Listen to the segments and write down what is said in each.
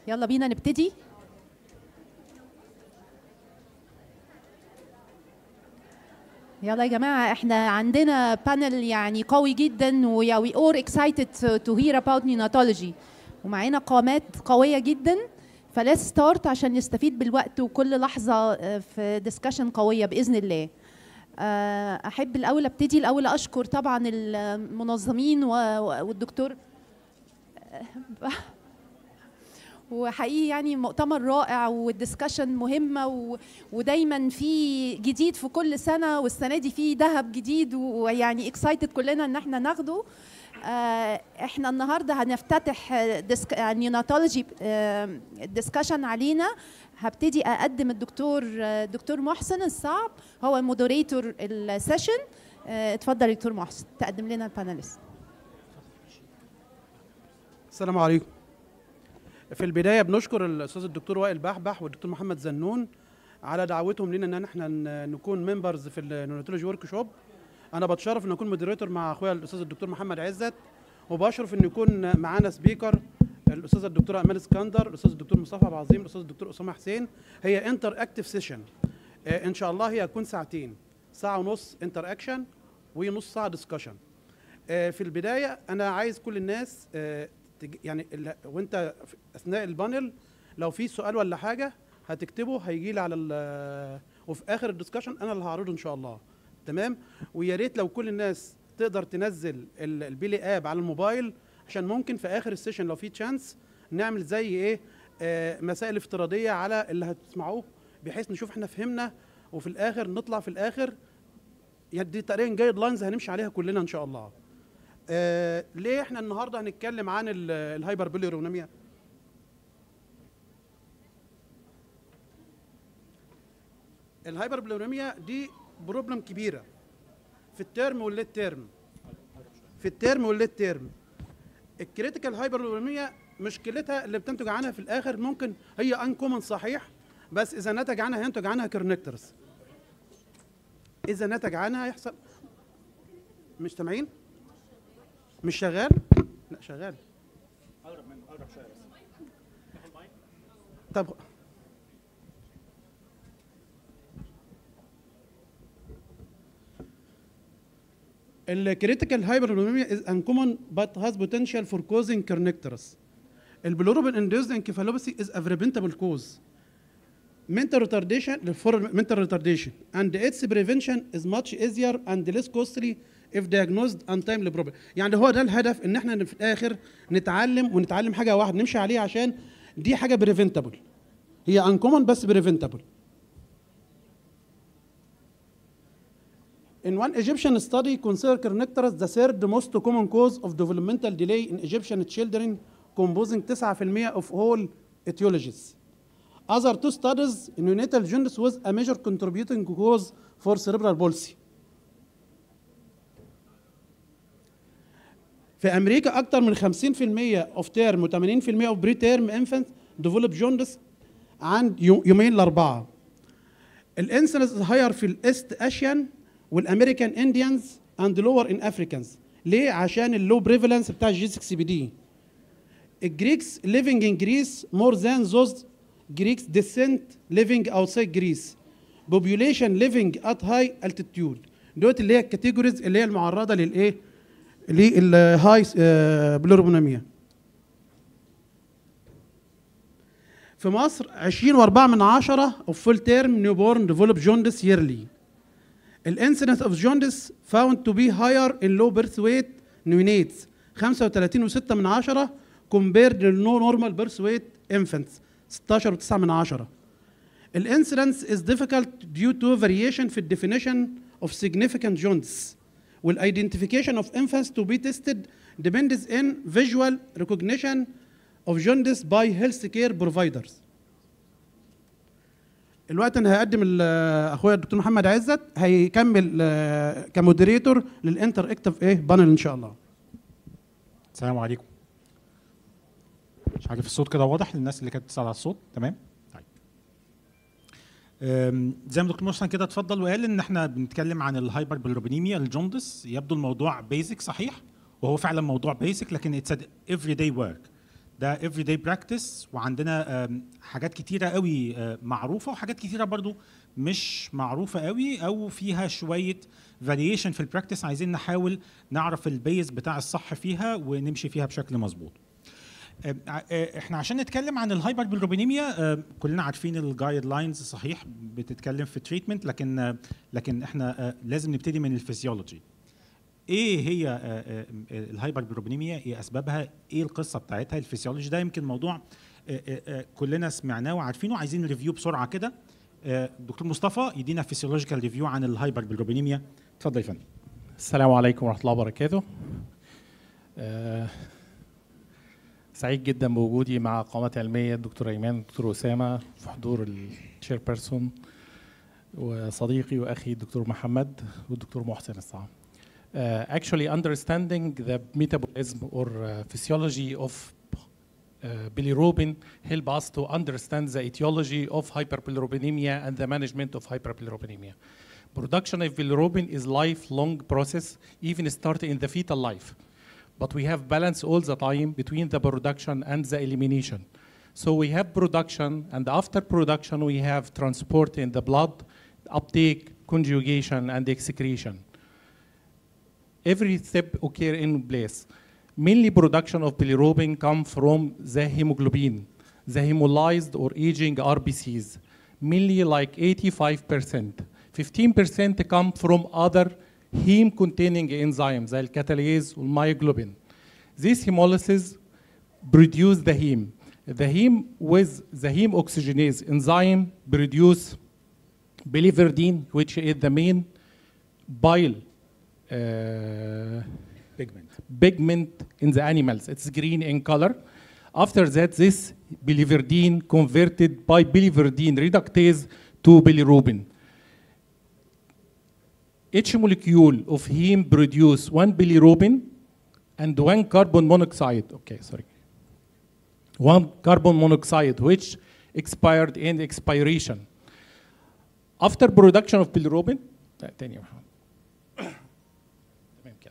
يلا بينا نبتدي يلا يا جماعة احنا عندنا بانل يعني قوي جدا و we are excited to, to hear about neonatology ومعانا قامات قوية جدا فليتس ستارت عشان نستفيد بالوقت وكل لحظة آه، في ديسكشن قوية بإذن الله آه، أحب الأول أبتدي الأول أشكر طبعا المنظمين و- و- والدكتور وحقيقي يعني مؤتمر رائع والدسكشن مهمه و... ودايما في جديد في كل سنه والسنه دي في ذهب جديد ويعني اكسايتد كلنا ان احنا ناخده آه، احنا النهارده هنفتتح ديسك... نيوناتولوجي ديسكشن علينا هبتدي اقدم الدكتور آه، دكتور محسن الصعب هو مودريتور السيشن آه، اتفضل يا دكتور محسن تقدم لنا الباناليست السلام عليكم في البدايه بنشكر الاستاذ الدكتور وائل بحبح والدكتور محمد زنون على دعوتهم لنا ان احنا ن- نكون ممبرز في النيوناتولوجي ورك شوب انا بتشرف ان اكون مودريتور مع اخويا الاستاذ الدكتور محمد عزت وبشرف ان يكون معانا سبيكر الاستاذ الدكتور امال اسكندر الاستاذ الدكتور مصطفى عبد العظيم الاستاذ الدكتور اسامه حسين هي انتر اكتف سيشن ان شاء الله هي هتكون ساعتين ساعه ونص انتر اكشن ونص ساعه ديسكشن آه، في البدايه انا عايز كل الناس آه، تج- يعني ال- وانت في- اثناء البانل لو في سؤال ولا حاجه هتكتبه هيجي لي على ال- وفي اخر الدسكشن انا اللي هعرضه ان شاء الله تمام ويا ريت لو كل الناس تقدر تنزل ال- البيلي اب على الموبايل عشان ممكن في اخر السيشن لو في تشانس نعمل زي ايه آه، مسائل افتراضيه على اللي هتسمعوه بحيث نشوف احنا فهمنا وفي الاخر نطلع في الاخر يعني دي تقريبا جايد لاينز هنمشي عليها كلنا ان شاء الله آه ليه احنا النهارده هنتكلم عن ال- الهايبر بيليرونيميا الهايبر بيليرونيميا دي بروبلم كبيره في الترم والليت تيرم في الترم والليت تيرم الكريتيكال هايبر بيليرونيميا مشكلتها اللي بتنتج عنها في الاخر ممكن هي انكومن صحيح بس اذا نتج عنها هينتج عنها كرنكترز اذا نتج عنها يحصل مش سامعين مش شغال لا شغال طب الكريتيكال هايبرلوميا is uncommon but has potential for causing kernicterus. البلوروبين induced encephalopathy is a preventable cause. mental retardation for mental retardation and its prevention is much easier and less costly if diagnosed untimely problem يعني هو ده الهدف ان احنا في الاخر نتعلم ونتعلم حاجه واحده نمشي عليها عشان دي حاجه بريفنتابل هي uncommon بس بريفنتابل In one Egyptian study, consider kernicterus the third most common cause of developmental delay in Egyptian children, composing 9% of all etiologies. Other two studies, neonatal jaundice was a major contributing cause for cerebral palsy. في امريكا اكثر من 50% of term و 80% of preterm infants develop jaundice عند يو- يومين لاربعه. الانسلنس هاير في الاست اشيان والامريكان انديانز اند لور ان افريكانز ليه عشان اللو بريفالنس بتاع الجي 6 بي دي الجريكس living in Greece more than those Greeks descent living outside Greece population living at high altitude دوت اللي هي الكاتيجوريز اللي هي المعرضه للايه للهاي بلوربوناميا في مصر 20 و4 من عشرة of full term newborn develop jaundice yearly. الانسيدنس of jaundice found to be higher in low birth weight neonates 35 و6 من عشرة compared to no normal birth weight infants 16 و9 من عشرة. الانسيدنس is difficult due to variation في definition of significant jaundice. والidentification of infants to be tested depends in visual recognition of jaundice by healthcare providers. الوقت انا هقدم ال- اخويا الدكتور محمد عزت هيكمل آه، كمودريتور للانتر اكتف ايه بانل ان شاء الله السلام عليكم مش عارف الصوت كده واضح للناس اللي كانت بتسأل على الصوت تمام طيب أم، زي ما دكتور محسن كده اتفضل وقال ان احنا بنتكلم عن الهايبر بيلروبينيميا الجوندس يبدو الموضوع بيزك صحيح وهو فعلا موضوع بيزك لكن اتس افري داي ورك ده every day practice وعندنا آم، حاجات كتيره قوي آه، معروفه وحاجات كتيره برضو مش معروفه قوي او فيها شويه variation في البراكتس عايزين نحاول نعرف البيز بتاع الصح فيها ونمشي فيها بشكل مظبوط آه، آه، احنا عشان نتكلم عن الهايبر بالروبينيميا آه، كلنا عارفين الجايد لاينز صحيح بتتكلم في تريتمنت لكن آه، لكن احنا آه، لازم نبتدي من الفسيولوجي ايه هي آه، آه، آه، الهايبر بالروبينيميا ايه اسبابها ايه القصه بتاعتها الفسيولوجي ده يمكن موضوع آه، آه، آه، كلنا سمعناه وعارفينه عايزين ريفيو بسرعه كده آه، دكتور مصطفى يدينا فيسيولوجيكال ريفيو عن الهايبر بالروبينيميا اتفضل يا فندم السلام عليكم ورحمة الله وبركاته. آه، سعيد جدا بوجودي مع قامات علمية الدكتور أيمان الدكتور أسامة في حضور الشير بيرسون وصديقي وأخي الدكتور محمد والدكتور محسن الصعب. Uh, actually understanding the metabolism or uh, physiology of uh, bilirubin help us to understand the etiology of hyperbilirubinemia and the management of hyperbilirubinemia. Production of bilirubin is lifelong process, even starting in the fetal life. But we have balance all the time between the production and the elimination. So we have production, and after production, we have transport in the blood, uptake, conjugation, and excretion. Every step occur in place. Mainly production of bilirubin come from the hemoglobin, the hemolyzed or aging RBCs, mainly like 85%. 15% come from other heme-containing enzymes, like catalase or myoglobin. This hemolysis produce the heme. The heme with the heme oxygenase enzyme produce biliverdin, which is the main bile uh, بيجمنت pigment in the animals. It's green in color. After that, this biliverdin converted by biliverdin reductase to bilirubin. Each molecule of heme produce one bilirubin and one carbon monoxide. Okay, sorry. One carbon monoxide, which expired in expiration. After production of bilirubin, لا، تاني يا محمد. تمام كده.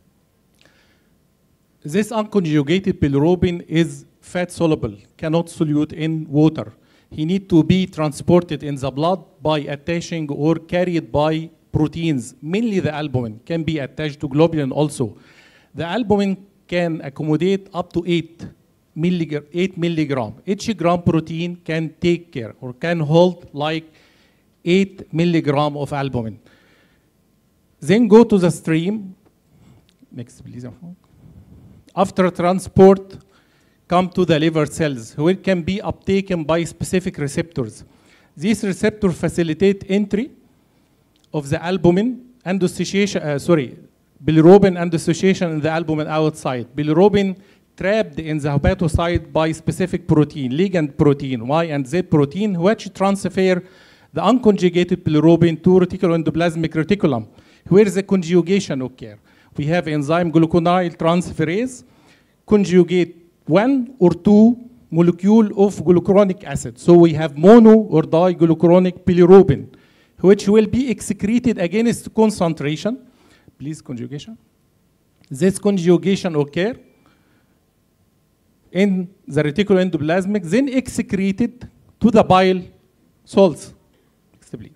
This unconjugated bilirubin is fat soluble, cannot solute in water. He need to be transported in the blood by attaching or carried by proteins, mainly the albumin, can be attached to globulin also. The albumin can accommodate up to 8 milligram, 8 milligram. Each gram protein can take care or can hold like 8 milligram of albumin. Then go to the stream. Next, please. After transport, come to the liver cells, where it can be uptaken by specific receptors. These receptors facilitate entry of the albumin and dissociation, uh, sorry, bilirubin and dissociation in the albumin outside. Bilirubin trapped in the hepatocyte by specific protein, ligand protein, Y and Z protein, which transfer the unconjugated bilirubin to reticuloendoplasmic reticulum, where the conjugation occur. We have enzyme gluconyl transferase conjugate one or two molecule of glucuronic acid. So we have mono or diglucuronic bilirubin, which will be excreted against concentration. Please, conjugation. This conjugation occur in the reticuloendoplasmic, then excreted to the bile salts. Next, please.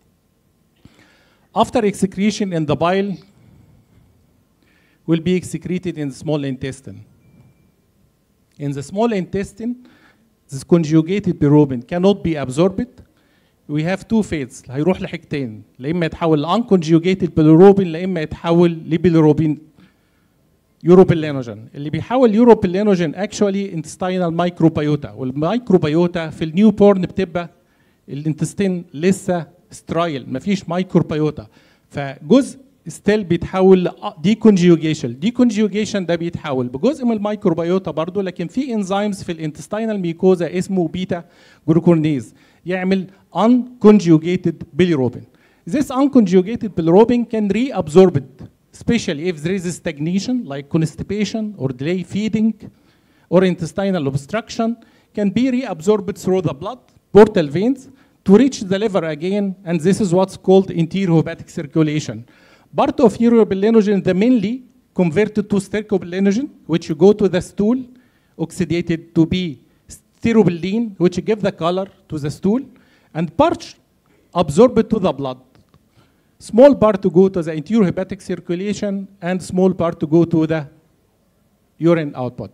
After excretion in the bile, will be excreted in the small intestine. In the small intestine, this conjugated bilirubin cannot be absorbed. We have two fates هيروح لحاجتين لا اما يتحول ل unconjugated bilirubin لا اما يتحول لبيليروبين يوروبيلينوجين اللي بيحول يوروبيلينوجين actually intestinal microbiota والمايكروبيوتا في النيو بورن بتبقى الانتستين لسه سترايل مفيش مايكروبيوتا فجزء ستيل بيتحول دي كونجيوجيشن دي كونجيوجيشن ده بيتحول بجزء من الميكروبيوتا برضو لكن في انزيمز في الانتستينال ميكوزا اسمه بيتا جلوكورنيز يعمل unconjugated bilirubin. This unconjugated bilirubin can reabsorb it, especially if there is a stagnation like constipation or delay feeding or intestinal obstruction, can be reabsorbed through the blood, portal veins, to reach the liver again, and this is what's called enterohepatic circulation. Part of urobilinogen, the mainly converted to stercobilinogen, which you go to the stool oxidated to be styrobilene, which give the color to the stool, and part absorbed to the blood. Small part to go to the interior hepatic circulation, and small part to go to the urine output.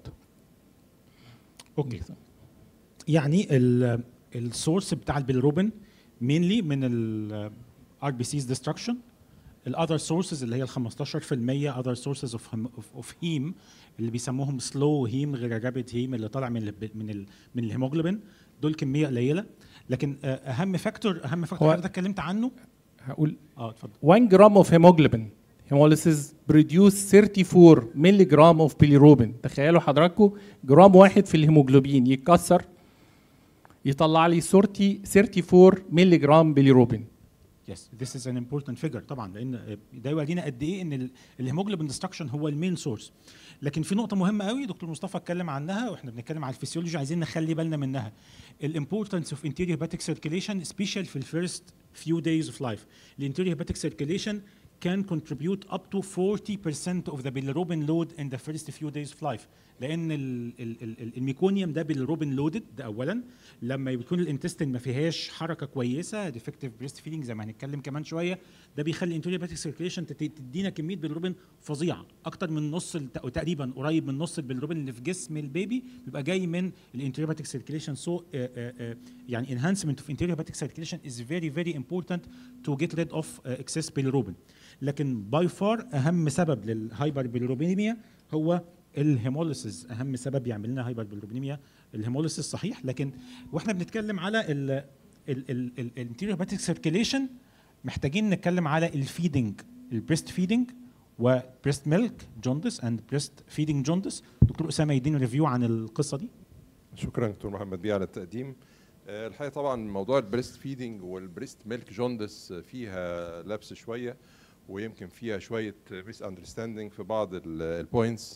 اوكي يعني السورس بتاع البيلروبين mainly من ال RBC's destruction الاذر سورسز اللي هي ال 15% other sources of hem- of, of heme اللي بيسموهم slow heme غير الرابid heme اللي طالع من ال من ال من الهيموجلوبين دول كميه قليله لكن آه، اهم فاكتور اهم فاكتور هو- حضرتك اتكلمت عنه هقول اه اتفضل 1 gram of hemoglobin hemolysis produce 34 مللي جرام of bilirubin تخيلوا حضراتكم جرام واحد في الهيموجلوبين يتكسر يطلع لي 30 34 مللي جرام bilirubin يس ذس از ان امبورتنت فيجر طبعا لان ده يورينا قد ايه ان ال- الهيموجلوبين ديستركشن هو المين سورس لكن في نقطه مهمه قوي دكتور مصطفى اتكلم عنها واحنا بنتكلم على الفسيولوجي عايزين نخلي بالنا منها الامبورتنس اوف انتيريور هيباتيك سيركيليشن سبيشال في الفيرست فيو دايز اوف لايف الانتيريور هيباتيك سيركيليشن can contribute up to 40% of the bilirubin load in the first few days of life لان ال ال ال الميكونيوم ده بالروبين لودد ده اولا لما يكون الانتستين ما فيهاش حركه كويسه ديفكتيف بريست فيدنج زي ما هنتكلم كمان شويه ده بيخلي الانتيريور هيباتيك سيركيليشن تدينا كميه بالروبين فظيعه اكتر من نص الت- أو تقريبا قريب من نص البالروبين اللي في جسم البيبي بيبقى جاي من الانتيريور هيباتيك سيركيليشن سو يعني enhancement of interior hepatic circulation is very very important to get rid of uh, excess bilirubin لكن باي فار اهم سبب للهايبر بيلروبينيميا هو الهيموليسيس اهم سبب يعمل لنا هايبر بيلروبينيميا الهيموليسيس صحيح لكن واحنا بنتكلم على ال الانتيريور هيباتيك سيركيليشن محتاجين نتكلم على الفيدنج البريست فيدنج وبريست ميلك جوندس اند بريست فيدنج جوندس دكتور اسامه يدينا ريفيو عن القصه دي شكرا دكتور محمد بيه على التقديم آه، الحقيقه طبعا موضوع البريست فيدنج والبريست ميلك جوندس فيها لبس شويه ويمكن فيها شويه ميس اندرستاندينج في بعض البوينتس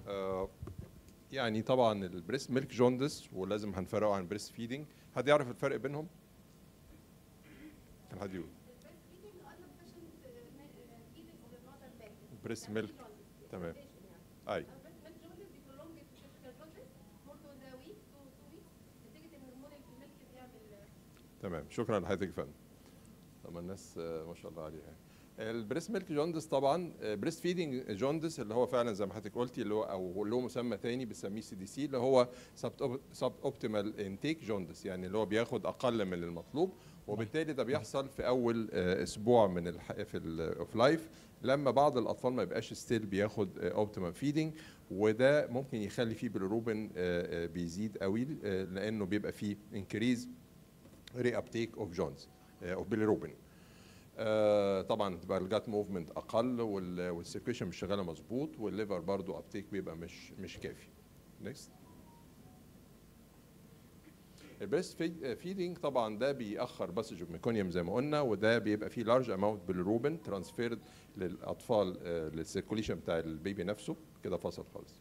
يعني طبعا البريست ميلك جوندس ولازم هنفرقه عن بريست فيدنج حد يعرف الفرق بينهم؟ كان حد يقول بريست ميلك تمام اي تمام شكرا لحضرتك يا فندم طبعا الناس آه، ما شاء الله عليها البريست ميلك جوندس طبعا بريست فيدنج جوندس اللي هو فعلا زي ما حضرتك قلتي اللي هو او له مسمى تاني بنسميه سي دي سي اللي هو سب اوبتيمال انتيك جوندس يعني اللي هو بياخد اقل من المطلوب وبالتالي ده بيحصل في اول آه، اسبوع من الح... في الاوف لايف لما بعض الاطفال ما يبقاش ستيل بياخد اوبتيمال فيدنج وده ممكن يخلي فيه بالروبين آه، آه، بيزيد قوي آه، لانه بيبقى فيه انكريز ري ابتيك اوف جونز اوف بيليروبين آه، طبعا تبقى الجات موفمنت اقل والسيركيشن مش شغاله مظبوط والليفر برضو ابتيك بيبقى مش مش كافي نيكست البريست فيدنج طبعا ده بيأخر باسج اوف ميكونيوم زي ما قلنا وده بيبقى فيه لارج اماونت بالروبين ترانسفيرد للاطفال آه، للسيركوليشن بتاع البيبي نفسه كده فصل خالص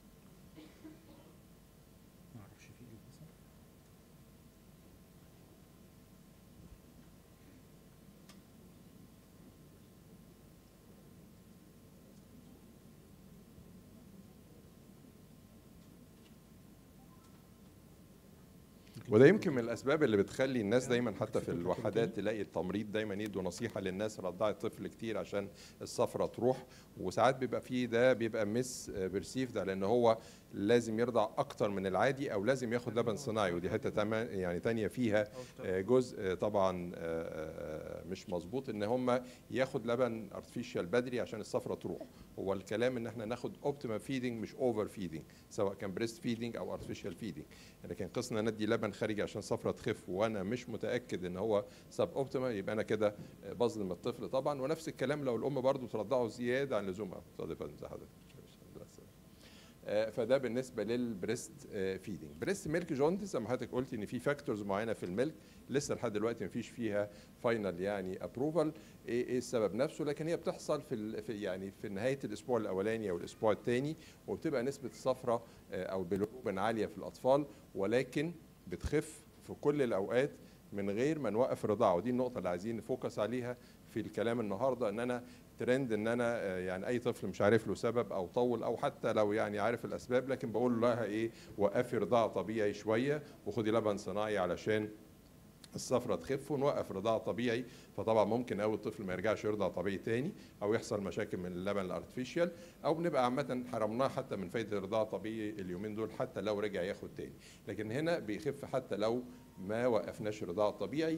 وده يمكن من الاسباب اللي بتخلي الناس دايما حتى في الوحدات تلاقي التمريض دايما يدوا نصيحه للناس رضعي الطفل كتير عشان الصفرة تروح وساعات بيبقى فيه ده بيبقى مس بيرسيف ده لان هو لازم يرضع اكتر من العادي او لازم ياخد لبن صناعي ودي حته تما- يعني تانية فيها آه، جزء آه، طبعا آه، آه، مش مظبوط ان هم ياخد لبن ارتفيشال بدري عشان الصفرة تروح هو الكلام ان احنا ناخد اوبتيمال فيدنج مش اوفر فيدنج سواء كان بريست فيدنج او ارتفيشال فيدنج لكن قصنا ندي لبن خارجي عشان صفرة تخف وانا مش متاكد ان هو سب اوبتيمال يبقى انا كده بظلم الطفل طبعا ونفس الكلام لو الام برضو ترضعه زياده عن لزومها اتفضل يا فندم زي حضرتك آه، فده بالنسبه للبريست فيدنج بريست ميلك جوندس زي ما حضرتك قلت ان في فاكتورز معينه في الميلك لسه لحد دلوقتي مفيش فيها فاينل يعني ابروفال ايه ايه السبب نفسه لكن هي بتحصل في, ال- في يعني في نهايه الاسبوع الاولاني او الاسبوع الثاني وبتبقى نسبه الصفرة آه، او البيلروبين عاليه في الاطفال ولكن بتخف في كل الاوقات من غير ما نوقف الرضاعه ودي النقطه اللي عايزين نفوكس عليها في الكلام النهارده ان انا ترند ان انا آه، يعني اي طفل مش عارف له سبب او طول او حتى لو يعني عارف الاسباب لكن بقول لها ايه وقفي رضاعه طبيعي شويه وخدي لبن صناعي علشان الصفرة تخف ونوقف رضاعة طبيعي فطبعا ممكن قوي الطفل ما يرجعش يرضع طبيعي تاني او يحصل مشاكل من اللبن الارتفيشال او بنبقى عامة حرمناه حتى من فايدة الرضاعة الطبيعي اليومين دول حتى لو رجع ياخد تاني لكن هنا بيخف حتى لو ما وقفناش الرضاعة الطبيعي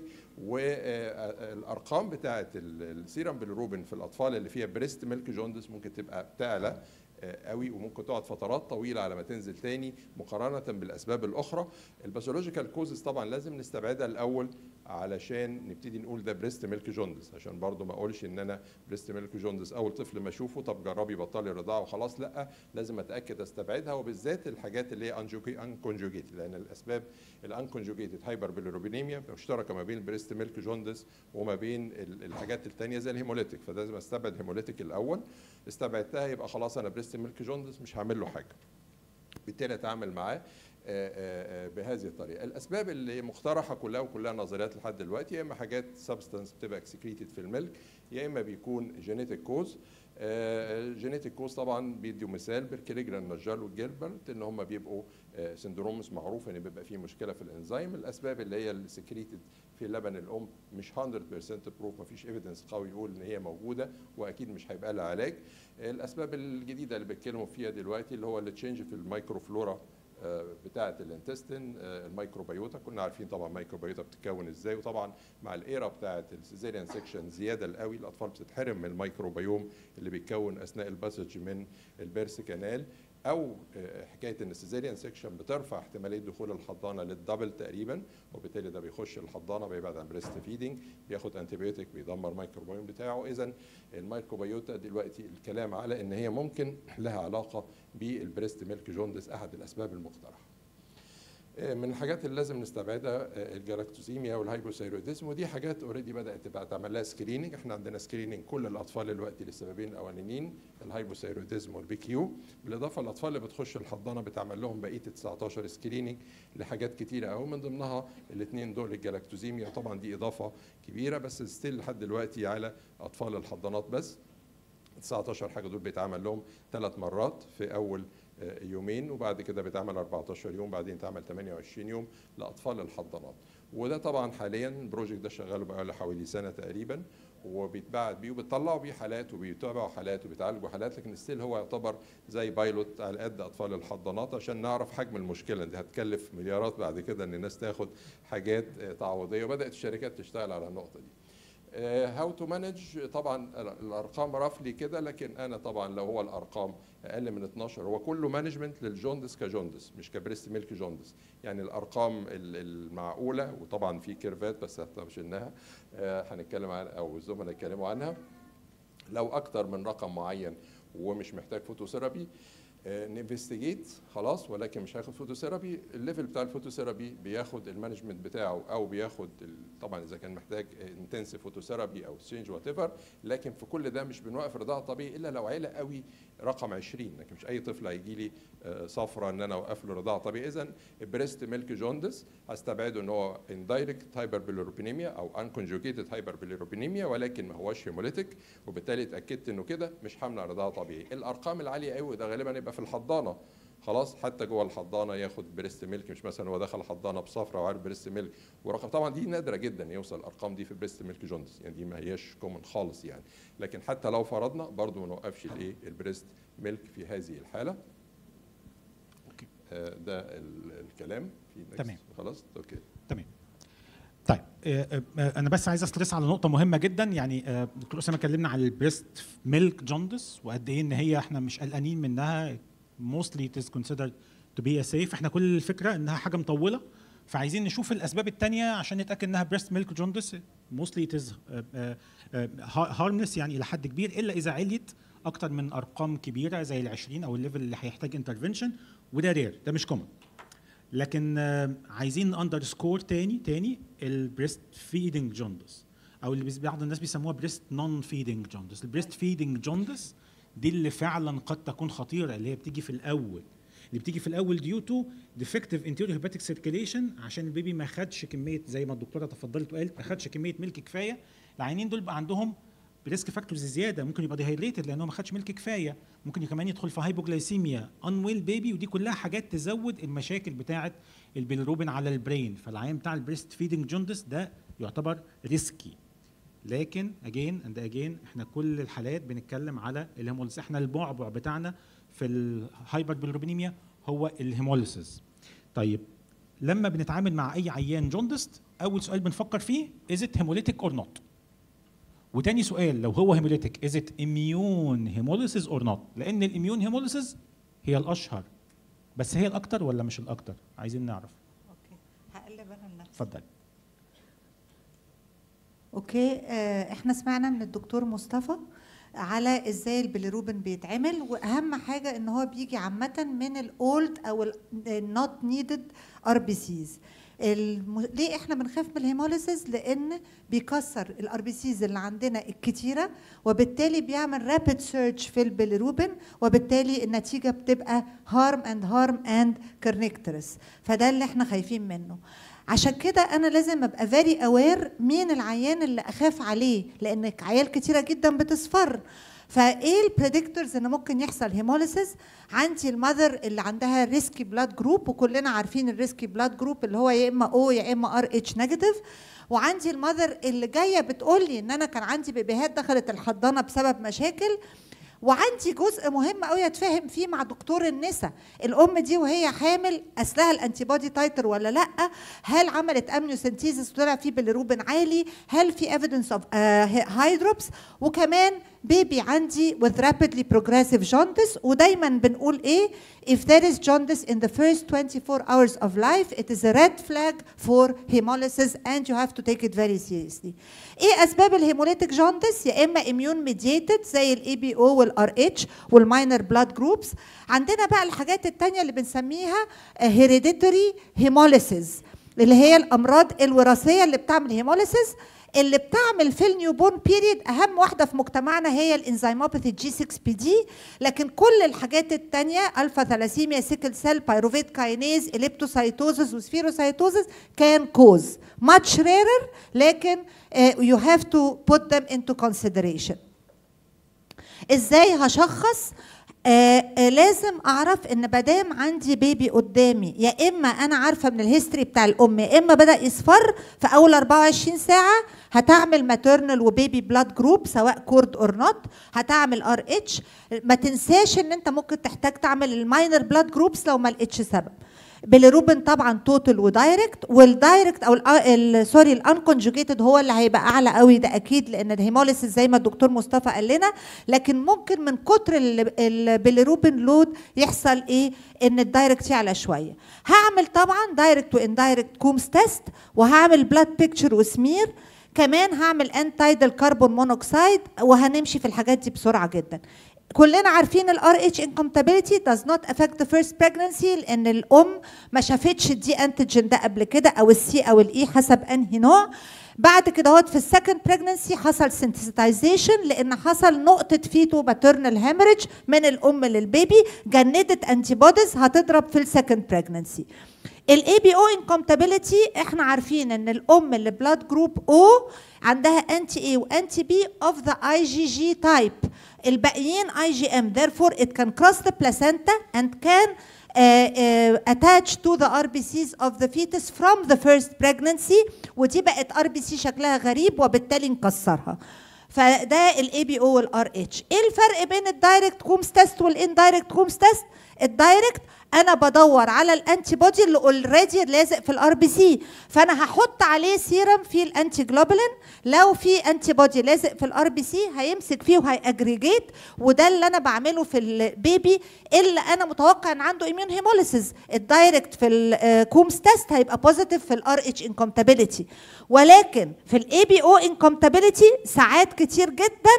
والارقام بتاعه السيرم بالروبين في الاطفال اللي فيها بريست ميلك جوندس ممكن تبقى بتعلى آه، قوي وممكن تقعد فترات طويله على ما تنزل تاني مقارنه بالاسباب الاخرى الباثولوجيكال كوزز طبعا لازم نستبعدها الاول علشان نبتدي نقول ده بريست ميلك جوندس عشان برضو ما اقولش ان انا بريست ميلك جوندس اول طفل ما اشوفه طب جربي بطلي الرضاعه وخلاص لا لازم اتاكد استبعدها وبالذات الحاجات اللي هي انكونجوجيتد لان الاسباب الانكونجوجيتد هايبر بيليروبينيميا مشتركه ما بين البريست ميلك جوندس وما بين ال- الحاجات الثانيه زي الهيموليتيك فلازم استبعد هيموليتيك الاول استبعدتها يبقى خلاص انا بريست ميلك جوندس مش هعمل له حاجه بالتالي اتعامل معاه آه، آه، آه، بهذه الطريقه الاسباب اللي مقترحه كلها وكلها نظريات لحد دلوقتي يا اما حاجات سبستانس بتبقى اكسكريتد في الملك يا اما بيكون جينيتك كوز جينيتك كوز طبعا بيدوا مثال بيركليجرا النجار والجيلبرت ان هم بيبقوا سندرومز معروف ان بيبقى فيه مشكله في الانزيم الاسباب اللي هي السكريتد في لبن الام مش 100% بروف مفيش ايفيدنس قوي يقول ان هي موجوده واكيد مش هيبقى لها علاج الاسباب الجديده اللي بيتكلموا فيها دلوقتي اللي هو التشينج في الميكروفلورا بتاعه الانتستين الميكروبيوتا كنا عارفين طبعا الميكروبيوتا بتتكون ازاي وطبعا مع الايرا بتاعه السيزيريان سيكشن زياده القوي الاطفال بتتحرم من الميكروبيوم اللي بيتكون اثناء الباسج من البيرس كانال او آه، حكايه ان السيزيريان سيكشن بترفع احتماليه دخول الحضانه للدبل تقريبا وبالتالي ده بيخش الحضانه بيبعد عن بريست فيدنج بياخد انتيبيوتيك بيدمر الميكروبيوم بتاعه اذا الميكروبيوتا دلوقتي الكلام على ان هي ممكن لها علاقه بالبريست ميلك جوندس احد الاسباب المقترحه من الحاجات اللي لازم نستبعدها الجلاكتوزيميا والهايبوثايروديزم ودي حاجات اوريدي بدات تبقى تعمل لها سكريننج احنا عندنا سكريننج كل الاطفال دلوقتي للسببين الاولانيين الهايبوثايروديزم والبي كيو بالاضافه الاطفال اللي بتخش الحضانه بتعمل لهم بقيه 19 سكريننج لحاجات كتيره قوي من ضمنها الاثنين دول الجلاكتوزيميا طبعا دي اضافه كبيره بس ستيل لحد دلوقتي على اطفال الحضانات بس 19 حاجه دول بيتعمل لهم ثلاث مرات في اول آه، يومين وبعد كده بيتعمل 14 يوم بعدين يتعمل 28 يوم لاطفال الحضانات وده طبعا حاليا البروجكت ده شغال بقى له حوالي سنه تقريبا وبيتبعت بيه وبيطلعوا بيه حالات وبيتابعوا حالات وبيتعالجوا حالات لكن ستيل هو يعتبر زي بايلوت على قد اطفال الحضانات عشان نعرف حجم المشكله دي هتكلف مليارات بعد كده ان الناس تاخد حاجات آه، تعويضيه وبدات الشركات تشتغل على النقطه دي هاو تو مانج طبعا الارقام رفلي كده لكن انا طبعا لو هو الارقام اقل من 12 هو كله مانجمنت للجوندس كجوندس مش كبريست ميلك جوندس يعني الارقام ال- المعقوله وطبعا في كيرفات بس هتشنها هنتكلم عن او الزملاء يتكلموا عنها لو اكتر من رقم معين ومش محتاج فوتوثيرابي نفستيجيت خلاص ولكن مش هياخد فوتوثيرابي الليفل بتاع الفوتوثيرابي بياخد المانجمنت بتاعه او بياخد ال- طبعا اذا كان محتاج انتنسيف فوتوثيرابي او تشينج وات ايفر لكن في كل ده مش بنوقف رضاعه طبيعي الا لو عيله قوي رقم 20 لكن مش اي طفل هيجي لي آه، صفرة ان انا اوقف له رضاعه طبيعي اذا بريست ميلك جوندس هستبعده ان هو اندايركت هايبر بيليروبينيميا او انكونجوجيتد هايبر بيليروبينيميا ولكن ما هوش هيموليتيك وبالتالي اتاكدت انه كده مش همنع رضاعه طبيعي الارقام العاليه قوي ده غالبا يبقى في الحضانه خلاص حتى جوه الحضانه ياخد بريست ميلك مش مثلا هو دخل حضانه بصفرة وعارف بريست ميلك ورقم طبعا دي نادره جدا يوصل الارقام دي في بريست ميلك جوندس يعني دي ما هياش كومن خالص يعني لكن حتى لو فرضنا برضو ما نوقفش الايه البريست ميلك في هذه الحاله أوكي. آه، ده ال- الكلام في next. تمام. خلاص اوكي تمام طيب آه، آه، انا بس عايز استرس على نقطه مهمه جدا يعني آه، دكتور اسامه اتكلمنا على البريست ميلك جوندس وقد ايه ان هي احنا مش قلقانين منها mostly it is considered to be a safe احنا كل الفكره انها حاجه مطوله فعايزين نشوف الاسباب التانية عشان نتاكد انها بريست ميلك جوندس mostly it is آه، آه، آه، harmless يعني الى حد كبير الا اذا عليت اكتر من ارقام كبيره زي ال 20 او الليفل اللي هيحتاج انترفنشن وده رير ده مش كومن لكن آه، عايزين اندرسكور تاني تاني البريست فيدنج جوندس او اللي بيس- بعض الناس بيسموها بريست نون فيدنج جوندس البريست فيدنج جوندس دي اللي فعلا قد تكون خطيره اللي هي بتيجي في الاول اللي بتيجي في الاول ديو تو ديفكتيف انتيريور هيباتيك سيركيليشن عشان البيبي ما خدش كميه زي ما الدكتوره تفضلت وقالت ما خدش كميه ملك كفايه العينين دول بقى عندهم بريسك فاكتورز زياده ممكن يبقى ديهايدريتد لانه ما خدش ملك كفايه ممكن كمان يدخل في هايبوجلايسيميا انويل بيبي ودي كلها حاجات تزود المشاكل بتاعه البيلروبين على البرين فالعيان بتاع البريست فيدنج جوندس ده يعتبر ريسكي لكن اجين اند اجين احنا كل الحالات بنتكلم على الهيموليسيس احنا البعبع بتاعنا في الهايبر بيلروبينيميا هو الهيموليسيس طيب لما بنتعامل مع اي عيان جوندست اول سؤال بنفكر فيه از ات هيموليتيك اور نوت وتاني سؤال لو هو هيموليتيك از ات اميون هيموليسيس اور نوت لان الاميون هيموليسيس هي الاشهر بس هي الاكتر ولا مش الاكتر عايزين نعرف اوكي هقلب انا لنفسي اتفضل اوكي آه، احنا سمعنا من الدكتور مصطفى على ازاي البيليروبين بيتعمل واهم حاجه ان هو بيجي عامه من الاولد او النوت نيدد ار بي سيز ليه احنا بنخاف من الهيموليسيس لان بيكسر الار بي سيز اللي عندنا الكتيره وبالتالي بيعمل رابيد سيرش في البيليروبين وبالتالي النتيجه بتبقى هارم اند هارم اند كرنيكترس فده اللي احنا خايفين منه عشان كده انا لازم ابقى فيري اوير مين العيان اللي اخاف عليه لان عيال كتيره جدا بتصفر فايه البريدكتورز ان ممكن يحصل هيموليسيس عندي المذر اللي عندها ريسكي بلاد جروب وكلنا عارفين الريسكي بلاد جروب اللي هو يا اما او يا اما ار اتش نيجاتيف وعندي المذر اللي جايه بتقول لي ان انا كان عندي بيبيهات دخلت الحضانه بسبب مشاكل وعندي جزء مهم قوي اتفاهم فيه مع دكتور النساء الام دي وهي حامل اسلها الانتي بودي تايتر ولا لا هل عملت امنيوسنتيزس وطلع فيه بالروبين عالي هل في ايفيدنس اوف هايدروبس وكمان بيبي عندي with rapidly progressive jaundice ودايما بنقول ايه if there is jaundice in the first 24 hours of life it is a red flag for hemolysis and you have to take it very seriously ايه اسباب الهيموليتيك جوندس يا اما immune mediated زي الاي بي او والار اتش والماينر بلاد جروبس عندنا بقى الحاجات التانية اللي بنسميها hereditary hemolysis اللي هي الامراض الوراثيه اللي بتعمل هيموليسيس اللي بتعمل في النيوبورن بيريد اهم واحده في مجتمعنا هي الانزيموباثي جي 6 بي دي لكن كل الحاجات التانية الفا ثلاسيميا سيكل سيل بايروفيت كاينيز اليبتوسايتوزس وسفيروسايتوزس كان كوز ماتش ريرر لكن يو هاف تو بوت them into consideration ازاي هشخص آه آه لازم اعرف ان مادام عندي بيبي قدامي يا اما انا عارفه من الهيستوري بتاع الام يا اما بدا يصفر في اول 24 ساعه هتعمل ماتيرنال وبيبي بلاد جروب سواء كورد اور نوت هتعمل ار اتش ما تنساش ان انت ممكن تحتاج تعمل الماينر بلاد جروبس لو ما لقيتش سبب بيليروبين طبعا توتال ودايركت والدايركت او سوري الانكونجوجيتد هو اللي هيبقى اعلى قوي ده اكيد لان الهيموليسيس زي ما الدكتور مصطفى قال لنا لكن ممكن من كتر البيليروبين لود يحصل ايه ان الدايركت يعلى شويه هعمل طبعا دايركت واندايركت كومز تيست وهعمل بلاد بيكتشر وسمير كمان هعمل انتايدل كربون مونوكسيد وهنمشي في الحاجات دي بسرعه جدا كلنا عارفين الار اتش انكمتابيلتي does not affect the first pregnancy لان الام ما شافتش الدي انتيجين ده قبل كده او السي او الاي حسب انهي نوع بعد كده هوت في السكند بريجننسي حصل سنتسيتايزيشن لان حصل نقطه فيتو باترنال هيموريج من الام للبيبي جندت انتي بوديز هتضرب في السكند بريجننسي الاي بي او انكمتابيلتي احنا عارفين ان الام اللي بلاد جروب او عندها انتي اي وانتي بي اوف ذا اي جي جي تايب الباقيين اي جي ام therefore it can cross the placenta and can uh, uh, attach to the RBCs of the fetus from the first pregnancy ودي بقت ار بي سي شكلها غريب وبالتالي نكسرها فده الاي بي او والار اتش ايه الفرق بين الدايركت كومز تيست والاندايركت كومز تيست الدايركت انا بدور على الانتي بودي اللي اوريدي لازق في الار بي سي فانا هحط عليه سيرم فيه الانتي جلوبولين لو في انتي بودي لازق في الار بي سي هيمسك فيه وهيأجريجيت وده اللي انا بعمله في البيبي اللي انا متوقع ان عنده اميون هيموليسيس الدايركت في الكومز تيست هيبقى بوزيتيف في الار اتش انكمتابيلتي ولكن في الاي بي او انكمتابيلتي ساعات كتير جدا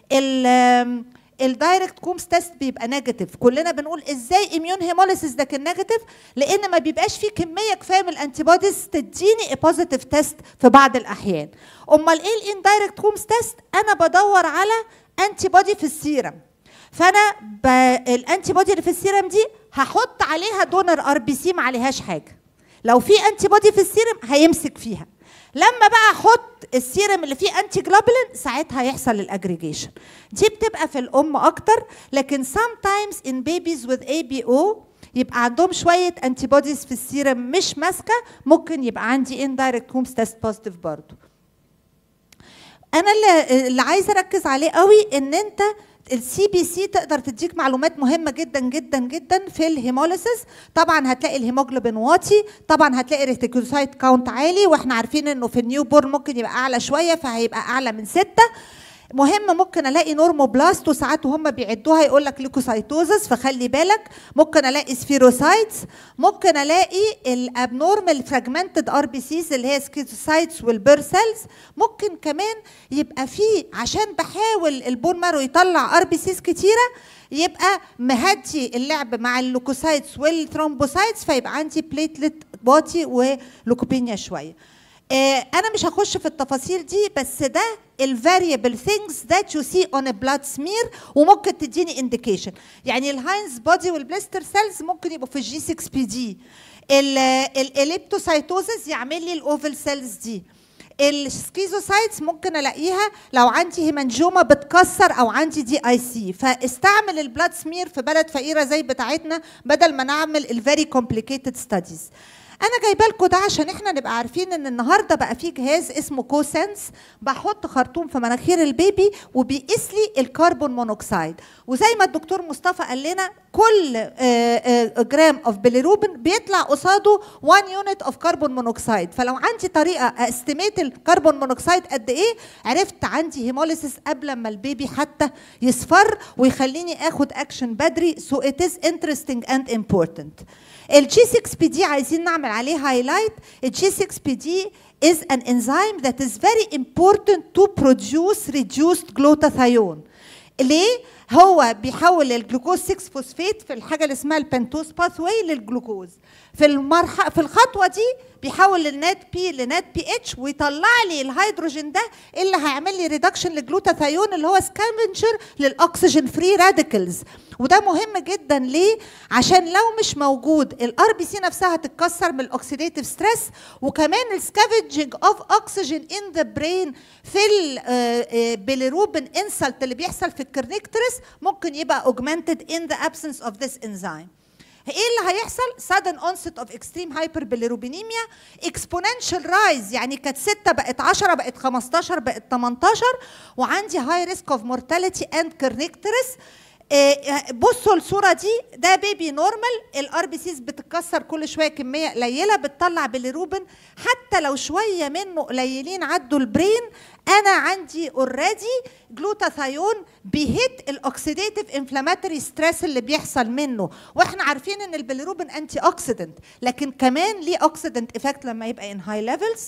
الدايركت كومز تيست بيبقى نيجاتيف كلنا بنقول ازاي اميون هيموليسيس ده كان نيجاتيف لان ما بيبقاش فيه كميه كفايه من الانتي بوديز تديني بوزيتيف تيست في بعض الاحيان امال ايه الاندايركت كومز تيست انا بدور على انتي بودي في السيرم فانا ب... الانتي بودي اللي في السيرم دي هحط عليها دونر ار بي سي ما عليهاش حاجه لو في انتي بودي في السيرم هيمسك فيها لما بقى احط السيرم اللي فيه انتي جلوبولين ساعتها يحصل الاجريجيشن دي بتبقى في الام اكتر لكن sometimes in babies with ABO يبقى عندهم شويه انتي بوديز في السيرم مش ماسكه ممكن يبقى عندي indirect هومز تيست بوزيتيف برضه انا اللي, اللي عايزه اركز عليه قوي ان انت السي بي سي تقدر تديك معلومات مهمه جدا جدا جدا في الهيموليسيس طبعا هتلاقي الهيموجلوبين واطي طبعا هتلاقي الريتيكوسايت كاونت عالي واحنا عارفين انه في النيو بورن ممكن يبقى اعلى شويه فهيبقى اعلى من ستة مهم ممكن الاقي نورموبلاست وساعات وهم بيعدوها يقول لك ليكوسايتوزس فخلي بالك ممكن الاقي سفيروسايتس ممكن الاقي الابنورمال فراجمنتد ار بي سيز اللي هي سكيزوسايتس والبير سيلز ممكن كمان يبقى فيه عشان بحاول البون مارو يطلع ار بي سيز كتيره يبقى مهدي اللعب مع اللوكوسايتس والثرومبوسايتس فيبقى عندي بليتلت واطي ولوكوبينيا شويه آه، انا مش هخش في التفاصيل دي بس ده الفاريبل ثينجز ذات يو سي اون بلاد سمير وممكن تديني انديكيشن يعني الهاينز بودي والبلاستر سيلز ممكن يبقوا في الجي 6 بي دي الاليبتوسايتوزس يعمل لي الاوفل سيلز دي السكيزوسايتس ممكن الاقيها لو عندي هيمانجوما بتكسر او عندي دي اي سي فاستعمل البلاد سمير في بلد فقيره زي بتاعتنا بدل ما نعمل الفيري كومبليكيتد ستاديز انا جايبه لكم ده عشان احنا نبقى عارفين ان النهارده بقى في جهاز اسمه كوسنس بحط خرطوم في مناخير البيبي وبيقيس لي الكربون مونوكسيد وزي ما الدكتور مصطفى قال لنا كل آه، آه، جرام اوف بيليروبين بيطلع قصاده 1 يونت اوف كربون مونوكسيد فلو عندي طريقه استيميت الكربون مونوكسيد قد ايه عرفت عندي هيموليسيس قبل ما البيبي حتى يصفر ويخليني اخد اكشن بدري سو ات از انترستنج اند امبورتنت الجي 6 بي دي عايزين نعمل عليه هايلايت الجي 6 بي دي is an enzyme that is very important to produce reduced glutathione ليه؟ هو بيحول الجلوكوز 6 فوسفات في الحاجه اللي اسمها البنتوز باثواي للجلوكوز في المرحله في الخطوه دي بيحول النات بي لنات بي اتش ويطلع لي الهيدروجين ده اللي هيعمل لي ريدكشن للجلوتاثيون اللي هو سكافنجر للاكسجين فري راديكلز وده مهم جدا ليه عشان لو مش موجود الار بي سي نفسها هتتكسر من الاكسيديتيف ستريس وكمان السكافنجنج اوف اكسجين ان ذا برين في البيليروبين انسلت اللي بيحصل في الكرنكترس ممكن يبقى augmented in the absence of this enzyme ايه اللي هيحصل sudden onset of extreme hyperbilirubinemia exponential rise يعني كانت 6 بقت 10 بقت 15 بقت 18 وعندي high risk of mortality and kernicterus آه، بصوا الصوره دي ده بيبي نورمال الار بي سيز بتتكسر كل شويه كميه قليله بتطلع بيليروبين حتى لو شويه منه قليلين عدوا البرين انا عندي اوريدي جلوتاثيون بيهت الاكسيديتيف انفلاماتوري ستريس اللي بيحصل منه واحنا عارفين ان البيليروبين انتي اوكسيدنت لكن كمان ليه اوكسيدنت افكت لما يبقى ان هاي ليفلز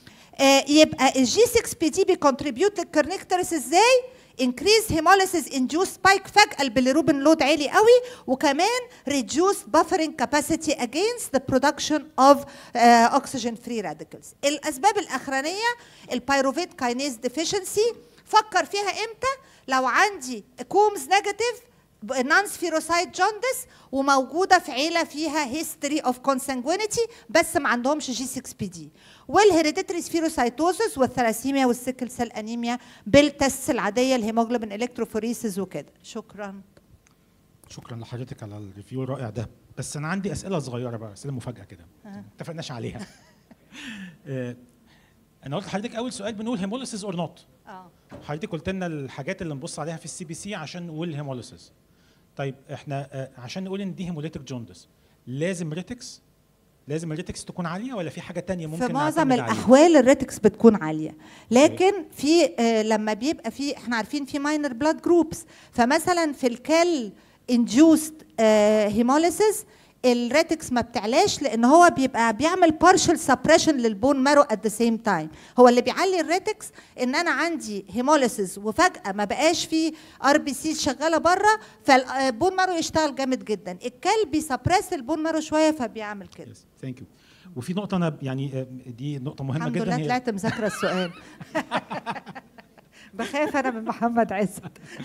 يبقى الجي 6 بي دي بيكونتريبيوت للكرنكترس ازاي increase hemolysis induced spike فجأة البيليروبين لود عالي قوي وكمان reduced buffering capacity against the production of uh, oxygen free radicals. الأسباب الأخرانية البيروفيت كاينيز deficiency فكر فيها إمتى؟ لو عندي كومز نيجاتيف نون سفيروسايت جوندس وموجوده في عيله فيها هيستوري اوف كونسانجوينيتي بس ما عندهمش جي 6 بي دي والهيريديتري سفيروسايتوزس والثلاسيميا والسيكل سيل انيميا بالتست العاديه الهيموجلوبين الكتروفوريسز وكده شكرا شكرا لحضرتك على الريفيو الرائع ده بس انا عندي اسئله صغيره بقى اسئله مفاجاه كده ما اتفقناش عليها آه، انا قلت لحضرتك اول سؤال بنقول هيموليسيس اور نوت اه حضرتك قلت لنا الحاجات اللي نبص عليها في السي بي سي عشان نقول هيموليسيس طيب احنا آه، عشان نقول ان دي هيموليتيك جوندس لازم ريتكس لازم الريتكس تكون عاليه ولا في حاجه تانية ممكن في معظم نعتمد عليها؟ الاحوال الريتكس بتكون عاليه لكن في آه، لما بيبقى في احنا عارفين في ماينر بلاد جروبس فمثلا في الكال انديوست هيموليسيس الريتكس ما بتعلاش لان هو بيبقى بيعمل بارشل سبريشن للبون مارو ات ذا سيم تايم هو اللي بيعلي الريتكس ان انا عندي هيموليسيس وفجاه ما بقاش في ار بي سي شغاله بره فالبون مارو يشتغل جامد جدا الكال بيسبريس البون مارو شويه فبيعمل كده ثانك يو وفي نقطه انا يعني آه، دي نقطه مهمه الحمد جدا لله هي- طلعت مذاكره السؤال بخاف انا من محمد عزت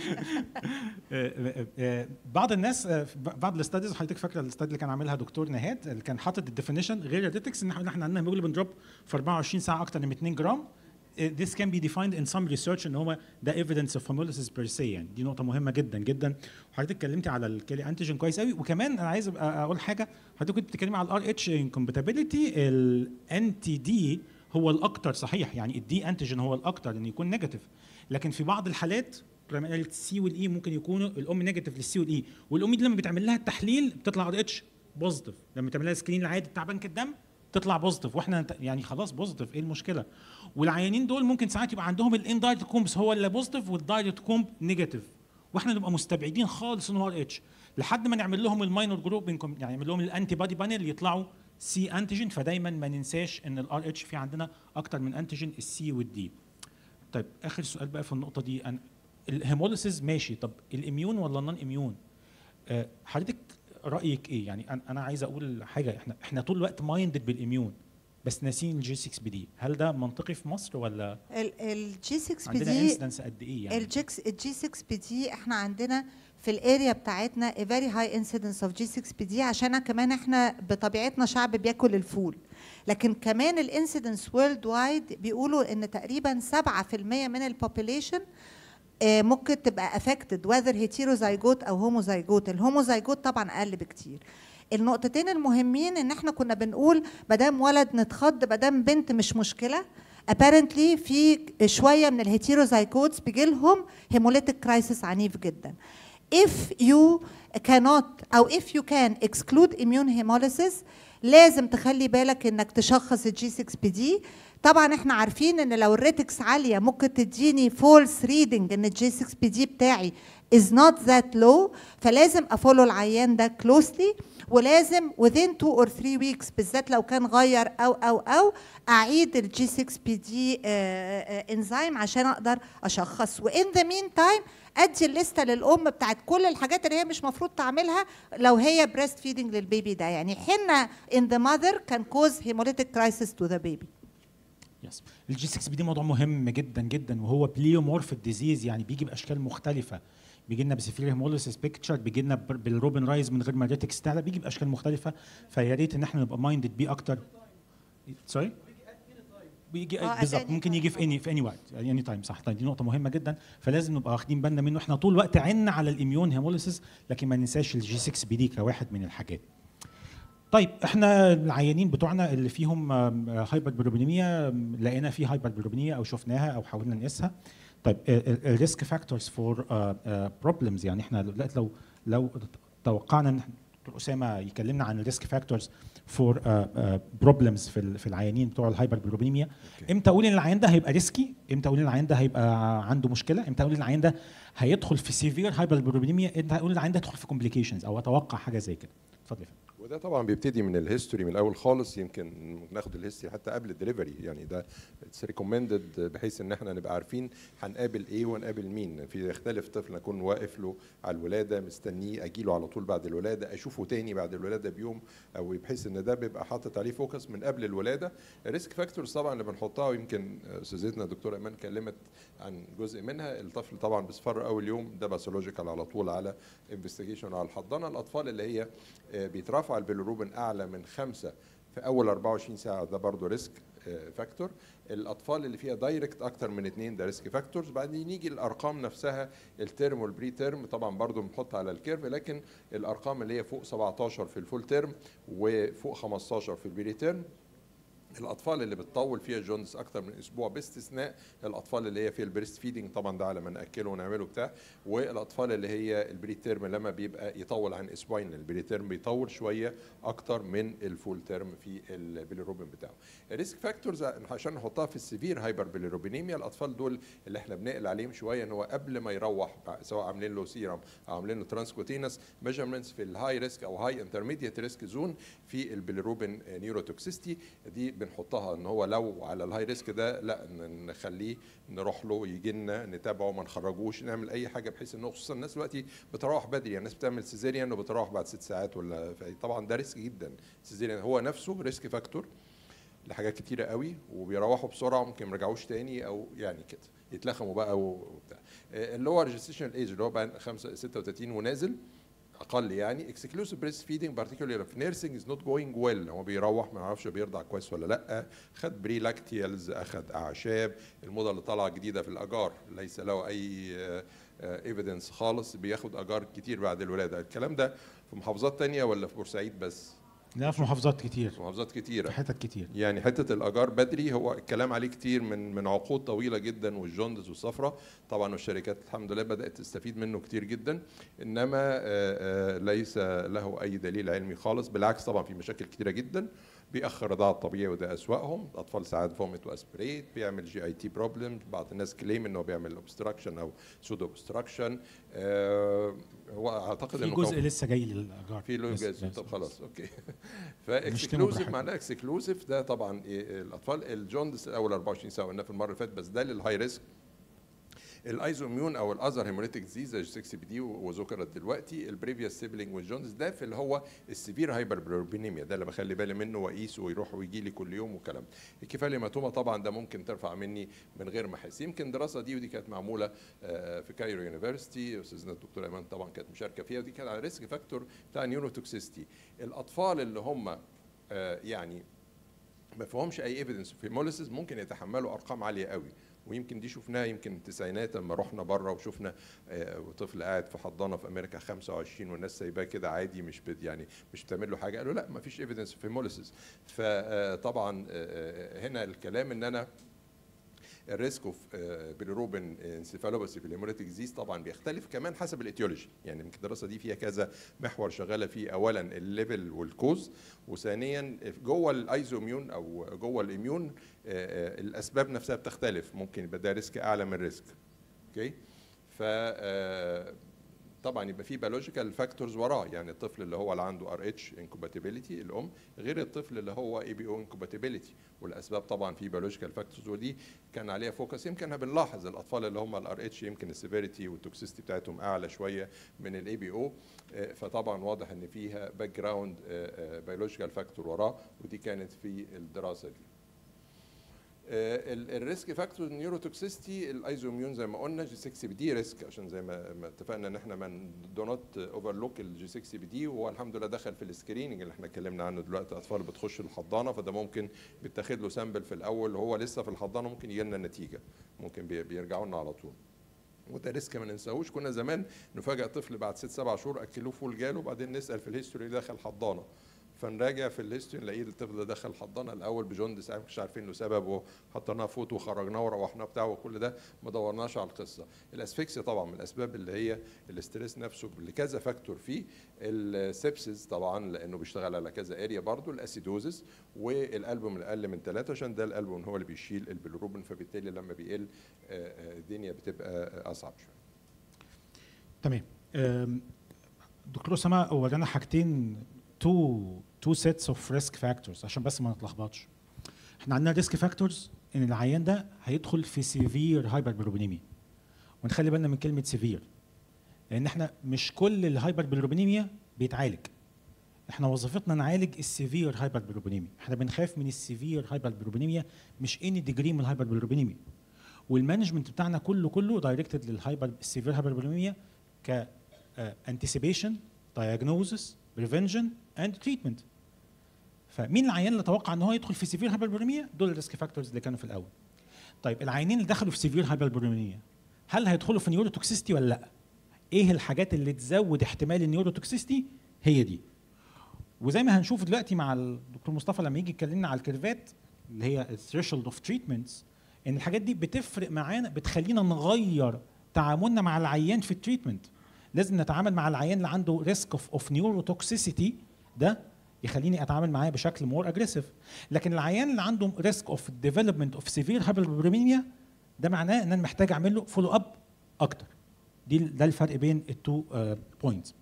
آه، آه، بعض الناس آه، في بعض الاستاديز حضرتك فاكره الاستادي اللي كان عاملها دكتور نهاد اللي كان حاطط الديفينيشن غير الريتكس ان احنا احنا عندنا هيموجلوبين دروب في 24 ساعه اكتر من 2 جرام آه، this can be defined in some research ان هو ده evidence of hemolysis per se يعني دي نقطه مهمه جدا جدا وحضرتك اتكلمتي على الكالي انتيجين كويس قوي وكمان انا عايز أبقى اقول حاجه حضرتك كنت بتتكلمي على الار اتش انكومباتيبيليتي الانتي دي هو الاكتر صحيح يعني الدي انتيجين هو الاكتر ان يكون نيجاتيف لكن في بعض الحالات السي والاي ممكن يكونوا الام نيجاتيف للسي والاي والام دي لما بيتعمل لها التحليل بتطلع ار اتش بوزيتيف لما تعمل لها سكرين العادي بتاع بنك الدم تطلع بوزيتيف واحنا نت- يعني خلاص بوزيتيف ايه المشكله والعيانين دول ممكن ساعات يبقى عندهم الاندايركت كومبس هو اللي بوزيتيف والدايركت كومب نيجاتيف واحنا نبقى مستبعدين خالص ان هو ار اتش لحد ما نعمل لهم الماينور جروب يعني نعمل لهم الانتي بادي بانل يطلعوا سي انتيجين فدايما ما ننساش ان الار اتش في عندنا اكتر من انتيجين السي والدي طيب اخر سؤال بقى في النقطه دي أنا الهيموليسيس ماشي طب الاميون ولا النون اميون آه، حضرتك رايك ايه يعني أنا- انا عايز اقول حاجه احنا احنا طول الوقت مايندد بالاميون بس ناسين الجي 6 بي دي هل ده منطقي في مصر ولا الجي 6 بي عندنا دي انسيدنس قد ايه يعني الجي 6 بي دي احنا عندنا في الاريا بتاعتنا a very high incidence of G6 PD عشان كمان احنا بطبيعتنا شعب بياكل الفول لكن كمان الانسيدنس وورلد وايد بيقولوا ان تقريبا 7% من البوبوليشن ممكن تبقى افكتد whether heterozygote او homozygote الهوموزايجوت طبعا اقل بكتير النقطتين المهمين ان احنا كنا بنقول ما دام ولد نتخض ما دام بنت مش مشكله apparently في شويه من الهيتيروزايكوتس بيجي لهم هيموليتيك كرايسيس عنيف جدا if you cannot او if you can exclude immune hemolysis لازم تخلي بالك انك تشخص الجي 6 بي دي طبعا احنا عارفين ان لو الريتكس عاليه ممكن تديني فولس ريدنج ان الجي 6 بي دي بتاعي is not that low فلازم افولو العيان ده closely ولازم within 2 or 3 weeks بالذات لو كان غير او او او اعيد الجي 6 بي دي انزيم عشان اقدر اشخص وان ذا مين تايم ادي الليسته للام بتاعت كل الحاجات اللي هي مش مفروض تعملها لو هي بريست فيدنج للبيبي ده يعني حنه in the mother can cause hemolytic crisis to the baby يس الجي 6 بي دي موضوع مهم جدا جدا وهو بليومورفيك ديزيز يعني بيجي باشكال مختلفه بيجي لنا بسفير هيموليسيس بيكتشر بيجي لنا بر- بالروبن رايز من غير ما الريتكس تعلى بيجي باشكال مختلفه فيا ريت ان احنا نبقى مايندد بيه اكتر سوري بيجي آه، at بالظبط any ممكن time. يجي في اني في اني وقت اني تايم صح طيب دي نقطه مهمه جدا فلازم نبقى واخدين بالنا منه احنا طول الوقت عنا على الاميون هيموليسيس لكن ما ننساش الجي 6 بي دي كواحد من الحاجات طيب احنا العيانين بتوعنا اللي فيهم هايبر بيروبينيميا لقينا في هايبر بيروبينيا او شفناها او حاولنا نقيسها طيب الريسك فاكتورز فور بروبلمز يعني احنا دلوقتي لو لو توقعنا ان دكتور اسامه يكلمنا عن الريسك فاكتورز فور بروبلمز في ال- في العيانين بتوع الهايبر بيروبينيميا امتى اقول ان العيان ده هيبقى ريسكي امتى اقول ان العيان ده هيبقى عنده مشكله امتى اقول ان العيان ده هيدخل في سيفير هايبر بيروبينيميا امتى اقول ان العيان ده يدخل في كومبليكيشنز او اتوقع حاجه زي كده اتفضل يا فندم. وده طبعا بيبتدي من الهيستوري من الاول خالص يمكن ناخد الهيستوري حتى قبل الدليفري يعني ده اتس ريكومندد بحيث ان احنا نبقى عارفين هنقابل ايه ونقابل مين في يختلف طفل اكون واقف له على الولاده مستنيه اجي له على طول بعد الولاده اشوفه تاني بعد الولاده بيوم او بحيث ان ده بيبقى حاطط عليه فوكس من قبل الولاده الريسك فاكتورز طبعا اللي بنحطها ويمكن استاذتنا الدكتوره ايمان كلمت عن جزء منها الطفل طبعا بيصفر اول يوم ده باثولوجيكال على طول على انفستيجيشن على الحضانه الاطفال اللي هي آه، بيترفع البيليروبين اعلى من خمسة في اول 24 ساعه ده برضه ريسك فاكتور الاطفال اللي فيها دايركت اكتر من اثنين ده ريسك فاكتورز بعدين يجي الارقام نفسها الترم والبري ترم طبعا برضه بنحطها على الكيرف لكن الارقام اللي هي فوق 17 في الفول ترم وفوق 15 في البري ترم الاطفال اللي بتطول فيها جونز اكتر من اسبوع باستثناء الاطفال اللي هي في البريست فيدنج طبعا ده على ما ناكله ونعمله بتاع والاطفال اللي هي البري تيرم لما بيبقى يطول عن اسبوعين لان البري تيرم بيطول شويه اكتر من الفول تيرم في البيليروبين بتاعه الريسك فاكتورز عشان نحطها في السيفير هايبر بيليروبينيميا الاطفال دول اللي احنا بنقل عليهم شويه ان هو قبل ما يروح سواء عاملين له سيرم او عاملين له ترانسكوتينس ميجرمنتس في الهاي ريسك او هاي انترميديت ريسك زون في البيليروبين نيوروتوكسيستي دي بنحطها ان هو لو على الهاي ريسك ده لا ن- نخليه نروح له يجي لنا نتابعه ما نخرجوش نعمل اي حاجه بحيث انه خصوصا الناس دلوقتي بتروح بدري يعني الناس بتعمل سيزيريان وبتروح بعد ست ساعات ولا طبعا ده ريسك جدا سيزيريان هو نفسه ريسك فاكتور لحاجات كتيره قوي وبيروحوا بسرعه ممكن ما يرجعوش تاني او يعني كده يتلخموا بقى وبتاع اللي هو ريجستريشن ايج اللي هو بقى 5 36 ونازل اقل يعني اكسكلوسيف بريست فيدنج بارتيكولار في نيرسينج از نوت جوينج ويل هو بيروح ما يعرفش بيرضع كويس ولا لا خد بري لاكتيالز اخد اعشاب الموضه اللي طالعه جديده في الاجار ليس له اي ايفيدنس خالص بياخد اجار كتير بعد الولاده الكلام ده في محافظات تانية ولا في بورسعيد بس لا في محافظات كتير في محافظات كتيره في حتت كتير يعني حته الاجار بدري هو الكلام عليه كتير من من عقود طويله جدا والجوندس والصفرة طبعا والشركات الحمد لله بدات تستفيد منه كتير جدا انما آه، آه، ليس له اي دليل علمي خالص بالعكس طبعا في مشاكل كتيره جدا بيأخر الرضاعة الطبيعي وده أسوأهم الأطفال ساعات فوميت وأسبريت بيعمل جي اي تي بروبلم بعض الناس كليم إنه بيعمل اوبستراكشن أو سودو اوبستراكشن هو أعتقد في إنه جزء كان- لسه جاي للاجار في له بس- جاز بس- طب خلاص اوكي نشتمه فاكسكلوسيف براحتنا. معناه اكسكلوسيف ده طبعا إيه، الاطفال الجوندس اول 24 ساعه قلنا في المره اللي فاتت بس ده للهاي ريسك الايزوميون او الاذر هيموريتك ديزيز زي 6 بي دي وذكرت دلوقتي البريفيوس سيبلينج والجوندس ده في اللي هو السيفير هايبربلوربينيميا ده اللي بخلي بالي منه واقيسه ويروح ويجي لي كل يوم والكلام الكفايه الهيماتوما طبعا ده ممكن ترفع مني من غير ما احس يمكن الدراسه دي ودي كانت معموله آه، في كايرو يونيفرستي استاذنا الدكتور ايمان طبعا كانت مشاركه فيها ودي كانت على ريسك فاكتور بتاع نيوروتوكسيستي الاطفال اللي هم آه، يعني ما فيهمش اي ايفيدنس في هيموليسيس ممكن يتحملوا ارقام عاليه قوي ويمكن دي شفناها يمكن التسعينات لما رحنا بره وشفنا آه، طفل قاعد في حضانه في امريكا 25 والناس سايباه كده عادي مش بت يعني مش بتعمل له حاجه قالوا لا ما فيش ايفيدنس في هيموليسيس فطبعا هنا الكلام ان انا الريسك اوف بالروبن انسيفالوباثي في الهيموليتيك ديزيز طبعا بيختلف كمان حسب الايتيولوجي يعني يمكن الدراسه دي فيها كذا محور شغاله فيه اولا الليفل والكوز وثانيا جوه الايزوميون او جوه الاميون آه، آه، الاسباب نفسها بتختلف ممكن يبقى ده ريسك اعلى من ريسك اوكي ف آه، طبعا يبقى في بيولوجيكال فاكتورز وراه يعني الطفل اللي هو اللي عنده ار اتش انكوباتيبيليتي الام غير الطفل اللي هو اي بي او انكوباتيبيليتي والاسباب طبعا في بيولوجيكال فاكتورز ودي كان عليها فوكس يمكن بنلاحظ الاطفال اللي هم الار اتش يمكن السيفيريتي والتوكسيستي بتاعتهم اعلى شويه من الاي بي او فطبعا واضح ان فيها باك جراوند بيولوجيكال فاكتور وراه ودي كانت في الدراسه دي الريسك فاكتور نيوروتوكسيستي الايزوميون زي ما قلنا جي 6 بي دي ريسك عشان زي ما ما اتفقنا ان احنا ما دو نوت اوفرلوك الجي 6 بي دي وهو الحمد لله دخل في السكريننج اللي احنا اتكلمنا عنه دلوقتي اطفال بتخش الحضانه فده ممكن بيتاخد له سامبل في الاول وهو لسه في الحضانه ممكن يجي لنا النتيجه ممكن بي- بيرجعوا لنا على طول وده ريسك ما ننساهوش كنا زمان نفاجئ طفل بعد ست سبع شهور اكلوه فول جاله وبعدين نسال في الهيستوري دخل حضانه فنراجع في الهيستوري نلاقيه الطفل ده دخل حضانه الاول بجوندس مش عارفين له سبب وحطيناه فوت وخرجناه وروحناه بتاعه وكل ده ما دورناش على القصه الاسفكسيا طبعا من الاسباب اللي هي الاستريس نفسه لكذا فاكتور فيه السبسز طبعا لانه بيشتغل على كذا اريا برضه الاسيدوزس والالبوم الاقل من ثلاثه عشان ده الالبوم هو اللي بيشيل البيلروبين فبالتالي لما بيقل آه، آه، الدنيا بتبقى آه، اصعب شويه تمام أم، دكتور اسامه ورانا حاجتين تو تو سيتس اوف ريسك فاكتورز عشان بس ما نتلخبطش احنا عندنا ريسك فاكتورز ان العيان ده هيدخل في سيفير هايبربيروبينيميا ونخلي بالنا من كلمه سيفير لان احنا مش كل الهايبربيروبينيميا بيتعالج احنا وظيفتنا نعالج السيفير هايبربيروبينيميا احنا بنخاف من السيفير هايبربيروبينيميا مش اني ديجري من الهايبربيروبينيميا والمانجمنت بتاعنا كله كله دايركتد للهايبر السيفير هايبربيروبينيميا ك انتسيبيشن دايجنوزس بريفنشن اند تريتمنت فمين العيان اللي توقع ان هو يدخل في سيفير هايبربوليميا دول الريسك فاكتورز اللي كانوا في الاول طيب العيانين اللي دخلوا في سيفير هايبربوليميا هل هيدخلوا في نيوروتوكسيستي ولا لا ايه الحاجات اللي تزود احتمال النيوروتوكسيستي هي دي وزي ما هنشوف دلوقتي مع الدكتور مصطفى لما يجي يكلمنا على الكيرفات اللي هي الثريشولد اوف تريتمنتس ان الحاجات دي بتفرق معانا بتخلينا نغير تعاملنا مع العيان في التريتمنت لازم نتعامل مع العيان اللي عنده ريسك اوف اوف نيوروتوكسيسيتي ده يخليني اتعامل معاه بشكل مور اجريسيف لكن العيان اللي عنده ريسك اوف ديفلوبمنت اوف سيفير هايبربريميا ده معناه ان انا محتاج اعمل له فولو اب اكتر دي ده الفرق بين التو بوينتس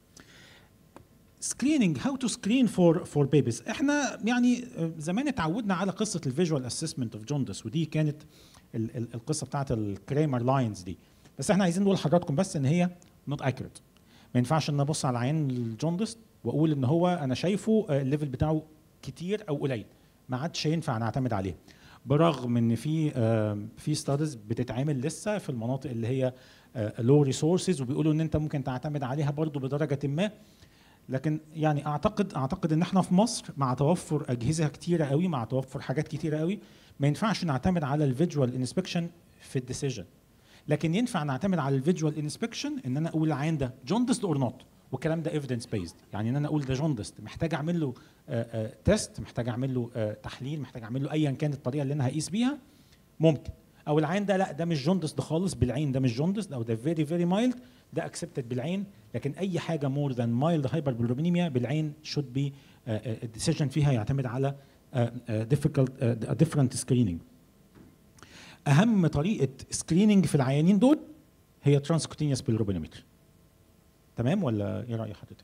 سكريننج هاو تو سكرين فور فور بيبيز احنا يعني آه، زمان اتعودنا على قصه الفيجوال اسسمنت اوف جوندس ودي كانت ال- ال- القصه بتاعت الكريمر لاينز دي بس احنا عايزين نقول لحضراتكم بس ان هي نوت اكيوريت ما ينفعش ان ابص على عين الجوندس واقول ان هو انا شايفه آه، الليفل بتاعه كتير او قليل ما عادش ينفع نعتمد عليها برغم ان في آه، في ستاديز بتتعمل لسه في المناطق اللي هي لو ريسورسز وبيقولوا ان انت ممكن تعتمد عليها برضو بدرجه ما لكن يعني اعتقد اعتقد ان احنا في مصر مع توفر اجهزه كتيره قوي مع توفر حاجات كتيره قوي ما ينفعش نعتمد على الفيجوال انسبكشن في الديسيجن لكن ينفع نعتمد على الفيجوال انسبكشن ان انا اقول العين ده جوندست اور نوت والكلام ده ايفيدنس بيزد يعني ان انا اقول ده جوندست محتاج اعمل له تيست محتاج اعمل له آه، تحليل محتاج اعمل له ايا كانت الطريقه اللي انا هقيس بيها ممكن او العين ده لا ده مش جوندس ده خالص بالعين ده مش جوندس او ده فيري فيري مايلد ده اكسبتد بالعين لكن اي حاجه مور ذان مايلد هايبر بالعين should be الديسيجن فيها يعتمد على difficult ديفرنت سكريننج اهم طريقه سكريننج في العيانين دول هي ترانسكوتينيوس بالروبينومتر تمام ولا ايه راي حضرتك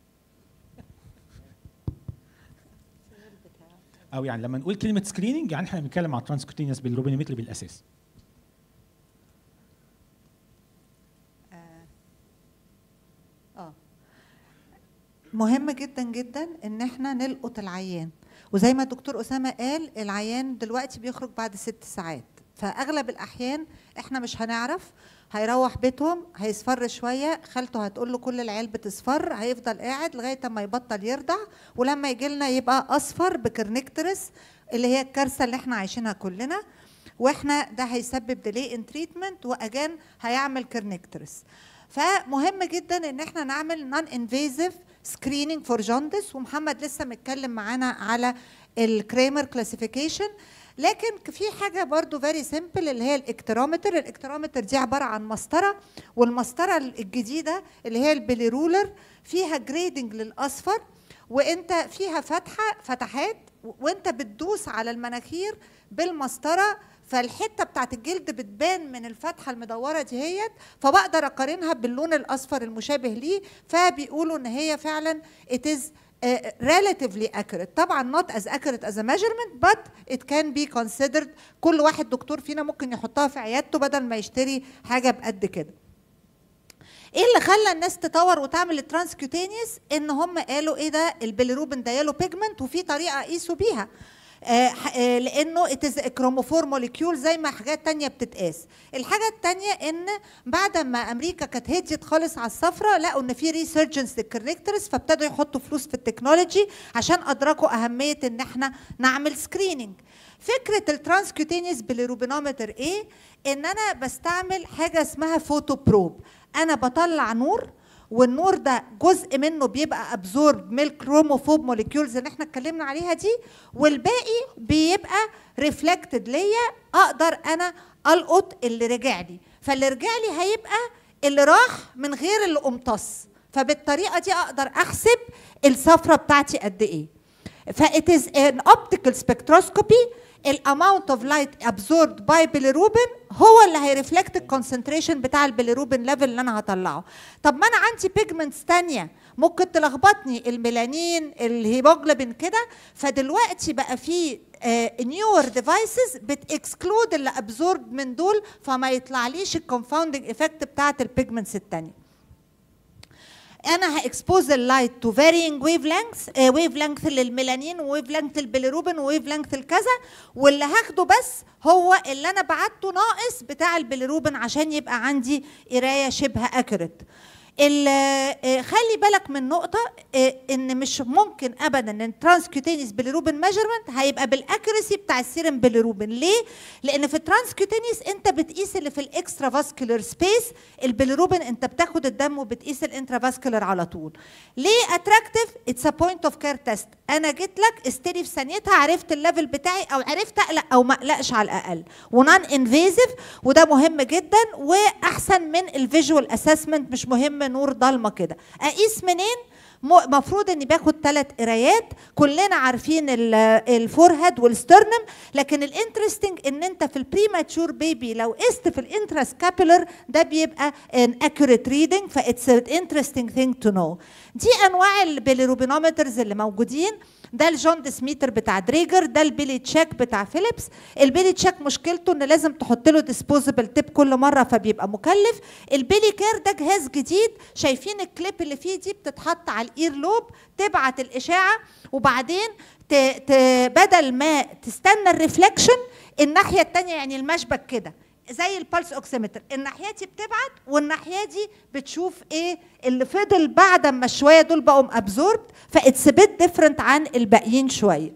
او يعني لما نقول كلمه سكريننج يعني احنا بنتكلم على ترانسكوتينيوس بالروبينومتر بالاساس اه مهم جدا جدا ان احنا نلقط العيان وزي ما الدكتور اسامه قال العيان دلوقتي بيخرج بعد ست ساعات فاغلب الاحيان احنا مش هنعرف هيروح بيتهم هيصفر شويه خالته هتقول له كل العيال بتصفر هيفضل قاعد لغايه اما يبطل يرضع ولما يجي لنا يبقى اصفر بكرنكترس اللي هي الكارثه اللي احنا عايشينها كلنا واحنا ده هيسبب ديلي ان تريتمنت واجان هيعمل كرنكترس فمهم جدا ان احنا نعمل نون انفيزيف سكريننج فور جوندس ومحمد لسه متكلم معانا على الكريمر كلاسيفيكيشن لكن في حاجه برضو فيري سيمبل اللي هي الاكترومتر الاكترومتر دي عباره عن مسطره والمسطره الجديده اللي هي البيلي رولر فيها جريدنج للاصفر وانت فيها فتحه فتحات وانت بتدوس على المناخير بالمسطره فالحته بتاعت الجلد بتبان من الفتحه المدوره دي هيت فبقدر اقارنها باللون الاصفر المشابه ليه فبيقولوا ان هي فعلا it is uh, relatively accurate طبعا not as accurate as a measurement but it can be considered كل واحد دكتور فينا ممكن يحطها في عيادته بدل ما يشتري حاجه بقد كده ايه اللي خلى الناس تطور وتعمل الترانسكيوتينيوس ان هم قالوا ايه ده البيليروبين ده يالو بيجمنت وفي طريقه قيسوا بيها آه آه لانه اتز كروموفور موليكيول زي ما حاجات تانية بتتقاس الحاجه التانية ان بعد ما امريكا كانت هديت خالص على الصفرة لقوا ان في ريسيرجنس للكرنكترس فابتدوا يحطوا فلوس في التكنولوجي عشان ادركوا اهميه ان احنا نعمل سكريننج فكره الترانسكيوتينيوس بالروبينومتر ايه ان انا بستعمل حاجه اسمها فوتو بروب انا بطلع نور والنور ده جزء منه بيبقى ابزورب من الكروموفوب موليكيولز اللي احنا اتكلمنا عليها دي والباقي بيبقى ريفلكتد ليا اقدر انا القط اللي رجع لي فاللي رجع لي هيبقى اللي راح من غير اللي امتص فبالطريقه دي اقدر احسب الصفرة بتاعتي قد ايه فإت از ان اوبتيكال سبكتروسكوبي الاماونت اوف لايت ابزوربد باي بيليروبين هو اللي هيرفلكت الكونسنتريشن بتاع البيليروبين ليفل اللي انا هطلعه طب ما انا عندي بيجمنتس تانية ممكن تلخبطني الميلانين الهيموجلوبين كده فدلوقتي بقى في نيور ديفايسز بتكسكلود اللي ابزورب من دول فما يطلعليش الكونفاوندنج افكت بتاعت البيجمنتس التانية انا هاكسبوز اللايت تو فارينج ويف لينث ويف لينث للميلانين وويف لينث للبيليروبين وويف لينث الكذا واللي هاخده بس هو اللي انا بعته ناقص بتاع البيليروبين عشان يبقى عندي قرايه شبه اكيوريت خلي بالك من نقطه ان مش ممكن ابدا ان الترانسكيوتينيوس بيليروبين ميجرمنت هيبقى بالاكيوريسي بتاع السيرم بيليروبين ليه لان في الترانسكيوتينيوس انت بتقيس اللي في الاكسترا فاسكولار سبيس البيليروبين انت بتاخد الدم وبتقيس الانترا فاسكولار على طول ليه اتراكتيف اتس ا بوينت اوف كير تيست انا جيت لك استلي في ثانيتها عرفت الليفل بتاعي او عرفت اقلق او ما اقلقش على الاقل ونان انفيزيف وده مهم جدا واحسن من الفيجوال اسسمنت مش مهم نور ضلمه كده اقيس منين المفروض اني باخد ثلاث قرايات كلنا عارفين الفورهيد والسترنم لكن الانترستنج ان انت في البريماتشور بيبي لو قست في الانتراسكابولر ده بيبقى ان اكيوريت ريدنج فاتس انترستنج ثينج تو نو دي انواع البيليروبينومترز اللي موجودين ده الجوندس ميتر بتاع دريجر ده البيلي تشيك بتاع فيليبس البيلي تشيك مشكلته ان لازم تحط له ديسبوزبل تيب كل مره فبيبقى مكلف البيلي كير ده جهاز جديد شايفين الكليب اللي فيه دي بتتحط على الاير لوب تبعت الاشاعه وبعدين ت... ت... بدل ما تستنى الريفلكشن الناحيه الثانيه يعني المشبك كده زي البلس اوكسيمتر الناحيه دي بتبعت والناحيه دي بتشوف ايه اللي فضل بعد ما شويه دول بقوا ابزوربد فاتس بيت ديفرنت عن الباقيين شويه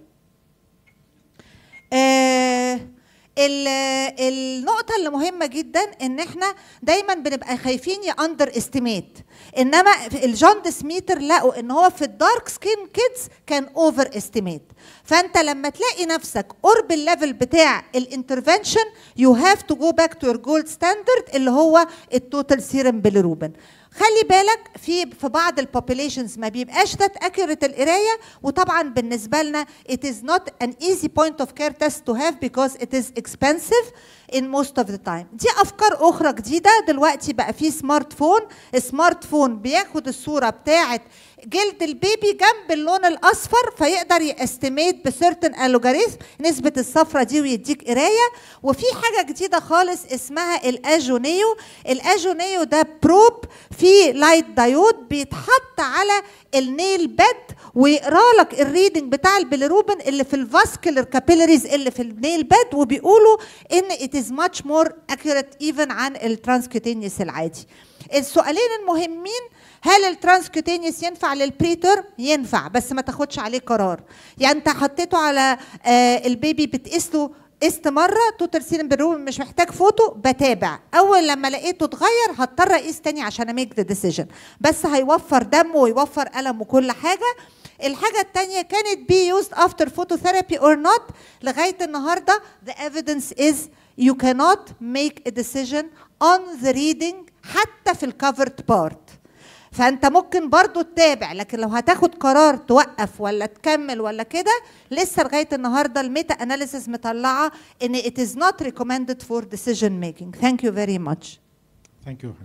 آه ال- النقطة اللي مهمة جدا ان احنا دايما بنبقى خايفين يا اندر استيميت انما في الجوندس ميتر لقوا ان هو في الدارك سكين كيدز كان اوفر استيميت فانت لما تلاقي نفسك قرب الليفل بتاع الانترفنشن يو هاف تو جو باك تو يور جولد ستاندرد اللي هو التوتال سيرم بيليروبين خلي بالك في في بعض البوبيليشنز ما بيبقاش ذات اكيوريت القرايه وطبعا بالنسبه لنا it is not an easy point of care test to have because it is expensive in most of the time دي افكار اخرى جديده دلوقتي بقى في سمارت فون سمارت فون بياخد الصوره بتاعه جلد البيبي جنب اللون الاصفر فيقدر يستيميت بسيرتن الوجاريثم نسبه الصفرة دي ويديك قرايه وفي حاجه جديده خالص اسمها الاجونيو الاجونيو ده بروب فيه لايت دايود بيتحط على النيل بيد ويقرا لك الريدنج بتاع البيليروبين اللي في الفاسكولار كابيلاريز اللي في النيل بيد وبيقولوا ان it is much more accurate even عن الترانسكوتينيوس العادي السؤالين المهمين هل الترانسكوتينيوس ينفع للبريتر ينفع بس ما تاخدش عليه قرار يعني انت حطيته على آه البيبي بتقيس له قست مره توتال سيرم بالروبين مش محتاج فوتو بتابع اول لما لقيته اتغير هضطر اقيس تاني عشان اميك ذا ديسيجن بس هيوفر دم ويوفر الم وكل حاجه الحاجة التانية كانت بي used after phototherapy or not لغاية النهاردة the evidence is you cannot make a decision on the reading حتى في الكفرد بارت فانت ممكن برضو تتابع لكن لو هتاخد قرار توقف ولا تكمل ولا كده لسه لغايه النهارده الميتا اناليسيس مطلعه ان it is not recommended for decision making thank you very much ثانك يو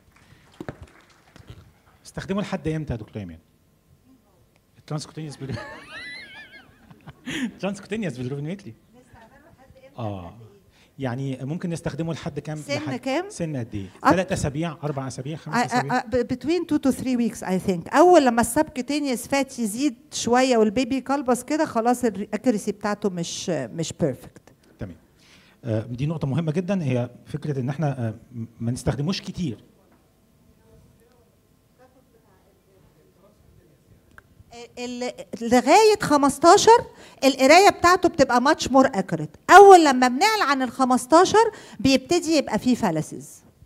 استخدمه لحد امتى يا دكتور ايمان؟ الترانسكوتينيوس بال الترانسكوتينيوس بالروفينيتلي اه يعني ممكن نستخدمه لحد كام سن لحد كام؟ سن قد ايه؟ أك- ثلاث اسابيع اربع اسابيع خمس اسابيع between 2 to 3 weeks I think اول لما السبكتينيوس فات يزيد شويه والبيبي يكلبس كده خلاص الاكيرسي بتاعته مش مش بيرفكت تمام آه، دي نقطة مهمة جدا هي فكرة ان احنا آه، م- ما نستخدموش كتير ال- لغايه 15 القرايه بتاعته بتبقى ماتش مور اكوريت اول لما بنعلى عن ال 15 بيبتدي يبقى فيه فالسز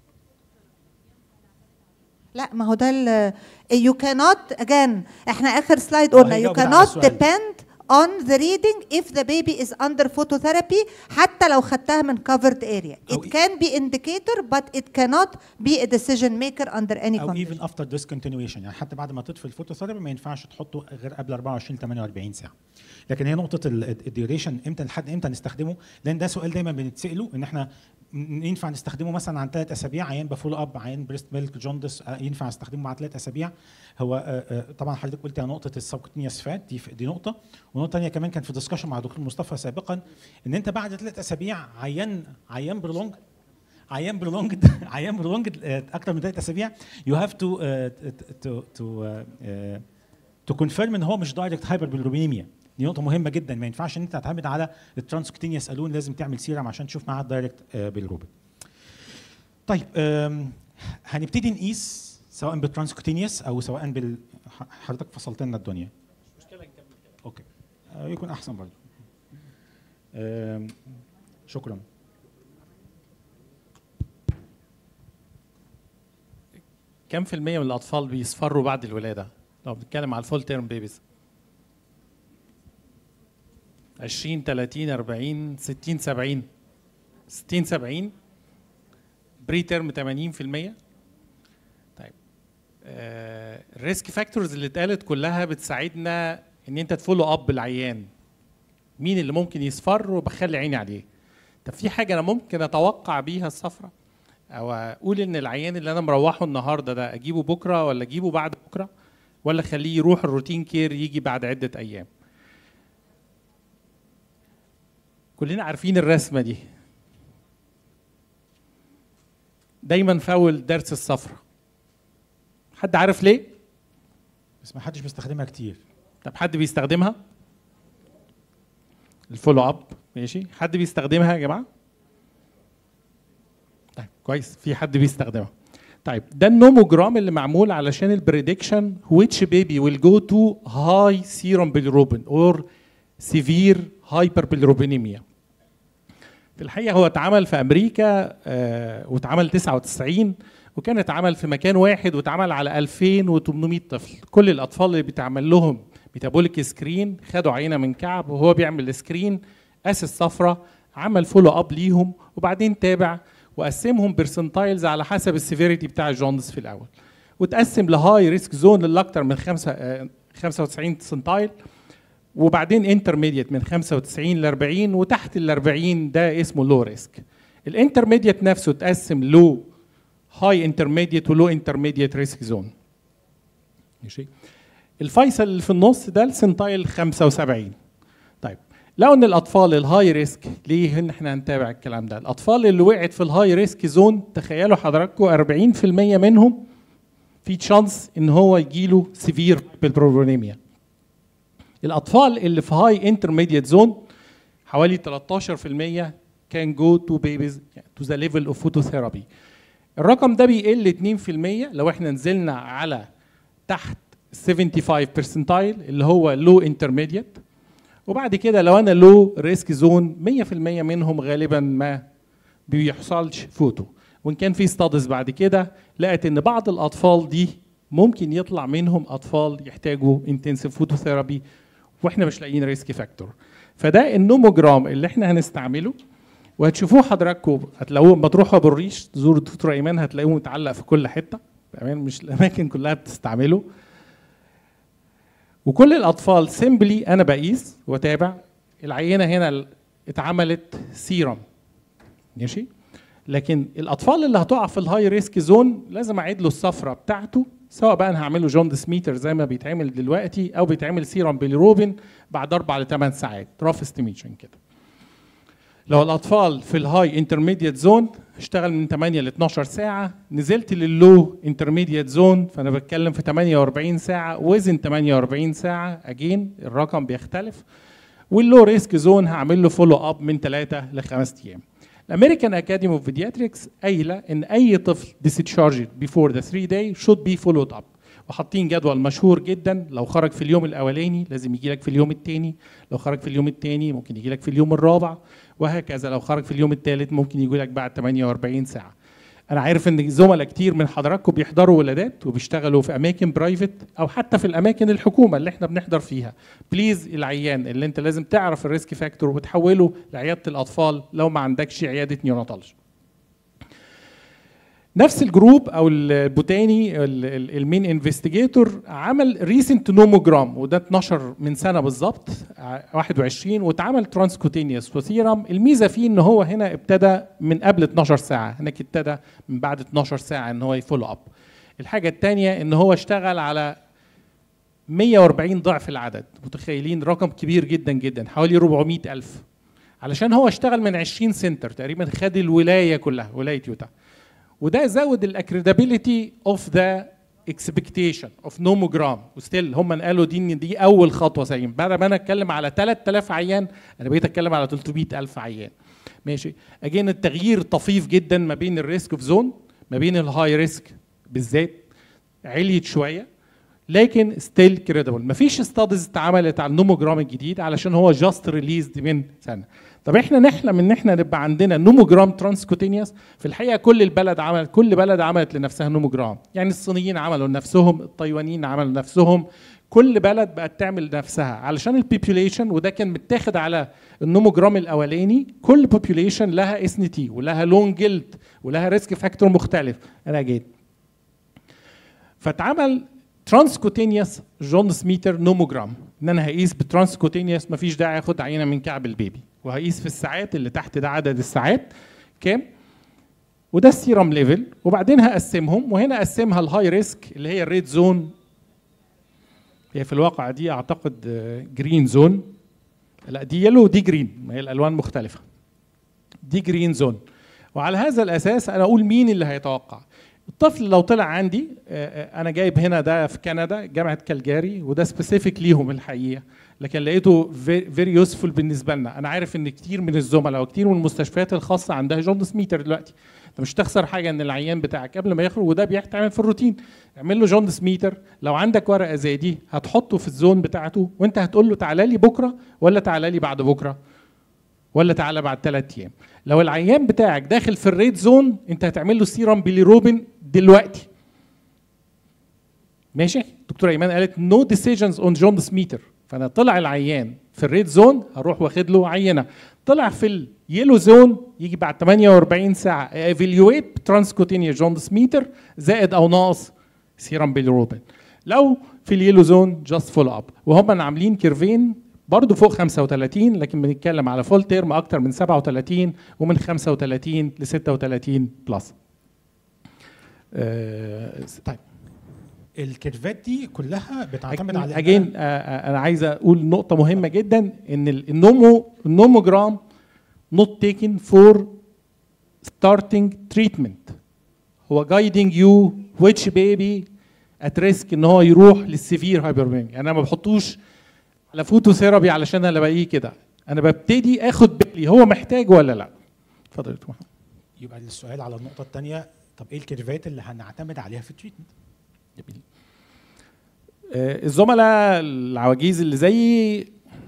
لا ما هو ده ال you cannot again احنا اخر سلايد قلنا you هيجاوب على cannot السؤال. depend on the reading if the baby is under phototherapy حتى لو خدتها من covered area أو it can be indicator but it cannot be a decision maker under any او condition ايفن افتر discontinuation يعني حتى بعد ما تطفي الفوتوثيرابي ما ينفعش تحطه غير قبل 24 48 ساعه لكن هي نقطه الديوريشن امتى لحد امتى نستخدمه لان ده سؤال دايما بنتساله ان احنا م- ينفع نستخدمه مثلا عن ثلاث اسابيع عيان بفول اب عيان بريست ميلك جوندس آه، ينفع استخدمه مع ثلاث اسابيع هو آه، آه، طبعا حضرتك قلت على نقطه السبكوتينيوس فات دي دي نقطه ونقطه ثانيه كمان كان في ديسكشن مع دكتور مصطفى سابقا ان انت بعد ثلاث اسابيع عيان عيان برولونج عيان برولونج عيان برولونج اكتر من ثلاث اسابيع يو هاف تو تو تو تو كونفيرم ان هو مش دايركت هايبر بالروبينيميا دي نقطة مهمة جدا ما ينفعش ان انت تعتمد على الترانسكوتينيوس الون لازم تعمل سيرم عشان تشوف معاه الدايركت بالروبين. طيب آم، هنبتدي نقيس سواء بالترانسكوتينيوس او سواء بال ح- حضرتك فصلت لنا الدنيا. مشكلة نكمل كده. اوكي آه، يكون احسن برضه. آم، شكرا. كم في المية من الأطفال بيصفروا بعد الولادة؟ لو بنتكلم على الفول تيرم بيبيز 20 30 40 60 70 60 70 بري تيرم 80% طيب آه، الريسك فاكتورز اللي اتقالت كلها بتساعدنا ان انت تفولو اب العيان مين اللي ممكن يصفر وبخلي عيني عليه طب في حاجه انا ممكن اتوقع بيها الصفرة او اقول ان العيان اللي انا مروحه النهارده ده اجيبه بكره ولا اجيبه بعد بكره ولا اخليه يروح الروتين كير يجي بعد عده ايام كلنا عارفين الرسمه دي دايما فاول درس الصفرة حد عارف ليه بس ما حدش بيستخدمها كتير طب حد بيستخدمها الفولو اب ماشي حد بيستخدمها يا جماعه طيب كويس في حد بيستخدمها طيب ده النوموجرام اللي معمول علشان البريدكشن which baby will go to high serum bilirubin or severe hyperbilirubinemia في الحقيقه هو اتعمل في امريكا آه واتعمل 99 وكان اتعمل في مكان واحد واتعمل على 2800 طفل كل الاطفال اللي بيتعمل لهم ميتابوليك سكرين خدوا عينه من كعب وهو بيعمل سكرين قاس الصفرة عمل فولو اب ليهم وبعدين تابع وقسمهم بيرسنتايلز على حسب السيفيريتي بتاع الجوندس في الاول وتقسم لهاي ريسك زون للاكثر من خمسة آه، 95 سنتايل وبعدين انترميديت من 95 ل 40 وتحت ال 40 ده اسمه لو ريسك الانترميديت نفسه تقسم لو هاي انترميديت ولو انترميديت ريسك زون ماشي الفيصل اللي في النص ده السنتايل 75 طيب لو ان الاطفال الهاي ريسك ليه ان احنا هنتابع الكلام ده الاطفال اللي وقعت في الهاي ريسك زون تخيلوا حضراتكم 40% منهم في تشانس ان هو يجيله سيفير بالبروبونيميا الاطفال اللي في هاي انترميديت زون حوالي 13% كان جو تو بيبيز تو ذا ليفل اوف فوتوثيرابي الرقم ده بيقل 2% لو احنا نزلنا على تحت 75 برسنتايل اللي هو لو انترميديت وبعد كده لو انا لو ريسك زون 100% منهم غالبا ما بيحصلش فوتو وان كان في ستادز بعد كده لقت ان بعض الاطفال دي ممكن يطلع منهم اطفال يحتاجوا انتنسيف فوتوثيرابي واحنا مش لاقيين ريسك فاكتور فده النوموجرام اللي احنا هنستعمله وهتشوفوه حضراتكم هتلاقوه لما تروحوا ابو الريش تزوروا دكتور ايمان هتلاقوه متعلق في كل حته تمام مش الاماكن كلها بتستعمله وكل الاطفال سيمبلي انا بقيس واتابع العينه هنا اتعملت سيرم ماشي لكن الاطفال اللي هتقع في الهاي ريسك زون لازم اعيد له الصفرة بتاعته سواء بقى انا هعمله جوندس ميتر زي ما بيتعمل دلوقتي او بيتعمل سيرم بيليروبين بعد اربع لثمان ساعات راف استيميشن كده لو الاطفال في الهاي انترميديت زون اشتغل من 8 ل 12 ساعه نزلت لللو انترميديت زون فانا بتكلم في 48 ساعه وزن 48 ساعه اجين الرقم بيختلف واللو ريسك زون هعمل له فولو اب من 3 ل 5 ايام الامريكان اكاديمي اوف بيدياتريكس قايله ان اي طفل ديسشارجد بيفور ذا 3 داي شود بي فولود اب وحاطين جدول مشهور جدا لو خرج في اليوم الاولاني لازم يجي لك في اليوم الثاني لو خرج في اليوم الثاني ممكن يجي لك في اليوم الرابع وهكذا لو خرج في اليوم الثالث ممكن يجي لك بعد 48 ساعه انا عارف ان زملاء كتير من حضراتكم بيحضروا ولادات وبيشتغلوا في اماكن برايفت او حتى في الاماكن الحكومه اللي احنا بنحضر فيها بليز العيان اللي انت لازم تعرف الريسك فاكتور وتحوله لعياده الاطفال لو ما عندكش عياده نيوناتولوجي نفس الجروب او البوتاني المين انفستيجيتور عمل ريسنت نوموجرام وده اتنشر من سنه بالظبط 21 واتعمل ترانسكوتينيوس وثيرم الميزه فيه ان هو هنا ابتدى من قبل 12 ساعه هناك ابتدى من بعد 12 ساعه ان هو يفولو اب الحاجه الثانيه ان هو اشتغل على 140 ضعف العدد متخيلين رقم كبير جدا جدا حوالي 400 الف علشان هو اشتغل من 20 سنتر تقريبا خد الولايه كلها ولايه يوتا وده زود الاكريدابيلتي اوف ذا اكسبكتيشن اوف نوموجرام وستيل هم قالوا دي ان دي اول خطوه سليم بعد ما انا اتكلم على 3000 عيان انا بقيت اتكلم على 300000 عيان ماشي اجين التغيير طفيف جدا ما بين الريسك اوف زون ما بين الهاي ريسك بالذات عليت شويه لكن ستيل كريدبل مفيش ستاديز اتعملت على النوموجرام الجديد علشان هو جاست ريليزد من سنه طب احنا نحلم ان احنا نبقى عندنا نوموجرام ترانسكوتينيوس في الحقيقه كل البلد عملت كل بلد عملت لنفسها نوموجرام يعني الصينيين عملوا لنفسهم التايوانيين عملوا لنفسهم كل بلد بقت تعمل نفسها علشان البوبيوليشن وده كان متاخد على النوموجرام الاولاني كل بوبيوليشن لها اس تي ولها لون جلد ولها ريسك فاكتور مختلف انا جيت فاتعمل ترانسكوتينيوس جون سميتر نوموجرام ان انا هقيس بترانسكوتينيوس مفيش داعي اخد عينه من كعب البيبي وهقيس في الساعات اللي تحت ده عدد الساعات كام وده السيرم ليفل وبعدين هقسمهم وهنا اقسمها الهاي ريسك اللي هي الريد زون هي في الواقع دي اعتقد جرين زون لا دي يلو ودي جرين ما هي الالوان مختلفه دي جرين زون وعلى هذا الاساس انا اقول مين اللي هيتوقع الطفل لو طلع عندي آه، آه، انا جايب هنا ده في كندا جامعه كالجاري وده سبيسيفيك ليهم الحقيقه لكن لقيته فيري يوسفول بالنسبه لنا انا عارف ان كتير من الزملاء وكتير من المستشفيات الخاصه عندها جوندس ميتر دلوقتي انت مش تخسر حاجه ان العيان بتاعك قبل ما يخرج وده بيتعمل في الروتين اعمل له جوندس ميتر لو عندك ورقه زي دي هتحطه في الزون بتاعته وانت هتقول له تعالى لي بكره ولا تعالى لي بعد بكره ولا تعالى بعد ثلاث ايام لو العيان بتاعك داخل في الريد زون انت هتعمل له سيرم بيليروبين دلوقتي ماشي دكتوره ايمان قالت نو ديسيجنز اون جوندس ميتر فانا طلع العيان في الريد زون هروح واخد له عينه طلع في اليلو زون يجي بعد 48 ساعه ايفالويت ترانسكوتينيا جوندس ميتر زائد او ناقص سيرم بيليروبين لو في اليلو زون جاست فول اب وهم عاملين كيرفين برضه فوق 35 لكن بنتكلم على فول تيرم اكتر من 37 ومن 35 ل 36 بلس آه طيب الكيرفات دي كلها بتعتمد على اجين انا عايز اقول نقطه مهمه جدا ان ال- النومو النوموجرام not taken for starting treatment هو guiding you which baby at risk ان هو يروح للسيفير هايبرمينج يعني انا ما بحطوش على فوتو ثيرابي علشان الاقيه كده انا ببتدي اخد بالي هو محتاج ولا لا اتفضل يا دكتور محمد. يبقى السؤال على النقطه الثانيه طب ايه الكيرفات اللي هنعتمد عليها في التريتمنت جميل آه، الزملاء العواجيز اللي زيي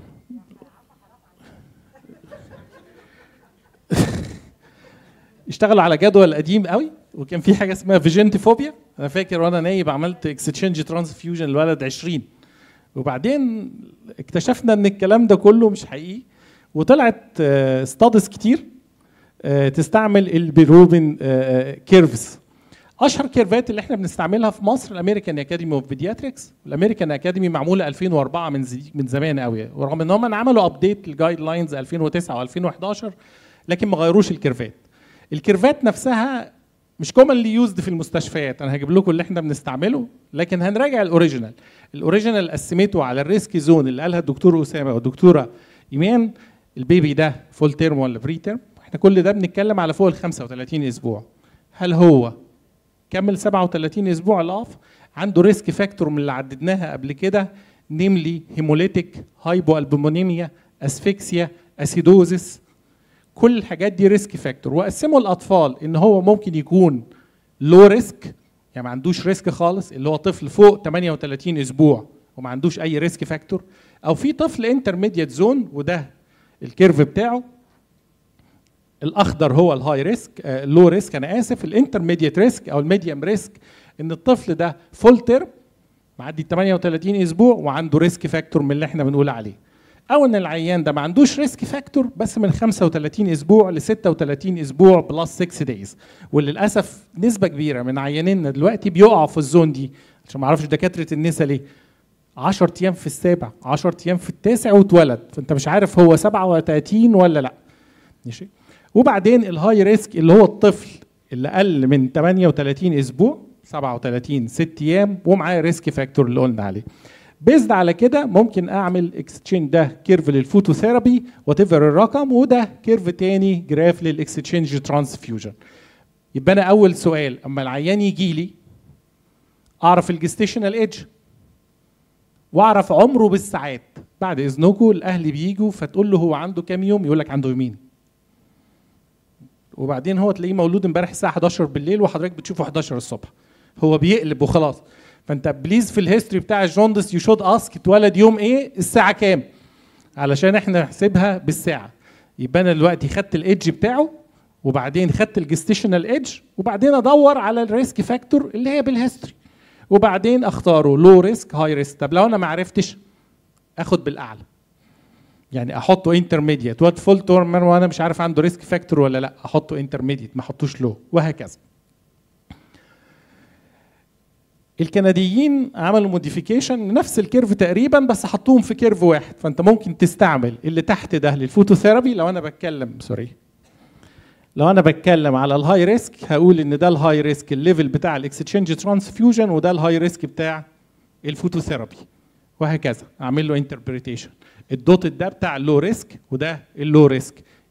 اشتغلوا على جدول قديم قوي وكان في حاجه اسمها فيجنتي فوبيا انا فاكر وانا نايب عملت اكستشينج ترانسفيوجن لولد 20 وبعدين اكتشفنا ان الكلام ده كله مش حقيقي وطلعت ستادس كتير آه، تستعمل البيروبين كيرفز اشهر كيرفات اللي احنا بنستعملها في مصر الامريكان اكاديمي اوف بيدياتريكس الامريكان اكاديمي معموله 2004 من زي من زمان قوي ورغم ان هم عملوا ابديت للجايد لاينز 2009 و2011 لكن ما غيروش الكيرفات الكيرفات نفسها مش كومنلي يوزد في المستشفيات انا هجيب لكم اللي احنا بنستعمله لكن هنراجع الاوريجينال الاوريجينال قسمته على الريسك زون اللي قالها الدكتور اسامه والدكتوره ايمان البيبي ده فول تيرم ولا بري تيرم احنا كل ده بنتكلم على فوق ال 35 اسبوع هل هو كمل 37 اسبوع الاف عنده ريسك فاكتور من اللي عددناها قبل كده نيملي هيموليتيك هايبو البومونيميا اسفكسيا اسيدوزس كل الحاجات دي ريسك فاكتور وقسموا الاطفال ان هو ممكن يكون لو ريسك يعني ما عندوش ريسك خالص اللي هو طفل فوق 38 اسبوع وما عندوش اي ريسك فاكتور او في طفل انترميديت زون وده الكيرف بتاعه الاخضر هو الهاي ريسك اللو ريسك انا اسف الانترميديت ريسك او الميديوم ريسك ان الطفل ده فول تيرم معدي 38 اسبوع وعنده ريسك فاكتور من اللي احنا بنقول عليه او ان العيان ده ما عندوش ريسك فاكتور بس من 35 اسبوع ل 36 اسبوع بلس 6 دايز وللاسف نسبه كبيره من عيانينا دلوقتي بيقعوا في الزون دي عشان ما اعرفش دكاتره النساء ليه 10 ايام في السابع 10 ايام في التاسع واتولد فانت مش عارف هو 37 ولا لا ماشي وبعدين الهاي ريسك اللي هو الطفل اللي اقل من 38 اسبوع 37 6 ايام ومعاه ريسك فاكتور اللي قلنا عليه بيزد على كده ممكن اعمل اكستشينج ده كيرف للفوتوثيرابي وات ايفر الرقم وده كيرف تاني جراف للاكستشينج ترانسفيوجن يبقى انا اول سؤال اما العيان يجي لي اعرف الجستيشنال ايدج واعرف عمره بالساعات بعد اذنكم الاهل بيجوا فتقول له هو عنده كام يوم يقول لك عنده يومين وبعدين هو تلاقيه مولود امبارح الساعه 11 بالليل وحضرتك بتشوفه 11 الصبح هو بيقلب وخلاص فانت بليز في الهيستوري بتاع الجوندس يو شود اسك اتولد يوم ايه الساعه كام علشان احنا نحسبها بالساعه يبقى انا دلوقتي خدت الايدج بتاعه وبعدين خدت الجستيشنال ايدج وبعدين ادور على الريسك فاكتور اللي هي بالهيستوري وبعدين اختاره لو ريسك هاي ريسك طب لو انا ما عرفتش اخد بالاعلى يعني احطه انترميديت وات فول تورمر وانا مش عارف عنده ريسك فاكتور ولا لا احطه انترميديت ما احطوش لو وهكذا الكنديين عملوا موديفيكيشن نفس الكيرف تقريبا بس حطوهم في كيرف واحد فانت ممكن تستعمل اللي تحت ده للفوتوثيرابي لو انا بتكلم سوري لو انا بتكلم على الهاي ريسك هقول ان ده الهاي ريسك الليفل بتاع الاكستشينج ترانسفيوجن وده الهاي ريسك بتاع الفوتوثيرابي وهكذا اعمل له انتربريتيشن الدوت ده بتاع اللو ريسك وده اللو ريسك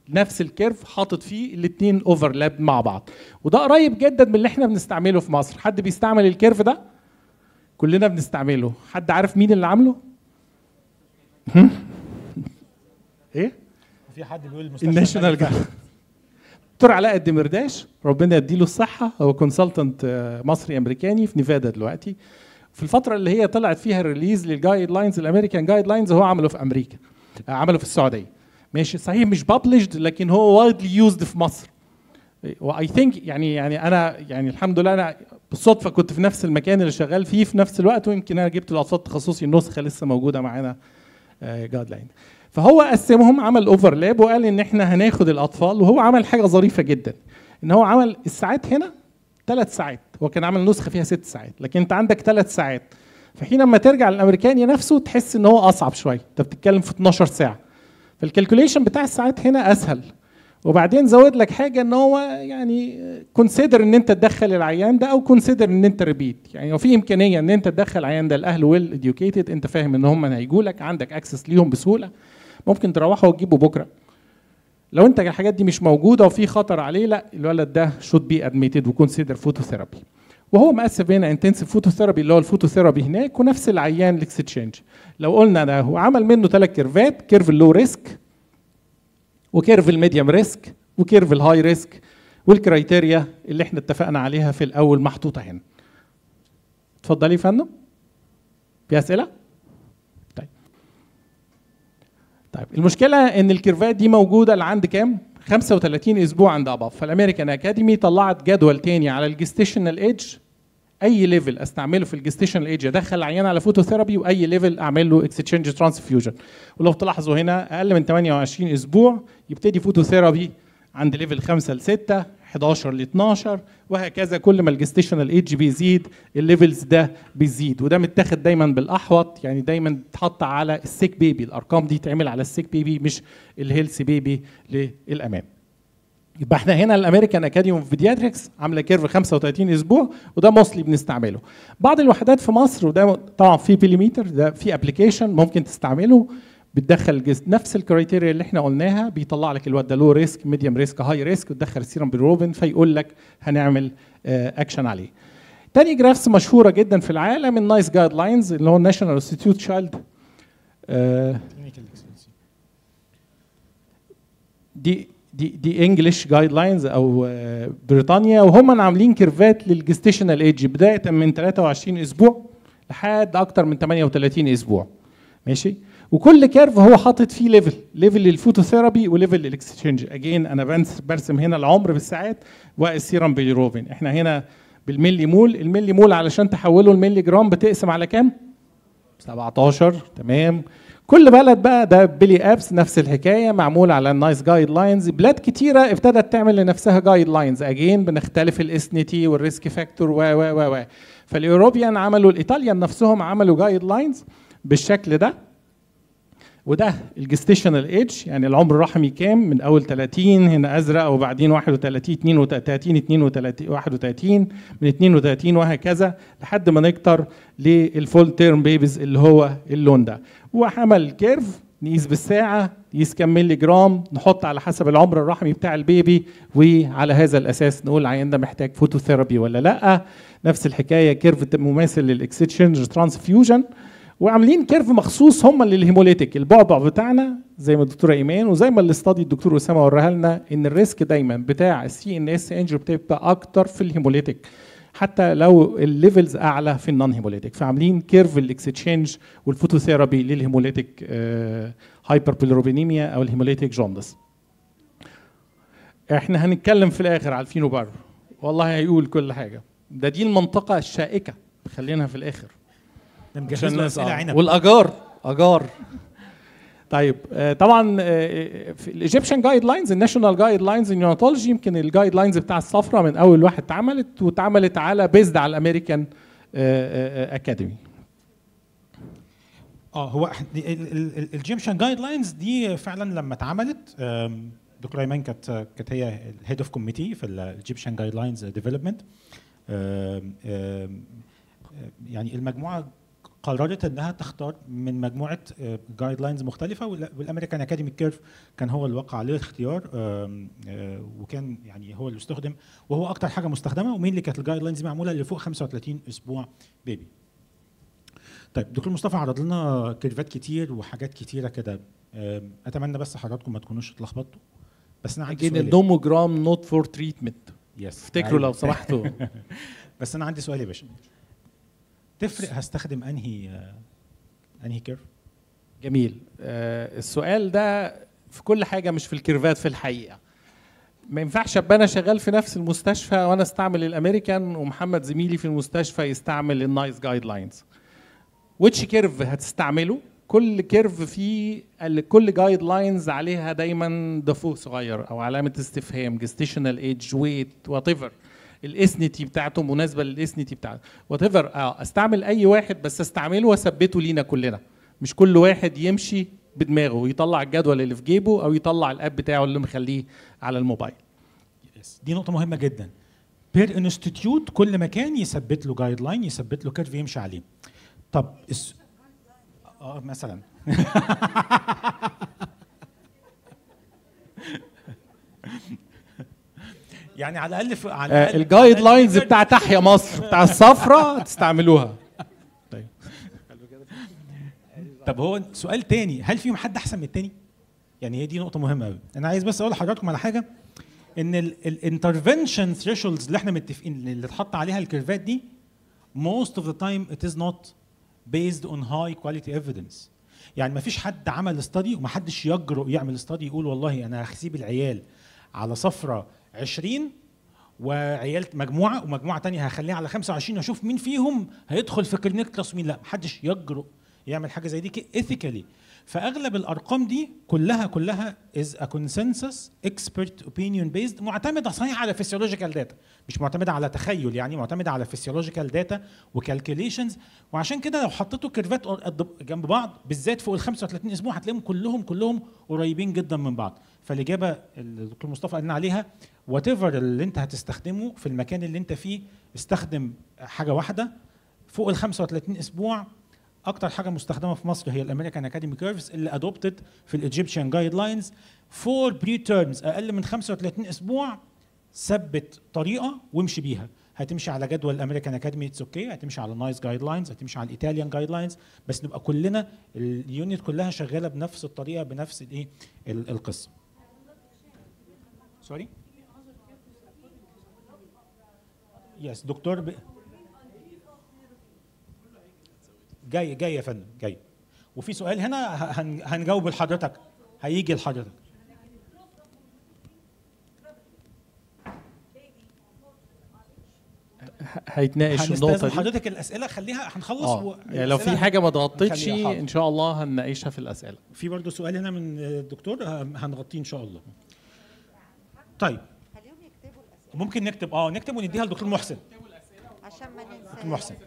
نفس الكيرف حاطط فيه الاثنين اوفرلاب مع بعض وده قريب جدا من اللي احنا بنستعمله في مصر حد بيستعمل الكيرف ده كلنا بنستعمله حد عارف مين اللي عامله هم؟ ايه في حد بيقول المستشفى الناشونال الملكي جارد دكتور علاء الدمرداش ربنا يديله الصحه هو كونسلتنت مصري امريكاني في نيفادا دلوقتي في الفتره اللي هي طلعت فيها الريليز للجايد لاينز الامريكان جايد لاينز هو عمله في امريكا آه، عمله في السعوديه ماشي صحيح مش بابلشد لكن هو وايدلي يوزد في مصر واي ثينك يعني يعني انا يعني الحمد لله انا بالصدفه كنت في نفس المكان اللي شغال فيه في نفس الوقت ويمكن انا جبت الاطفال التخصصي النسخه لسه موجوده معانا جايد لاين فهو قسمهم عمل اوفرلاب وقال ان احنا هناخد الاطفال وهو عمل حاجه ظريفه جدا ان هو عمل الساعات هنا ثلاث ساعات هو كان عامل نسخه فيها ست ساعات لكن انت عندك ثلاث ساعات فحين لما ترجع للامريكاني نفسه تحس ان هو اصعب شويه انت بتتكلم في 12 ساعه فالكالكوليشن بتاع الساعات هنا اسهل وبعدين زود لك حاجه ان هو يعني كونسيدر ان انت تدخل العيان ده او كونسيدر ان انت ريبيت يعني لو في امكانيه ان انت تدخل العيان ده الاهل ويل اديوكيتد انت فاهم ان هم هيجوا لك عندك اكسس ليهم بسهوله ممكن تروحوا وتجيبوا بكره لو انت الحاجات دي مش موجوده وفي خطر عليه لا الولد ده شود بي ادميتد وكونسيدر فوتوثيرابي وهو مقسم هنا انتنسيف فوتوثيرابي اللي هو الفوتوثيرابي هناك ونفس العيان الاكستشينج لو قلنا ده هو عمل منه ثلاث كيرفات كيرف اللو ريسك وكيرف الميديوم ريسك وكيرف الهاي ريسك والكرايتيريا اللي احنا اتفقنا عليها في الاول محطوطه هنا اتفضلي يا فندم في اسئله طيب طيب المشكله ان الكيرفات دي موجوده لعند كام 35 اسبوع عند اباف فالامريكان اكاديمي طلعت جدول تاني على الجستيشنال ايدج اي ليفل استعمله في الجستيشنال ايدج ادخل عيان على فوتوثيرابي واي ليفل اعمل له اكستشينج ترانسفيوجن ولو تلاحظوا هنا اقل من 28 اسبوع يبتدي فوتوثيرابي عند ليفل 5 ل 6 11 ل 12 وهكذا كل ما الجستيشنال ايدج بيزيد الليفلز ده بيزيد وده متاخد دايما بالاحوط يعني دايما بتحط على السيك بيبي الارقام دي تعمل على السيك بيبي مش الهيلث بيبي للامام يبقى احنا هنا الامريكان اكاديمي اوف بيدياتريكس عامله كيرف 35 اسبوع وده موصلي بنستعمله بعض الوحدات في مصر وده طبعا في بيليمتر ده في ابلكيشن ممكن تستعمله بتدخل الجسم نفس الكرايتيريا اللي احنا قلناها بيطلع لك الواد ده لو ريسك ميديوم ريسك هاي ريسك وتدخل السيرم بالروبن فيقول لك هنعمل اكشن عليه تاني جرافس مشهوره جدا في العالم النايس جايد لاينز اللي هو الناشونال انستيتيوت تشايلد دي دي دي انجلش جايد لاينز او آه، بريطانيا وهم عاملين كيرفات للجستيشنال ايدج بدايه من 23 اسبوع لحد اكتر من 38 اسبوع ماشي وكل كيرف هو حاطط فيه ليفل ليفل للفوتوثيرابي وليفل للاكستشينج اجين انا بنس- برسم هنا العمر بالساعات والسيرم بيليروبين احنا هنا بالملي مول الملي مول علشان تحوله الملي جرام بتقسم على كام 17 تمام كل بلد بقى ده بيلي ابس نفس الحكايه معمول على النايس جايد لاينز بلاد كتيره ابتدت تعمل لنفسها جايد لاينز اجين بنختلف الاثنيتي والريسك فاكتور و و و و فالاوروبيان عملوا الايطاليان نفسهم عملوا جايد لاينز بالشكل ده وده الجستيشنال ايدج يعني العمر الرحمي كام من اول 30 هنا ازرق وبعدين 31 32 32 31 من 32 وهكذا لحد ما نكتر للفول تيرم بيبيز اللي هو اللون ده وعمل كيرف نقيس بالساعة نقيس كم ملي جرام نحط على حسب العمر الرحمي بتاع البيبي وعلى هذا الأساس نقول العيان ده محتاج فوتوثيرابي ولا لأ نفس الحكاية كيرف مماثل للإكسشينج ترانسفيوجن وعاملين كيرف مخصوص هم للهيموليتيك البعبع بتاعنا زي ما الدكتوره ايمان وزي ما الاستادي الدكتور اسامه وراها لنا ان الريسك دايما بتاع السي ان اس انجري بتبقى اكتر في الهيموليتيك حتى لو الليفلز اعلى في النون هيموليتيك فعاملين كيرف الاكستشينج والفوتوثيرابي للهيموليتيك هايبر بيلروبينيميا او الهيموليتيك جوندس احنا هنتكلم في الاخر على الفينوبار والله هيقول كل حاجه ده دي المنطقه الشائكه خلينا في الاخر ده عشان مجهز له الناس اسئله آه. عنب والاجار اجار طيب آه، طبعا آه، في الايجيبشن جايد لاينز الناشونال جايد لاينز نيوناتولوجي يمكن الجايد لاينز بتاع الصفرة من اول واحد اتعملت واتعملت على بيزد على الامريكان اكاديمي اه هو الجيمشن جايد لاينز دي فعلا لما اتعملت آم، دكتوره ايمان كانت كانت هي الهيد اوف كوميتي في الجيمشن جايد لاينز ديفلوبمنت يعني المجموعه قررت انها تختار من مجموعه جايد لاينز مختلفه وال- والامريكان اكاديمي كيرف كان هو اللي وقع عليه الاختيار آم، آه، وكان يعني هو اللي استخدم وهو اكتر حاجه مستخدمه ومين اللي كانت الجايد لاينز دي معموله اللي فوق 35 اسبوع بيبي طيب دكتور مصطفى عرض لنا كيرفات كتير وحاجات كتيره كده آم، اتمنى بس حضراتكم ما تكونوش اتلخبطتوا بس انا عندي اجين سؤال النوموجرام نوت فور تريتمنت يس افتكروا لو سمحتوا بس انا عندي سؤال يا باشا تفرق هستخدم انهي آه، انهي كيرف جميل آه السؤال ده في كل حاجه مش في الكيرفات في الحقيقه ما ينفعش ابقى انا شغال في نفس المستشفى وانا استعمل الامريكان ومحمد زميلي في المستشفى يستعمل النايس جايد لاينز ويتش كيرف هتستعمله كل كيرف فيه ال- كل جايد لاينز عليها دايما دفوه صغير او علامه استفهام جستيشنال ايدج ويت وات ايفر الاثنتي بتاعته مناسبه للاثنتي بتاعته وات ايفر استعمل اي واحد بس استعمله واثبته لينا كلنا مش كل واحد يمشي بدماغه ويطلع الجدول اللي في جيبه او يطلع الاب بتاعه اللي مخليه على الموبايل يس دي نقطة مهمة جدا بير انستيتيوت كل مكان يثبت له جايد لاين يثبت له كيرف يمشي عليه طب الس... اه مثلا يعني على الاقل في على آه الأقل- الجايد على الأقل لاينز في بتاع تحيا مصر بتاع الصفرة تستعملوها طيب طب هو سؤال تاني هل فيهم حد احسن من التاني؟ يعني هي دي نقطة مهمة قوي انا عايز بس اقول لحضراتكم على حاجة ان الانترفنشن ثريشولدز اللي احنا متفقين اللي اتحط عليها الكيرفات دي most of the time it is not based on high quality evidence يعني ما فيش حد عمل استادي وما حدش يجرؤ يعمل استادي يقول والله انا هسيب العيال على صفرة 20 وعيال مجموعه ومجموعه تانية هخليها على 25 واشوف مين فيهم هيدخل في كلينيكس ومين لا محدش يجرؤ يعمل حاجه زي دي ايثيكالي فاغلب الارقام دي كلها كلها از ا كونسنسس اكسبرت اوبينيون بيزد معتمده صحيح على فيسيولوجيكال داتا مش معتمده على تخيل يعني معتمده على فيسيولوجيكال داتا وكالكوليشنز وعشان كده لو حطيتوا كيرفات قد- جنب بعض بالذات فوق ال 35 اسبوع هتلاقيهم كلهم كلهم قريبين جدا من بعض فالاجابه اللي الدكتور مصطفى قال لنا عليها وات ايفر اللي انت هتستخدمه في المكان اللي انت فيه استخدم حاجه واحده فوق ال 35 اسبوع اكتر حاجه مستخدمه في مصر هي الامريكان اكاديمي كيرفز اللي ادوبتد في الايجيبشن جايد لاينز فور بري تيرمز اقل من 35 اسبوع ثبت طريقه وامشي بيها هتمشي على جدول الامريكان اكاديمي اتس اوكي هتمشي على النايس جايد لاينز هتمشي على الايطاليان جايد لاينز بس نبقى كلنا اليونت كلها شغاله بنفس الطريقه بنفس الايه ال- القصه سوري يس دكتور ب... جاي جاي يا فندم جاي وفي سؤال هنا ه- هن- هنجاوب لحضرتك هيجي لحضرتك هيتناقش النقطة هنستاذن دي حضرتك الاسئله خليها هنخلص اه و... يعني لو في الأسئلة حاجة ما اتغطتش نخليها حاضر. ان شاء الله هنناقشها في الأسئلة في برضه سؤال هنا من الدكتور ه- هنغطيه ان شاء الله طيب خليهم يكتبوا الاسئله ممكن نكتب اه نكتب ونديها للدكتور محسن عشان ما ننساش دكتور محسن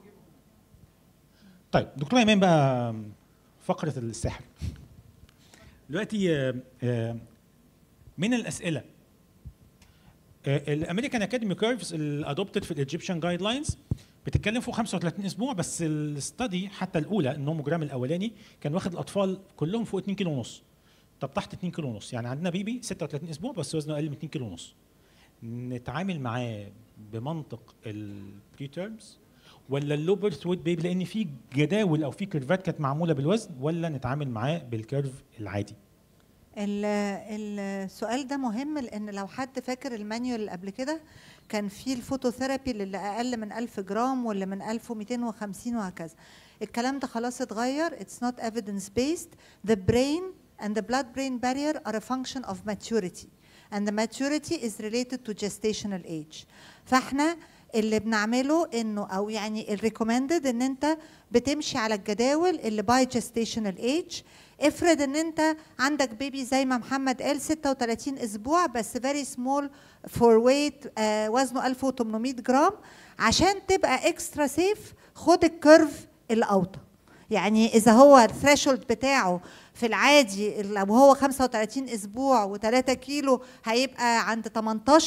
طيب دكتور ايمان بقى فقره السحر دلوقتي آه، آه، من الاسئله الامريكان اكاديمي كيرفز الادوبتد في الايجيبشن جايد لاينز بتتكلم فوق 35 اسبوع بس الستادي حتى الاولى النوموجرام الاولاني كان واخد الاطفال كلهم فوق 2 كيلو ونص طب تحت 2 كيلو ونص يعني عندنا بيبي 36 اسبوع بس وزنه اقل من 2 كيلو ونص نتعامل معاه بمنطق البري تيرمز ولا اللو بيرث ويت بيبي لان في جداول او في كيرفات كانت معموله بالوزن ولا نتعامل معاه بالكيرف العادي ال- السؤال ده مهم لان لو حد فاكر المانيول اللي قبل كده كان في الفوتوثيرابي اللي اقل من 1000 جرام واللي من 1250 وهكذا الكلام ده خلاص اتغير it's not evidence based the brain and the blood brain barrier are a function of maturity and the maturity is related to gestational age فاحنا اللي بنعمله انه او يعني الريكومندد ان انت بتمشي على الجداول اللي باي جستيشنال ايج افرض ان انت عندك بيبي زي ما محمد قال 36 اسبوع بس فيري سمول فور ويت وزنه 1800 جرام عشان تبقى اكسترا سيف خد الكيرف الاوطى يعني اذا هو الثريشولد بتاعه في العادي لو هو 35 اسبوع و3 كيلو هيبقى عند 18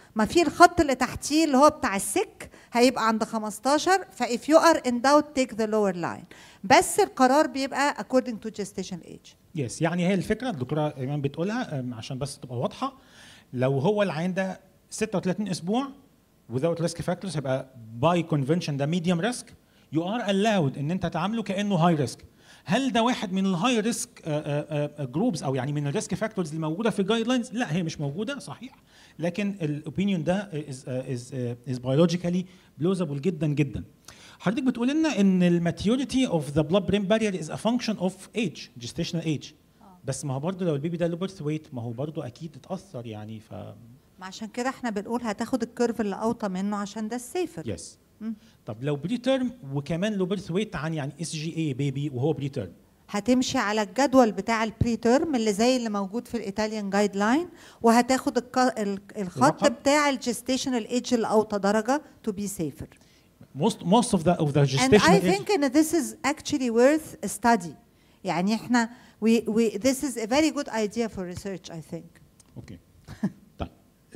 ما في الخط اللي تحتيه اللي هو بتاع السك هيبقى عند 15 فاف يو ار ان داوت تيك ذا لور لاين بس القرار بيبقى according to gestation age يس يعني هي الفكره الدكتوره ايمان بتقولها أم، عشان بس تبقى واضحه لو هو العين ده 36 اسبوع without risk factors هيبقى باي كونفنشن ده ميديوم ريسك يو ار allowed ان انت تعامله كانه هاي ريسك هل ده واحد من الهاي ريسك جروبز او يعني من الريسك فاكتورز اللي موجوده في الجايد لاينز لا هي مش موجوده صحيح لكن الاوبينيون ده از از از بيولوجيكالي بلوزابل جدا جدا حضرتك بتقول لنا ان الماتيوريتي اوف ذا بلاد برين بارير از ا فانكشن اوف ايج جيستيشنال ايج بس ما هو برضه لو البيبي ده له بيرث ويت ما هو برضه اكيد اتاثر يعني ف ما عشان كده احنا بنقول هتاخد الكيرف اللي اوطى منه عشان ده السيفر يس مم. طب لو بري تيرم وكمان له بيرث ويت عن يعني اس جي اي بيبي وهو بري تيرم هتمشي على الجدول بتاع البري تيرم اللي زي اللي موجود في الايطاليان جايد لاين وهتاخد الك- ال- الخط الرقم؟ بتاع الجستيشنال ايج اللي اوطى درجه تو بي سيفر most most of the of the and gestational I age think ان this is actually worth a study يعني احنا we, we, this is a very good idea for research I think اوكي طيب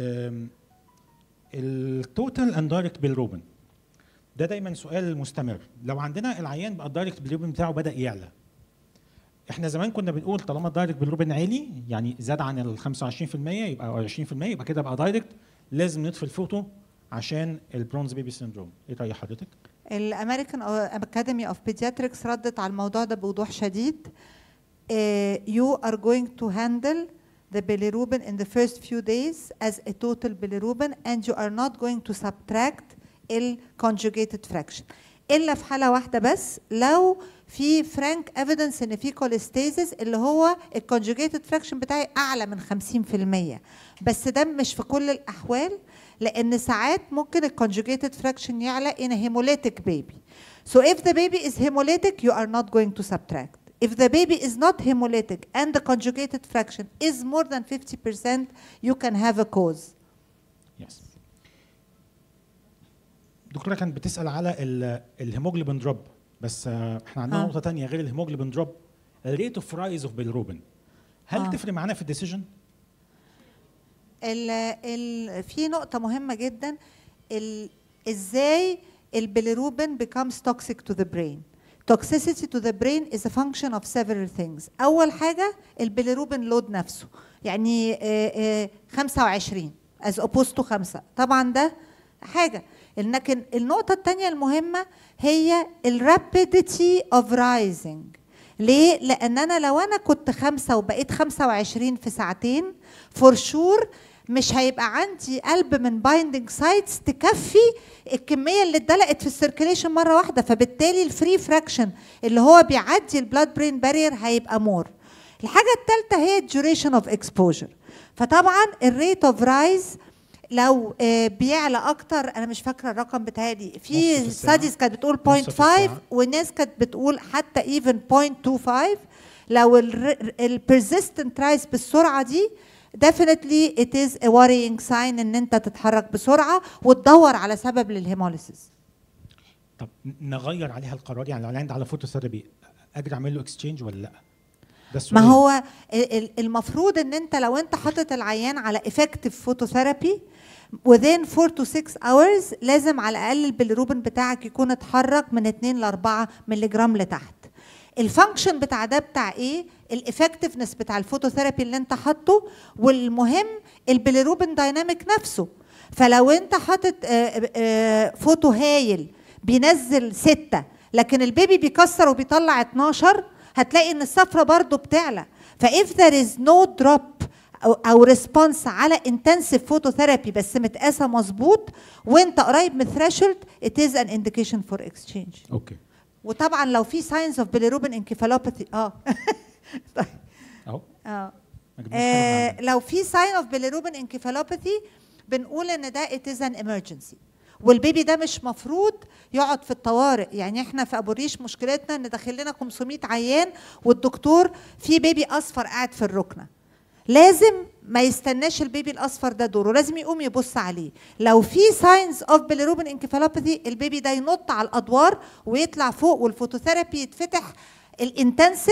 التوتال اند دايركت بالروبن ده دايما سؤال مستمر لو عندنا العيان بقى الدايركت بالروبن بتاعه بدا يعلى احنا زمان كنا بنقول طالما الدايركت بالروبن عالي يعني زاد عن ال 25% يبقى أو 20% يبقى كده بقى دايركت لازم نطفي الفوتو عشان البرونز بيبي سيندروم ايه راي حضرتك؟ الامريكان اكاديمي اوف بيدياتريكس ردت على الموضوع ده بوضوح شديد you are going to handle the bilirubin in the first few days as a total bilirubin and you are not going to subtract ال conjugated fraction الا في حاله واحده بس لو في فرانك ايفيدنس ان في كوليستيزيس اللي هو الكونجوجيتد فراكشن بتاعي اعلى من 50% بس ده مش في كل الاحوال لان ساعات ممكن الكونجوجيتد فراكشن يعلى in a hemolytic baby so if the baby is hemolytic you are not going to subtract if the baby is not hemolytic and the conjugated fraction is more than 50% you can have a cause يس الدكتوره كانت بتسال على ال- الهيموجلوبين دروب بس آه، احنا عندنا آه. نقطه تانية غير الهيموجلوبين دروب الريت اوف رايز اوف بالروبين هل آه. تفرق معانا في الديسيجن؟ ال ال في نقطة مهمة جدا ال ازاي البيليروبين becomes toxic to the brain toxicity to the brain is a function of several things أول حاجة البيليروبين لود نفسه يعني آه، آه، 25 as opposed to 5 طبعا ده حاجة لكن النقطة التانية المهمة هي ال rapidity of rising ليه؟ لأن أنا لو أنا كنت خمسة وبقيت 25 في ساعتين فور شور مش هيبقى عندي قلب من بايندنج سايتس تكفي الكميه اللي اتدلقت في السيركيليشن مره واحده فبالتالي الفري فراكشن اللي هو بيعدي البلاد برين بارير هيبقى مور الحاجه الثالثه هي الديوريشن اوف اكسبوجر فطبعا الريت اوف رايز لو آه، بيعلى اكتر انا مش فاكره الرقم بتاعي نص في في الساعة. ستاديز كانت بتقول نص في 0.5 الساعة. وناس كانت بتقول حتى ايفن 0.25 لو البرزيستنت رايز بالسرعه دي definitely it is a worrying sign ان انت تتحرك بسرعه وتدور على سبب للهيموليسيس طب نغير عليها القرار يعني لو العيان ده على فوتوثيرابي اقدر اعمل له اكسشينج ولا لا؟ ده ما السؤال. هو ال- ال- المفروض ان انت لو انت حاطط العيان على effective phototherapy within 4 to 6 hours لازم على الاقل البيليروبين بتاعك يكون اتحرك من 2 ل 4 مللي جرام لتحت الفانكشن بتاع ده بتاع ايه الافكتفنس بتاع الفوتوثيرابي اللي انت حاطه والمهم البيليروبين دايناميك نفسه فلو انت حاطط آه، آه، فوتو هايل بينزل ستة لكن البيبي بيكسر وبيطلع 12 هتلاقي ان الصفرة برضو بتعلى فاف there is no drop او او ريسبونس على انتنسيف فوتوثيرابي بس متقاسه مظبوط وانت قريب من الثريشولد it is an indication for exchange اوكي وطبعا لو في signs of bilirubin encephalopathy اه طيب اهو اه ما جبناش حاجة من آه، عندنا. لو في sign of bilirubin encephalopathy بنقول ان ده it is an emergency والبيبي ده مش مفروض يقعد في الطوارئ يعني احنا في ابو ريش مشكلتنا ان داخل لنا 500 عيان والدكتور في بيبي اصفر قاعد في الركنه لازم ما يستناش البيبي الاصفر ده دوره لازم يقوم يبص عليه لو في ساينز اوف bilirubin encephalopathy البيبي ده ينط على الادوار ويطلع فوق والفوتوثيرابي يتفتح الانتنسيف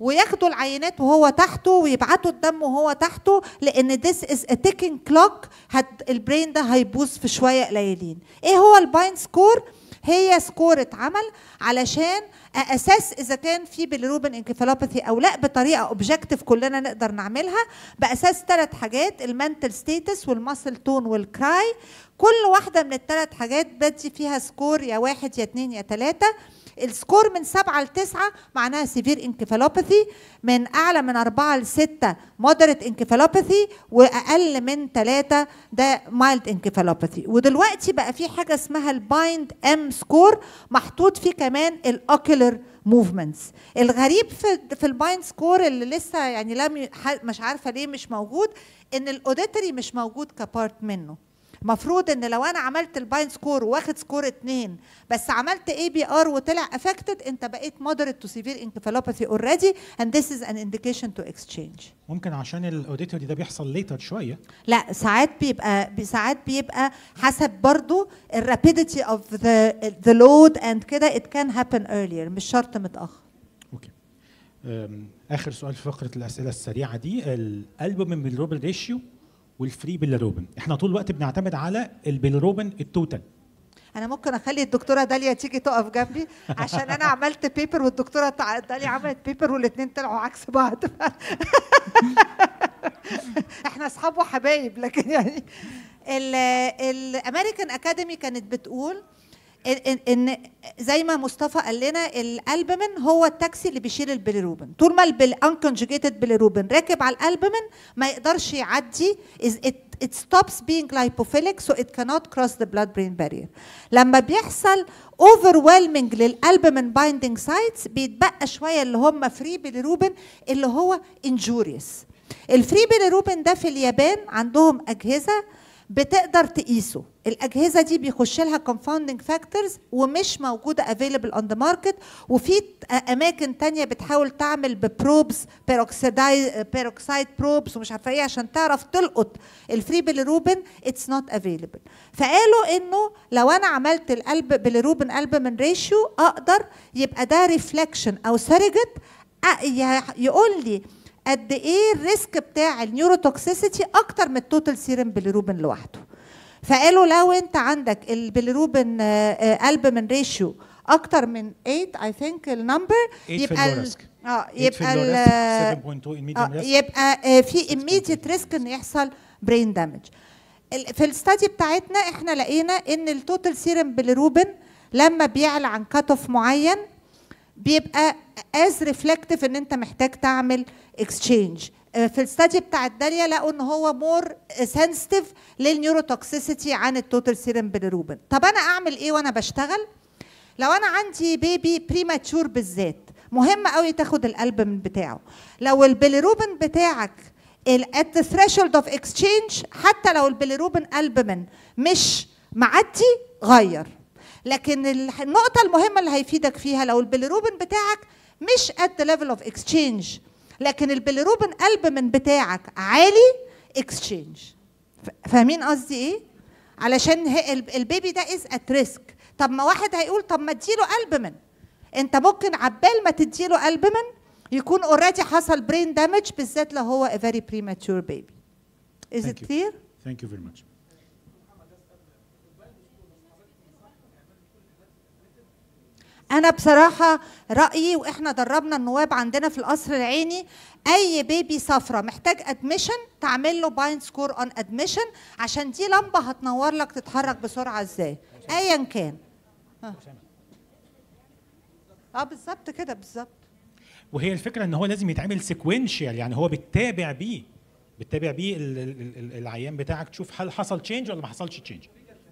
وياخدوا العينات وهو تحته ويبعتوا الدم وهو تحته لان this is a ticking clock هت البرين ده هيبوظ في شويه قليلين ايه هو الباين سكور هي سكور اتعمل علشان اساس اذا كان في بالروبن انكفالوباثي او لا بطريقه اوبجكتيف كلنا نقدر نعملها باساس ثلاث حاجات المنتل ستيتس والماسل تون والكراي كل واحده من الثلاث حاجات بدي فيها سكور يا واحد يا اتنين يا تلاته السكور من سبعة لتسعة معناها سيفير انكفالوباثي من أعلى من أربعة لستة مودريت انكفالوباثي وأقل من ثلاثة ده مايلد انكفالوباثي ودلوقتي بقى في حاجة اسمها البايند ام سكور محطوط فيه كمان الاوكيولر موفمنتس الغريب في في البايند سكور اللي لسه يعني لم ي- ح- مش عارفه ليه مش موجود ان الاوديتري مش موجود كبارت منه مفروض ان لو انا عملت الباين سكور واخد سكور اتنين بس عملت اي بي ار وطلع افكتد انت بقيت moderate to severe encephalopathy already and this is an indication to exchange ممكن عشان الاوديتوري ده بيحصل ليتر شويه لا ساعات بيبقى ساعات بيبقى حسب برضو الرابيديتي اوف ذا ذا لود اند كده it can happen earlier مش شرط متاخر اوكي أم، اخر سؤال في فقره الاسئله السريعه دي الالبومين بالروبن ريشيو والفري بالروبن احنا طول الوقت بنعتمد على البيلروبن التوتال انا ممكن اخلي الدكتوره داليا تيجي تقف جنبي عشان انا عملت بيبر والدكتوره تع- داليا عملت بيبر والاثنين طلعوا عكس بعض احنا اصحاب وحبايب لكن يعني الامريكان اكاديمي كانت بتقول إن- إن- ان زي ما مصطفى قال لنا الالبومين هو التاكسي اللي بيشيل البيليروبين طول ما الانكونجيجيتد بيليروبين راكب على الالبومين ما يقدرش يعدي is- it, it stops being lipophilic so it cannot cross the blood brain barrier لما بيحصل overwhelming للالبومين binding sites بيتبقى شويه اللي هم فري بيليروبين اللي هو injurious الفري بيليروبين ده في اليابان عندهم اجهزه بتقدر تقيسه الاجهزه دي بيخش لها confounding factors ومش موجوده available on the market وفي ت- اماكن تانية بتحاول تعمل ببروبس بيروكسايد بروبس ومش عارفه ايه عشان تعرف تلقط الفري بيليروبين اتس نوت افيلبل فقالوا انه لو انا عملت القلب بيليروبين قلب من ريشيو اقدر يبقى ده ريفلكشن او سرجت يقول لي قد ايه الريسك بتاع النيوروتوكسيسيتي اكتر من التوتال سيرم بيليروبين لوحده فقالوا لو انت عندك البيليروبين قلب من ريشيو اكتر من 8 اي ثينك النمبر 8 في يبقى ال- اللوريسك. اه 8 في يبقى اللوريسك، ال- 7.2 in آه، medium risk. يبقى آه، في immediate ريسك ان يحصل برين دامج في الستادي بتاعتنا احنا لقينا ان التوتال سيرم بيليروبين لما بيعلى عن كات اوف معين بيبقى از ريفلكتيف ان انت محتاج تعمل اكسشينج في الستادي بتاع الداليا لقوا ان هو مور سنسيتيف للنيوروتوكسيسيتي عن التوتال سيرم بيليروبين طب انا اعمل ايه وانا بشتغل لو انا عندي بيبي بريماتشور بالذات مهم قوي تاخد القلب من بتاعه لو البيليروبين بتاعك at the threshold of exchange حتى لو البيليروبين البومين مش معدي غير لكن ال- النقطة المهمة اللي هيفيدك فيها لو البيليروبين بتاعك مش at the level of exchange لكن البيليروبين البومين بتاعك عالي exchange ف- فاهمين قصدي ايه؟ علشان هي- ال- البيبي ده از ات ريسك طب ما واحد هيقول طب ما اديله البومين انت ممكن عبال ما تديله البومين يكون اوريدي حصل برين دامج بالذات لو هو a very premature baby is Thank it you. clear Thank you very much. انا بصراحه رايي واحنا دربنا النواب عندنا في القصر العيني اي بيبي صفرة محتاج ادميشن تعمل له باين سكور اون ادميشن عشان دي لمبه هتنور لك تتحرك بسرعه ازاي ايا كان ها. اه بالظبط كده بالظبط وهي الفكره ان هو لازم يتعمل سيكوينشال يعني هو بتتابع بيه بتتابع بيه ال- ال- ال- العيان بتاعك تشوف هل حصل تشينج ولا ما حصلش تشينج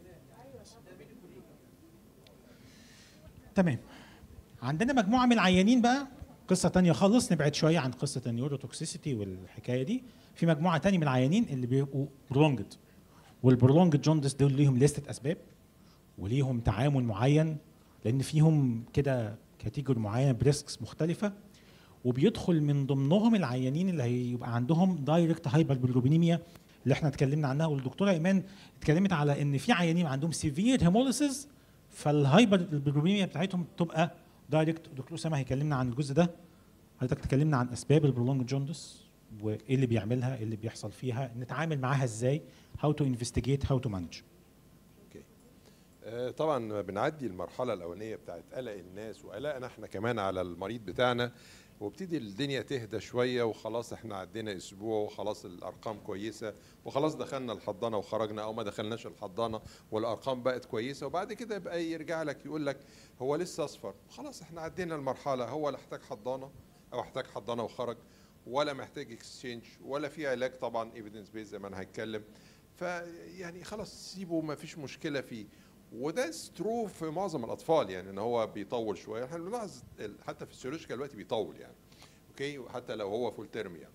تمام عندنا مجموعه من العيانين بقى قصه تانية خالص نبعد شويه عن قصه النيوروتوكسيسيتي والحكايه دي في مجموعه تانية من العيانين اللي بيبقوا برولونجد والبرولونجد جوندس دول ليهم لستة اسباب وليهم تعامل معين لان فيهم كده كاتيجوري معين بريسكس مختلفه وبيدخل من ضمنهم العيانين اللي هيبقى عندهم دايركت هايبر بالروبينيميا اللي احنا اتكلمنا عنها والدكتوره ايمان اتكلمت على ان في عيانين عندهم سيفير هيموليسيس فالهايبر بالروبينيميا بتاعتهم تبقى دايركت دكتور اسامه هيكلمنا عن الجزء ده حضرتك تكلمنا عن اسباب البرولونج جوندس وايه اللي بيعملها ايه اللي بيحصل فيها نتعامل معاها ازاي how to investigate how to manage آه، طبعا بنعدي المرحله الاولانيه بتاعت قلق الناس وقلقنا احنا كمان على المريض بتاعنا وابتدي الدنيا تهدى شويه وخلاص احنا عدينا اسبوع وخلاص الارقام كويسه وخلاص دخلنا الحضانه وخرجنا او ما دخلناش الحضانه والارقام بقت كويسه وبعد كده يبقى يرجع لك يقول لك هو لسه اصفر خلاص احنا عدينا المرحله هو لا احتاج حضانه او احتاج حضانه وخرج ولا محتاج اكسشينج ولا في علاج طبعا ايفيدنس بيز زي ما انا هتكلم فيعني خلاص سيبه ما فيش مشكله فيه وده ترو في معظم الاطفال يعني ان هو بيطول شويه احنا بنلاحظ ال- حتى في السيولوجيكال دلوقتي بيطول يعني اوكي وحتى لو هو فول تيرم يعني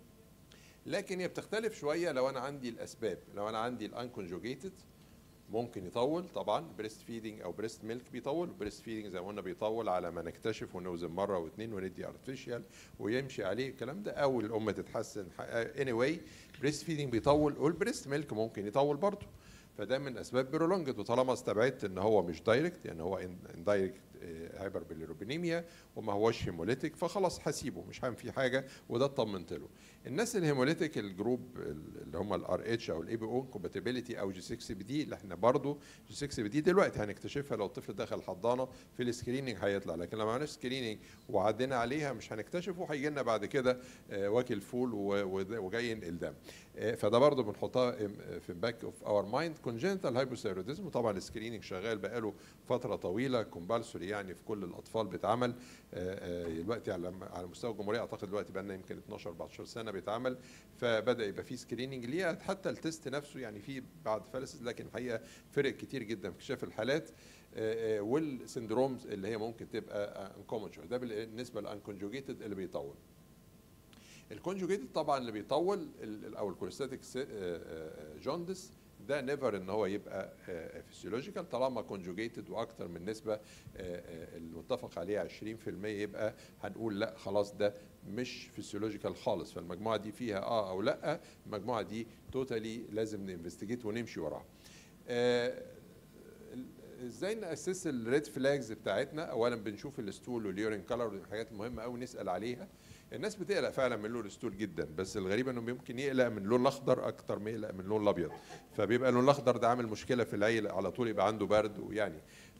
لكن هي بتختلف شويه لو انا عندي الاسباب لو انا عندي الانكونجوجيتد ممكن يطول طبعا بريست فيدنج او بريست ميلك بيطول بريست فيدنج زي ما قلنا بيطول على ما نكتشف ونوزن مره واثنين وندي ارتفيشال ويمشي عليه الكلام ده او الام تتحسن اني واي بريست فيدنج بيطول والبريست ميلك ممكن يطول برضه فده من اسباب بيرولونجت وطالما استبعدت ان هو مش دايركت يعني هو اندايركت هايبر باليروبينيميا وما هوش هيموليتيك فخلاص هسيبه مش هعمل فيه حاجه وده اطمنت له الناس الهيموليتيك الجروب اللي هم الار اتش او الاي بي او كومباتيبيليتي او جي 6 بي دي اللي احنا برضو جي 6 بي دي دلوقتي هنكتشفها لو الطفل دخل حضانه في السكريننج هيطلع لكن لو ما عملناش سكريننج وعدينا عليها مش هنكتشفه هيجي لنا بعد كده آه، واكل فول و- وده- وجاي ينقل دم آه، فده برضو بنحطها إم- في باك اوف اور مايند كونجنتال هايبوثايروديزم وطبعا السكريننج شغال بقاله فتره طويله كومبالسوري يعني في كل الاطفال بيتعمل آه، آه، دلوقتي على على مستوى الجمهوريه اعتقد دلوقتي بقى لنا يمكن 12 14 سنه بيتعمل فبدا يبقى في سكريننج ليها حتى التست نفسه يعني في بعض فالسز لكن الحقيقه فرق كتير جدا في اكتشاف الحالات آه، آه، والسندرومز اللي هي ممكن تبقى انكومن ده بالنسبه للانكونجوجيتد اللي بيطول الكونجوجيتد طبعا اللي بيطول ال- ال- او الكوليستاتيك جوندس ده نيفر ان هو يبقى فيسيولوجيكال طالما كونجوجيتد واكتر من نسبه آه، آه، المتفق عليها 20% يبقى هنقول لا خلاص ده مش فيسيولوجيكال خالص فالمجموعه دي فيها اه او لا المجموعه دي توتالي لازم ننفستيجيت ونمشي وراها آه، ال- ازاي ناسس الريد فلاجز بتاعتنا اولا بنشوف الستول واليورين كلر ودي الحاجات المهمه قوي نسال عليها الناس بتقلق فعلا من لون الستول جدا بس الغريب انه ممكن يقلق من اللون الاخضر اكتر ما يقلق من اللون الابيض فبيبقى اللون الاخضر ده عامل مشكله في العيل على طول يبقى عنده برد ويعني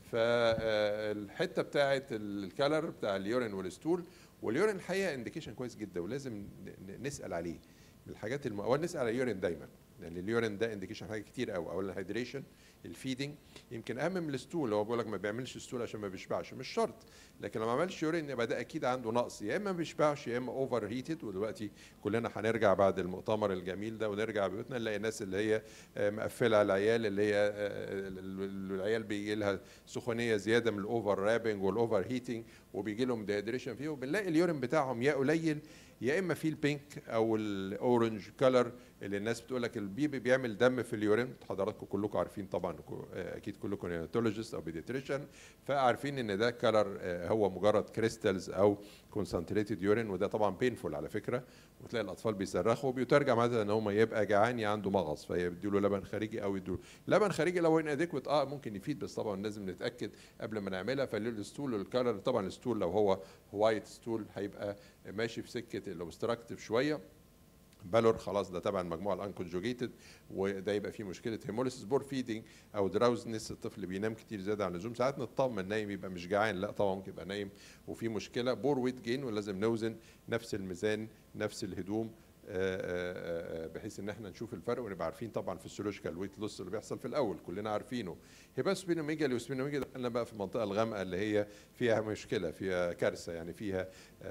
فالحته بتاعه الكلر بتاع اليورين والستول واليورين الحقيقه انديكيشن كويس جدا ولازم ن- ن- نسال عليه من الحاجات الم... اولا نسال على اليورين دايما لان اليورين ده انديكيشن حاجات كتير قوي اولا الهيدريشن الفيدنج يمكن اهم من الستول هو بيقول لك ما بيعملش ستول عشان ما بيشبعش مش شرط لكن لو ما عملش يورين يبقى ده اكيد عنده نقص يا اما ما بيشبعش يا اما اوفر هيتد ودلوقتي كلنا هنرجع بعد المؤتمر الجميل ده ونرجع بيوتنا نلاقي الناس اللي هي آه، مقفله على العيال اللي هي آه، ال- ال- العيال بيجي لها سخونيه زياده من الاوفر رابنج والاوفر هيتنج وبيجي لهم ديهيدريشن فيه وبنلاقي اليورين بتاعهم يا قليل يا اما في البينك او الاورنج كلر اللي الناس بتقول لك البيبي بيعمل دم في اليورين حضراتكم كلكم عارفين طبعا كو- آه، اكيد كلكم نيوناتولوجيست او بيديتريشن فعارفين ان ده كلر هو مجرد كريستالز او كونسنتريتد يورين وده طبعا بينفول على فكره وتلاقي الاطفال بيصرخوا وبيترجم مثلا ان هم يبقى جعان يا عنده مغص فيدوا له لبن خارجي او يدوا لبن خارجي لو ان اديكوت اه ممكن يفيد بس طبعا لازم نتاكد قبل ما نعملها فالستول والكلر طبعا الستول لو هو وايت ستول هيبقى ماشي في سكه الاوبستراكتيف شويه بالور خلاص ده تبع المجموعه الانكونجوجيتد وده يبقى فيه مشكله هيموليسيس بور فيدنج او دراوزنس الطفل بينام كتير زياده عن اللزوم ساعات نطمن نايم يبقى مش جعان لا طبعا ممكن يبقى نايم وفي مشكله بور ويت جين ولازم نوزن نفس الميزان نفس الهدوم آه، آه، آه، بحيث ان احنا نشوف الفرق ونبقى عارفين طبعا في السيولوجيكال ويت لوس اللي بيحصل في الاول كلنا عارفينه هيبقى سبينوميجالي وسبينوميجالي دخلنا بقى في المنطقه الغامقه اللي هي فيها مشكله فيها كارثه يعني فيها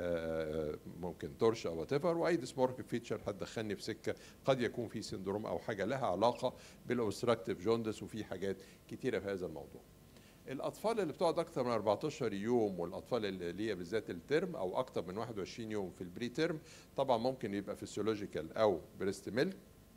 آه، ممكن تورش او وات ايفر واي ديسمورفيك فيتشر هتدخلني في سكه قد يكون في سندروم او حاجه لها علاقه بالاوبستراكتيف جوندس وفي حاجات كتيره في هذا الموضوع الاطفال اللي بتقعد اكتر من 14 يوم والاطفال اللي هي بالذات الترم او اكتر من 21 يوم في البري ترم طبعا ممكن يبقى فيسيولوجيكال او بريست ميلك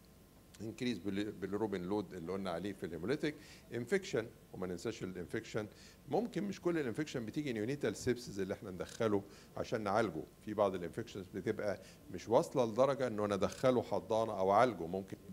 انكريز بالروبين لود اللي قلنا عليه في الهيموليتيك انفكشن وما ننساش الانفكشن ممكن مش كل الانفكشن بتيجي نيونيتال سيبسز اللي احنا ندخله عشان نعالجه في بعض الانفكشنز بتبقى مش واصله لدرجه انه انا ادخله حضانه او اعالجه ممكن يبقى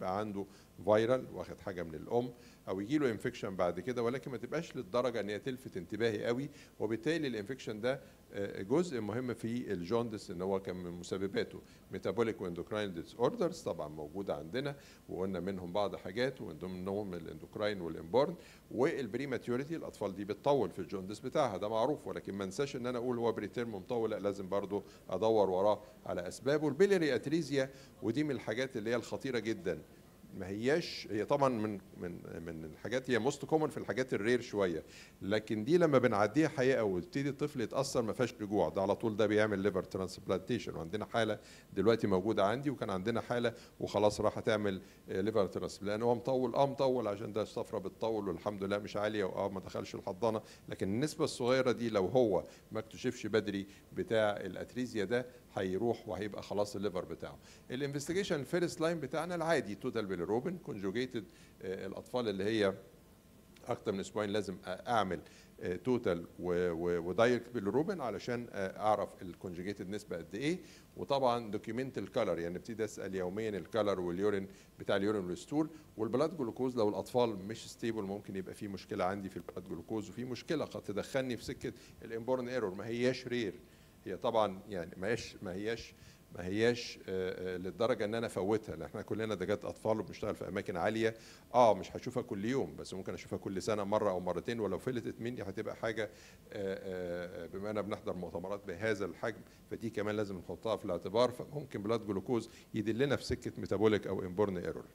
يبقى عنده فيرال واخد حاجه من الام او يجي له انفكشن بعد كده ولكن ما تبقاش للدرجه ان هي تلفت انتباهي قوي وبالتالي الانفكشن ده آه، جزء مهم في الجوندس ان هو كان من مسبباته ميتابوليك واندوكراين ديس اوردرز طبعا موجوده عندنا وقلنا منهم بعض حاجات ومن ضمنهم الاندوكراين والامبورن والبريماتيوريتي الاطفال دي بتطول في الجوندس بتاعها ده معروف ولكن ما انساش ان انا اقول هو بريتيرم مطول لا لازم برضو ادور وراه على اسبابه البيليري اتريزيا ودي من الحاجات اللي هي الخطيره جدا ما هياش هي طبعا من من من الحاجات هي موست كومن في الحاجات الرير شويه لكن دي لما بنعديها حقيقه ويبتدي الطفل يتاثر ما فيهاش رجوع ده على طول ده بيعمل ليفر ترانسبلانتيشن وعندنا حاله دلوقتي موجوده عندي وكان عندنا حاله وخلاص راح تعمل ليفر ترانسبلانت لان هو مطول اه مطول عشان ده الصفرة بتطول والحمد لله مش عاليه واه ما دخلش الحضانه لكن النسبه الصغيره دي لو هو ما اكتشفش بدري بتاع الاتريزيا ده هيروح وهيبقى خلاص الليفر بتاعه الانفستيجيشن الفيرست لاين بتاعنا العادي توتال بيليروبين كونجوجيتد الاطفال اللي هي اكتر من اسبوعين لازم اعمل توتال ودايركت بالروبن علشان آه، اعرف الكونجيجيتد نسبه قد ايه وطبعا دوكيومنت الكالر يعني ابتدي اسال يوميا الكالر واليورين بتاع اليورين والستول والبلاد جلوكوز لو الاطفال مش ستيبل ممكن يبقى في مشكله عندي في البلاد جلوكوز وفي مشكله قد تدخلني في سكه الامبورن ايرور ما هياش رير هي طبعا يعني ما هياش ما هياش ما هياش آه، آه، للدرجه ان انا افوتها لان احنا كلنا دكاتره اطفال وبنشتغل في اماكن عاليه اه مش هشوفها كل يوم بس ممكن اشوفها كل سنه مره او مرتين ولو فلتت مني هتبقى حاجه آه، بما اننا بنحضر مؤتمرات بهذا الحجم فدي كمان لازم نحطها في الاعتبار فممكن بلاد جلوكوز يدلنا في سكه ميتابوليك او امبورن ايرور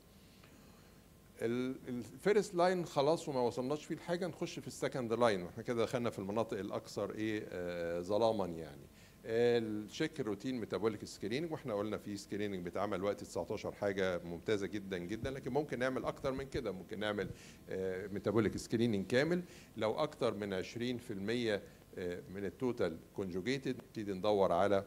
الفيرست لاين خلاص وما وصلناش فيه لحاجه نخش في السكند لاين واحنا كده دخلنا في المناطق الاكثر ايه ظلاما يعني الشيك روتين ميتابوليك سكريننج واحنا قلنا في سكريننج بيتعمل وقت 19 حاجه ممتازه جدا جدا لكن ممكن نعمل اكتر من كده ممكن نعمل ميتابوليك سكريننج كامل لو اكتر من 20% آه، من التوتال كونجوجيتد نبتدي ندور على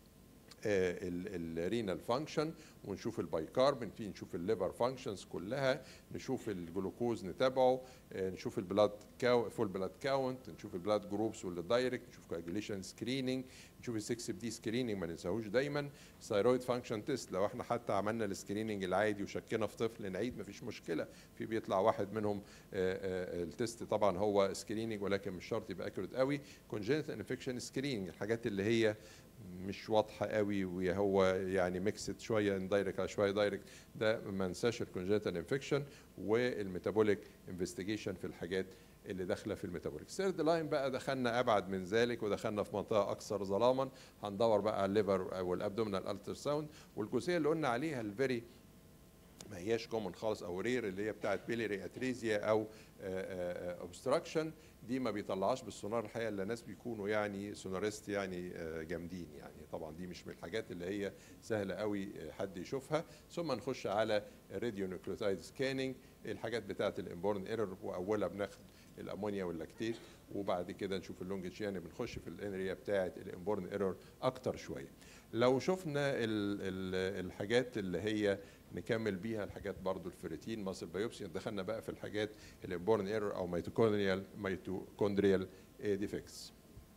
الرينال فانكشن ونشوف البايكارب في نشوف الليفر فانكشنز كلها نشوف الجلوكوز نتابعه آه، نشوف البلاد كاو فول بلاد كاونت نشوف البلاد جروبس والدايركت نشوف كواجوليشن سكريننج نشوف ال 6 دي سكريننج ما ننساهوش دايما ثايرويد فانكشن تيست لو احنا حتى عملنا السكريننج العادي وشكينا في طفل نعيد ما فيش مشكله في بيطلع واحد منهم آه، آه، التيست طبعا هو سكريننج ولكن مش شرط يبقى اكيوريت قوي كونجنتال انفكشن سكريننج الحاجات اللي هي مش واضحه قوي وهو يعني ميكسد شويه اندايركت على شويه دايركت ده ما ننساش الكونجنتال انفكشن والميتابوليك انفستيجيشن في الحاجات اللي داخله في الميتابوليك سيرد لاين بقى دخلنا ابعد من ذلك ودخلنا في منطقه اكثر ظلاما هندور بقى على الليفر والابدومينال التر ساوند والجزئيه اللي قلنا عليها الفيري ما هياش كومن خالص او رير اللي هي بتاعت بيليري اتريزيا او اوبستراكشن دي ما بيطلعهاش بالسونار الحقيقه الا ناس بيكونوا يعني سوناريست يعني جامدين يعني طبعا دي مش من الحاجات اللي هي سهله قوي حد يشوفها ثم نخش على الراديو نيوكليوتايد سكاننج الحاجات بتاعه الامبورن ايرور واولها بناخد الامونيا واللاكتيت وبعد كده نشوف اللونج يعني بنخش في الانريا بتاعه الامبورن ايرور اكتر شويه لو شفنا ال ال الحاجات اللي هي نكمل بيها الحاجات برضو الفيريتين ماسل بايوبسي دخلنا بقى في الحاجات الامبورن ايرور او ميتوكوندريال ميتوكوندريال ديفكتس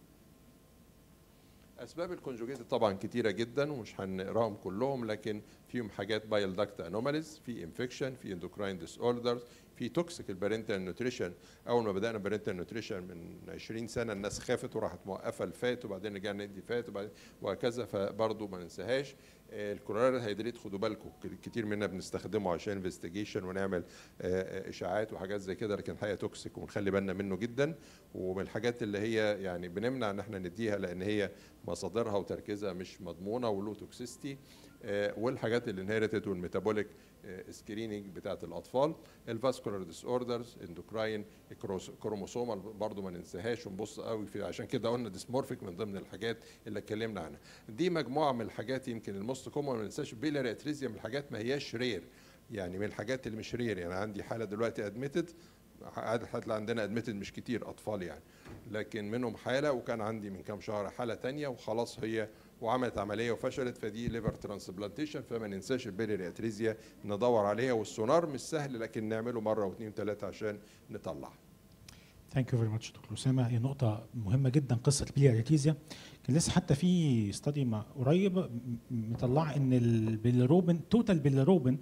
اسباب الكونجوجيت طبعا كتيره جدا ومش هنقراهم كلهم لكن فيهم حاجات بايل داكت انوماليز في انفكشن في اندوكراين ديس اوردرز في توكسيك البارنتال نوتريشن اول ما بدانا بارنتال نوتريشن من 20 سنه الناس خافت وراحت موقفه الفات وبعدين رجعنا ندي فات وبعدين وهكذا فبرضه ما ننساهاش الكلورال هيدريت خدوا بالكم كتير منا بنستخدمه عشان انفستيجيشن ونعمل اشاعات وحاجات زي كده لكن الحقيقه توكسيك ونخلي بالنا منه جدا ومن الحاجات اللي هي يعني بنمنع ان احنا نديها لان هي مصادرها وتركيزها مش مضمونه ولو توكسيستي والحاجات الانهيرتد والميتابوليك سكريننج بتاعت الاطفال الفاسكولار ديس اوردرز اندوكراين كروموسومال برضو ما ننساهاش ونبص قوي في عشان كده قلنا ديسمورفيك من ضمن الحاجات اللي اتكلمنا عنها دي مجموعه من الحاجات يمكن الموست كومون ما ننساش بيلاري اتريزيا من الحاجات ما هياش رير يعني من الحاجات اللي مش رير يعني عندي حاله دلوقتي ادميتد هتلاقي عندنا ادميتد مش كتير اطفال يعني لكن منهم حاله وكان عندي من كام شهر حاله تانية وخلاص هي وعملت عمليه وفشلت فدي ليفر ترانسبلانتيشن فما ننساش البيليري اتريزيا ندور عليها والسونار مش سهل لكن نعمله مره واثنين وثلاثه عشان نطلع ثانك يو فيري ماتش دكتور اسامه هي نقطه مهمه جدا قصه البيليري اتريزيا كان لسه حتى في ستادي قريب مطلعه ان البيليروبين توتال بيليروبين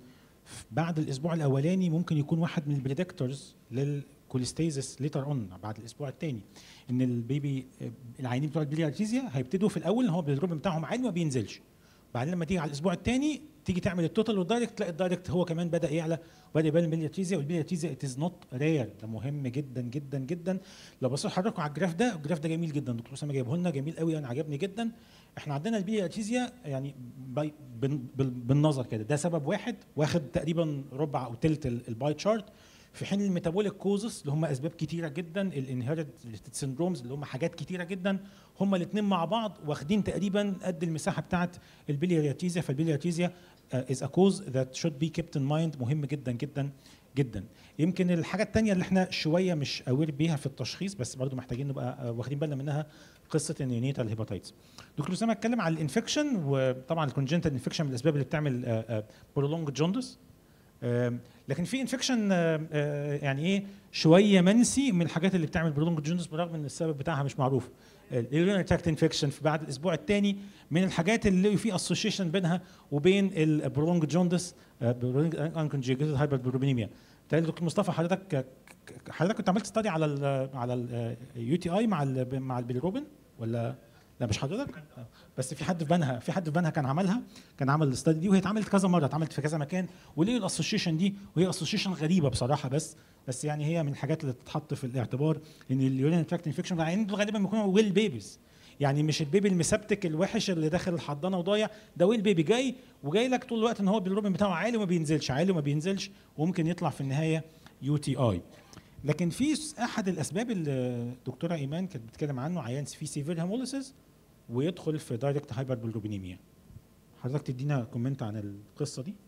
بعد الاسبوع الاولاني ممكن يكون واحد من البريدكتورز للكوليستيزس ليتر اون بعد الاسبوع الثاني ان البيبي العيانين بتوع البليارتيزيا هيبتدوا في الاول ان هو البيلروبين بتاعهم عالي ما بينزلش بعدين لما تيجي على الاسبوع الثاني تيجي تعمل التوتال والدايركت تلاقي الدايركت هو كمان بدا يعلى وبدا يبان البليارتيزيا والبليارتيزيا ات از نوت رير ده مهم جدا جدا جدا لو بصوا حضراتكم على الجراف ده الجراف ده جميل جدا دكتور اسامه جايبه لنا جميل قوي انا عجبني جدا احنا عندنا البليارتيزيا يعني باي بال- بال- بالنظر كده ده سبب واحد واخد تقريبا ربع او ثلث الباي تشارت في حين الميتابوليك كوزس اللي هم اسباب كتيره جدا الانهيرت سيندرومز اللي هم حاجات كتيره جدا هم الاثنين مع بعض واخدين تقريبا قد المساحه بتاعه البليارياتيزيا فالبليارياتيزيا از ا كوز ذات شود بي كيبت ان مايند مهم جدا جدا جدا يمكن الحاجه الثانيه اللي احنا شويه مش اوير بيها في التشخيص بس برضو محتاجين نبقى آه، واخدين بالنا منها قصه النيونيتال هيباتايتس دكتور اسامه اتكلم على الانفكشن وطبعا الكونجنتال انفكشن من الاسباب اللي بتعمل برولونج جوندس آم، لكن في انفكشن يعني ايه شويه منسي من الحاجات اللي بتعمل برولونج جوندس برغم ان السبب بتاعها مش معروف اليورينري تراكت انفكشن في بعد الاسبوع الثاني من الحاجات اللي في اسوشيشن بينها وبين البرولونج جوندس برولونج انكونجيجيتد هايبربروبينيميا تاني دكتور مصطفى حضرتك حضرتك كنت عملت ستادي على ال على اليو تي اي مع ال مع البيليروبين ولا لا مش حضرتك بس في حد في بنها في حد في بنها كان عملها كان عمل الاستادي دي وهي اتعملت كذا مره اتعملت في كذا مكان وليه الاسوشيشن دي وهي اسوشيشن غريبه بصراحه بس بس يعني هي من الحاجات اللي تتحط في الاعتبار ان اليورين تراكت انفكشن العيانين دول غالبا بيكونوا ويل بيبيز يعني مش البيبي المسبتك الوحش اللي داخل الحضانه وضايع ده ويل بيبي جاي وجاي لك طول الوقت ان هو البيلروبين بتاعه عالي وما بينزلش عالي وما بينزلش وممكن يطلع في النهايه يو تي اي لكن في احد الاسباب اللي الدكتوره ايمان كانت بتتكلم عنه عيان في سيفير هيموليسيس ويدخل في دايركت هايبر بيلروبينيميا حضرتك تدينا كومنت عن القصه دي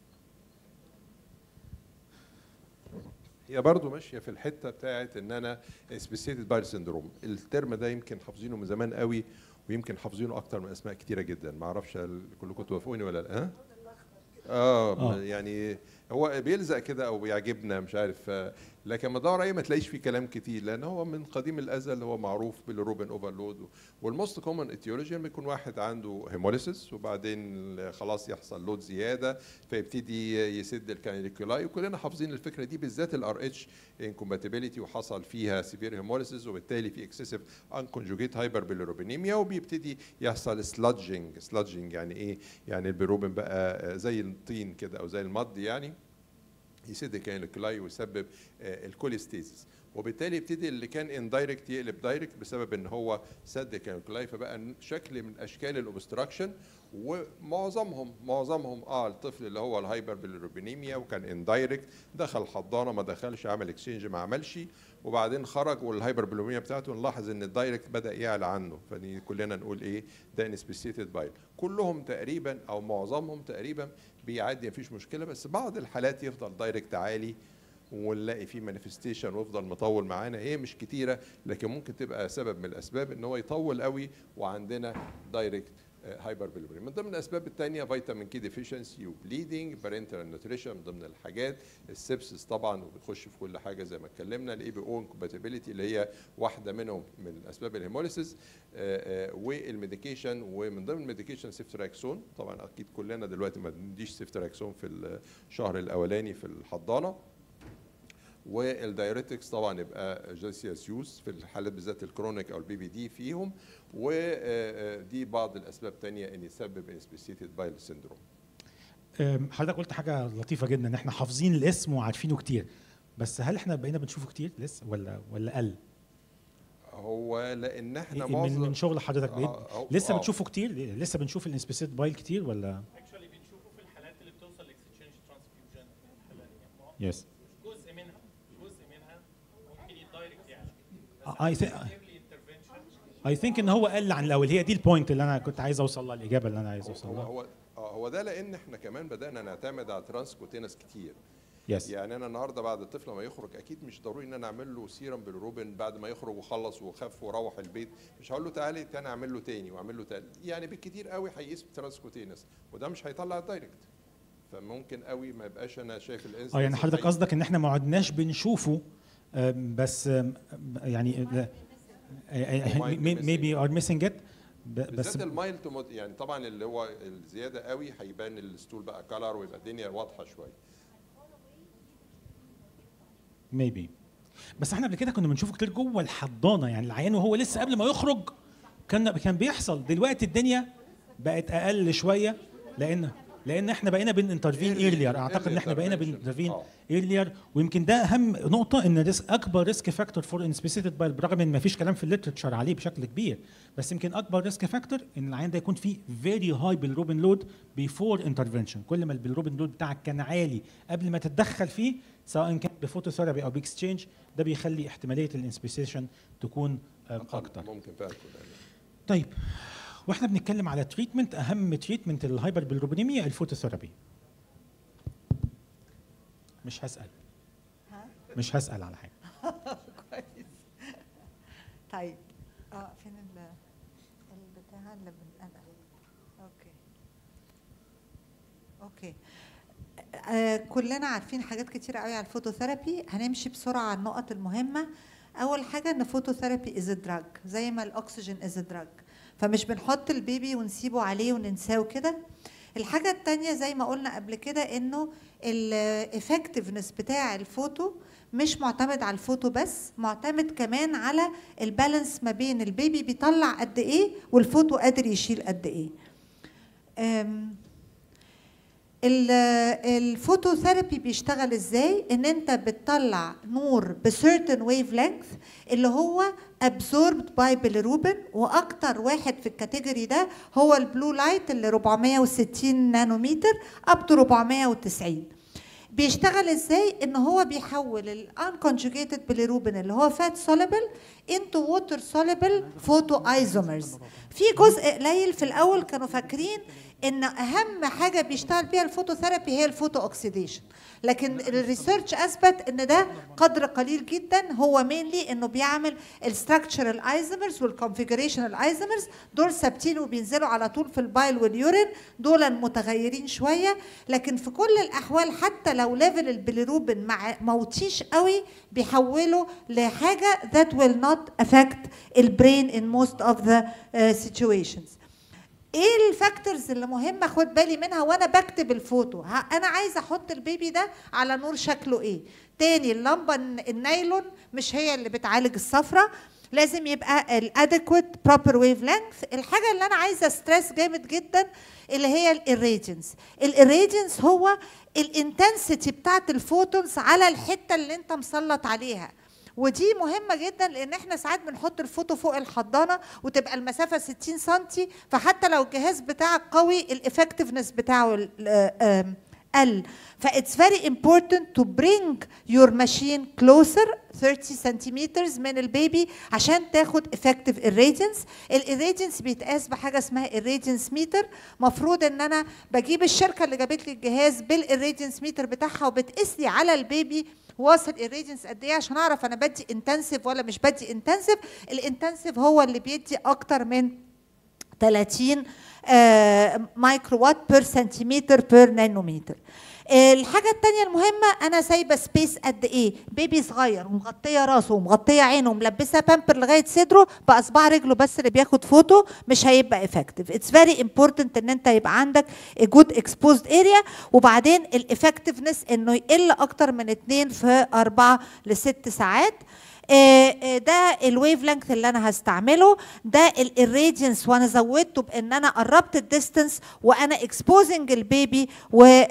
هي برضو ماشيه في الحته بتاعت ان انا سبيسيتد بايل سندروم الترم ده يمكن حافظينه من زمان قوي ويمكن حافظينه اكتر من اسماء كتيره جدا ما اعرفش هل كلكم توافقوني ولا لا ها؟ اه آه. يعني هو بيلزق كده او بيعجبنا مش عارف آه، لكن لما تدور عليه ما تلاقيش فيه كلام كتير لان هو من قديم الازل هو معروف بالروبن اوفرلود والموست كومن اتيولوجي لما يكون واحد عنده هيموليسيس وبعدين خلاص يحصل لود زياده فيبتدي يسد الكانيكولاي وكلنا حافظين الفكره دي بالذات الار اتش انكومباتيبيليتي وحصل فيها سيفير هيموليسيس وبالتالي في اكسسيف انكونجوجيت هايبر بيليروبينيميا وبيبتدي يحصل سلادجنج سلادجنج يعني ايه يعني البيروبين بقى زي الطين كده او زي المض يعني يسد الكانيكولاي ويسبب آه، الكوليستيزيس وبالتالي يبتدي اللي كان اندايركت يقلب دايركت بسبب ان هو سد الكانيكولاي فبقى شكل من اشكال الاوبستراكشن ومعظمهم معظمهم اه الطفل اللي هو الهايبر بالروبينيميا وكان اندايركت دخل حضانه ما دخلش عمل اكسشينج ما عملش وبعدين خرج والهايبر بالروبينيميا بتاعته نلاحظ ان الدايركت بدا يعلى عنه فدي كلنا نقول ايه ده انسبيسيتد بايل كلهم تقريبا او معظمهم تقريبا بيعدي مفيش مشكله بس بعض الحالات يفضل دايركت عالي ونلاقي فيه مانيفستيشن ويفضل مطول معانا هي مش كتيره لكن ممكن تبقى سبب من الاسباب ان هو يطول قوي وعندنا دايركت هايبر بيلوري من ضمن الاسباب الثانيه فيتامين كي ديفيشنسي وبليدنج بارنتال نوتريشن من ضمن الحاجات السبسس طبعا وبتخش في كل حاجه زي ما اتكلمنا الاي بي او انكوباتيبيليتي اللي هي واحده منهم من اسباب الهيموليسيس والميديكيشن ومن ضمن الميديكيشن سيفتراكسون طبعا اكيد كلنا دلوقتي ما بنديش سيفتراكسون في الشهر الاولاني في الحضانه والدايريتكس طبعا يبقى جاسياس يوز في الحالات بالذات الكرونيك او البي بي دي فيهم ودي بعض الاسباب الثانيه ان يسبب انسبيسيتد بايل سيندروم أم، حضرتك قلت حاجه لطيفه جدا ان احنا حافظين الاسم وعارفينه كتير بس هل احنا بقينا بنشوفه كتير لسه ولا ولا قل هو لان احنا من معظم من شغل حضرتك بقيت آه، أو- لسه آه. بتشوفه كتير لسه بنشوف الانسبيسيت بايل كتير ولا اكشولي بنشوفه في الحالات اللي بتوصل لاكستشينج ترانسفيوجن الحالات يس جزء منها جزء منها ممكن يدايركت يعني اي اي ثينك ان هو قل عن الاول هي دي البوينت اللي انا كنت عايز اوصل لها الاجابه اللي انا عايز اوصل هو لها هو آه، هو ده لان احنا كمان بدانا نعتمد على ترانسكوتينس كتير يس يعني انا النهارده بعد الطفل ما يخرج اكيد مش ضروري ان انا اعمل له سيرم بالروبين بعد ما يخرج وخلص وخف وروح البيت مش هقول له تعالي تاني اعمل له تاني واعمل له تاني يعني بالكتير قوي هيقيس ترانسكوتينس وده مش هيطلع الدايركت فممكن قوي ما يبقاش انا شايف الانسولين اه يعني حضرتك قصدك ان احنا ما عدناش بنشوفه أم، بس أم، يعني ميبي ار ميسنج ات بس بالذات المايل تو مود- يعني طبعا اللي هو الزياده قوي هيبان الستول بقى كلر ويبقى الدنيا واضحه شويه ميبي بس احنا قبل كده كنا بنشوفه كتير جوه الحضانه يعني العيان وهو لسه قبل ما يخرج كان كان بيحصل دلوقتي الدنيا بقت اقل شويه لان لان احنا بقينا بننترفين ايرلير اعتقد ان احنا بقينا بننترفين آه. ايرلير ويمكن ده اهم نقطه ان ريسك اكبر ريسك فاكتور فور انسبيسيتد بايل برغم ان ما فيش كلام في الليترشر عليه بشكل كبير بس يمكن اكبر ريسك فاكتور ان العيان ده يكون فيه فيري هاي بالروبن لود بيفور انترفنشن كل ما البيلروبين لود بتاعك كان عالي قبل ما تتدخل فيه سواء كان بفوتوثيرابي او باكسشينج ده بيخلي احتماليه الانسبيسيشن تكون آه، اكتر ممكن فعلا تكون أقل. طيب واحنا بنتكلم على تريتمنت اهم تريتمنت الهايبر بالروبينيميا الفوتوثيرابي مش هسال مش هسال على حاجه كويس طيب اه فين ال البتاع اللي بنقلق اوكي اوكي آه كلنا عارفين حاجات كتير قوي على الفوتوثيرابي هنمشي بسرعه على النقط المهمه اول حاجه ان فوتوثيرابي از دراج زي ما الاكسجين از دراج فمش بنحط البيبي ونسيبه عليه وننساه كده الحاجه التانية زي ما قلنا قبل كده انه الافكتفنس بتاع الفوتو مش معتمد على الفوتو بس معتمد كمان على البالانس ما بين البيبي بيطلع قد ايه والفوتو قادر يشيل قد ايه أم، ال- الفوتوثيرابي بيشتغل ازاي ان انت بتطلع نور بسيرتن ويف لينث اللي هو absorbed by bilirubin واكتر واحد في الكاتيجوري ده هو البلو لايت اللي 460 نانومتر اب تو 490 بيشتغل ازاي ان هو بيحول الانكونجوجيتد bilirubin اللي هو فات soluble into water soluble photoisomers في جزء قليل في الاول كانوا فاكرين ان اهم حاجه بيشتغل بيها الفوتوثيرابي هي الفوتو اوكسيديشن لكن الريسيرش اثبت ان ده قدر قليل جدا هو مينلي انه بيعمل الستراكشرال ايزومرز والكونفيجريشن ايزومرز دول ثابتين وبينزلوا على طول في البايل واليورين دول متغيرين شويه لكن في كل الاحوال حتى لو ليفل البيليروبين مع موتيش قوي بيحوله لحاجه that will not affect البرين in most of the uh, situations ايه الفاكتورز اللي مهمه خد بالي منها وانا بكتب الفوتو ها انا عايزه احط البيبي ده على نور شكله ايه تاني اللمبه الن- النايلون مش هي اللي بتعالج الصفرة لازم يبقى الادكويت بروبر ويف لينث الحاجه اللي انا عايزه ستريس جامد جدا اللي هي الاريجنس الاريجنس هو الانتنسيتي بتاعت الفوتونز على الحته اللي انت مسلط عليها ودي مهمه جدا لان احنا ساعات بنحط الفوتو فوق الحضانه وتبقى المسافه 60 سم فحتى لو الجهاز بتاعك قوي الافكتفنس بتاعه ال- آه، آم، قل فاتس فيري امبورتنت تو برينج يور ماشين كلوزر 30 سنتيمترز من البيبي عشان تاخد افكتيف irradiance الirradiance بيتقاس بحاجه اسمها irradiance ميتر مفروض ان انا بجيب الشركه اللي جابت لي الجهاز بالirradiance ميتر بتاعها وبتقيس لي على البيبي واصل irradiance قد ايه عشان اعرف انا بدي انتنسيف ولا مش بدي انتنسيف الانتنسيف هو اللي بيدي اكتر من 30 آه، مايكرو وات بير سنتيمتر بير نانومتر الحاجة التانية المهمة أنا سايبة سبيس قد إيه؟ بيبي صغير ومغطية راسه ومغطية عينه وملبسة بامبر لغاية صدره بأصبع رجله بس اللي بياخد فوتو مش هيبقى افكتيف. اتس فيري امبورتنت إن أنت يبقى عندك جود اكسبوزد اريا وبعدين الافكتفنس إنه يقل أكتر من 2 في 4 ل 6 ساعات. آه، آه، ده الويف لينث اللي انا هستعمله ده الراديانس وانا زودته بان انا قربت الديستنس وانا اكسبوزنج البيبي و آه،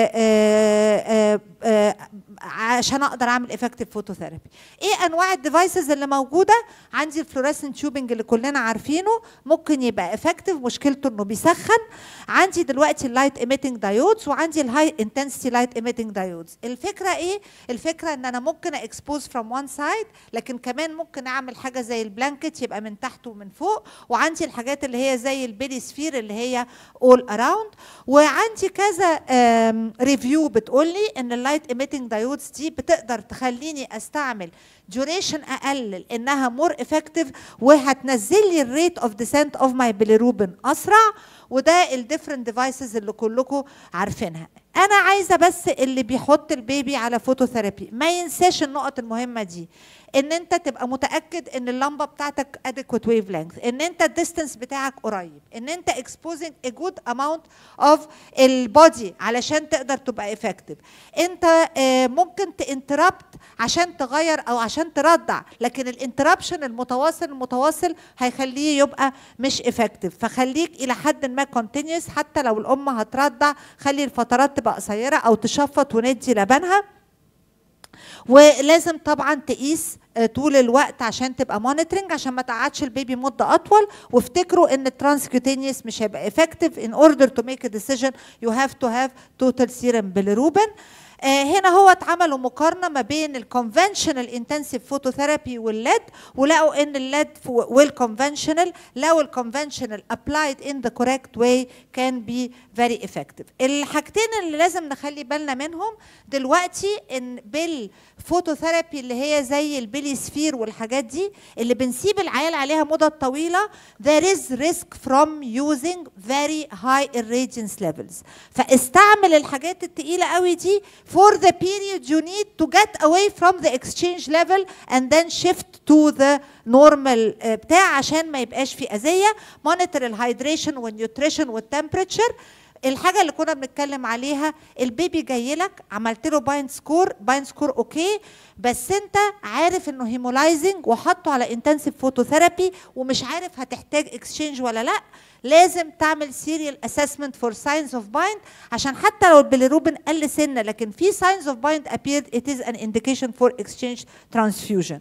آه، آه، آه، عشان اقدر اعمل افكتيف فوتوثيرابي ايه انواع الديفايسز اللي موجوده عندي الفلوريسنت تيوبنج اللي كلنا عارفينه ممكن يبقى افكتيف مشكلته انه بيسخن عندي دلوقتي اللايت ايميتنج دايودز وعندي الهاي انتنسيتي لايت ايميتنج دايودز الفكره ايه الفكره ان انا ممكن اكسبوز فروم وان سايد لكن كمان ممكن اعمل حاجه زي البلانكت يبقى من تحت ومن فوق وعندي الحاجات اللي هي زي البيلي سفير اللي هي اول اراوند وعندي كذا ريفيو بتقول لي ان اللايت ايميتنج دايودز دي بتقدر تخليني استعمل ديوريشن اقل لانها مور افكتيف وهتنزل لي الريت اوف ديسنت اوف ماي بيليروبين اسرع وده الديفرنت ديفايسز اللي كلكم عارفينها انا عايزه بس اللي بيحط البيبي على فوتوثيرابي ما ينساش النقط المهمه دي ان انت تبقى متاكد ان اللمبه بتاعتك adequate ويف لينث ان انت الديستنس بتاعك قريب ان انت exposing a good amount of البودي علشان تقدر تبقى effective انت آه، ممكن تانتربت عشان تغير او عشان تردع لكن الانتربشن المتواصل المتواصل هيخليه يبقى مش افكتيف فخليك الى حد ما كونتينيوس حتى لو الام هترضع خلي الفترات تبقى قصيره او تشفط وندي لبنها ولازم طبعا تقيس آه، طول الوقت عشان تبقى مونيتورنج عشان ما تقعدش البيبي مده اطول وافتكروا ان الترانسكيوتينيوس مش هيبقى effective in order to make a decision you have to have total serum bilirubin آه، هنا هو اتعملوا مقارنه ما بين الكونفنشنال انتنسيف فوتوثيرابي والليد ولقوا ان الليد والكونفنشنال لو الكونفنشنال applied in the correct way can be very effective الحاجتين اللي لازم نخلي بالنا منهم دلوقتي ان بالفوتوثيرابي اللي هي زي البيلي سفير والحاجات دي اللي بنسيب العيال عليها مدة طويلة there is risk from using very high irradiance levels فاستعمل الحاجات التقيلة قوي دي for the period you need to get away from the exchange level and then shift to the normal آه، بتاع عشان ما يبقاش في أذية monitor الهيدريشن والنيوتريشن والتمبريتشر الحاجة اللي كنا بنتكلم عليها البيبي جاي لك عملت له باين سكور باين سكور اوكي بس انت عارف انه هيمولايزنج وحطه على انتنسيف فوتوثيرابي ومش عارف هتحتاج اكسشينج ولا لا لازم تعمل سيريال اسسمنت فور ساينز اوف بايند عشان حتى لو البيليروبين قل سنه لكن في ساينز اوف بايند appeared it is an indication for exchange transfusion.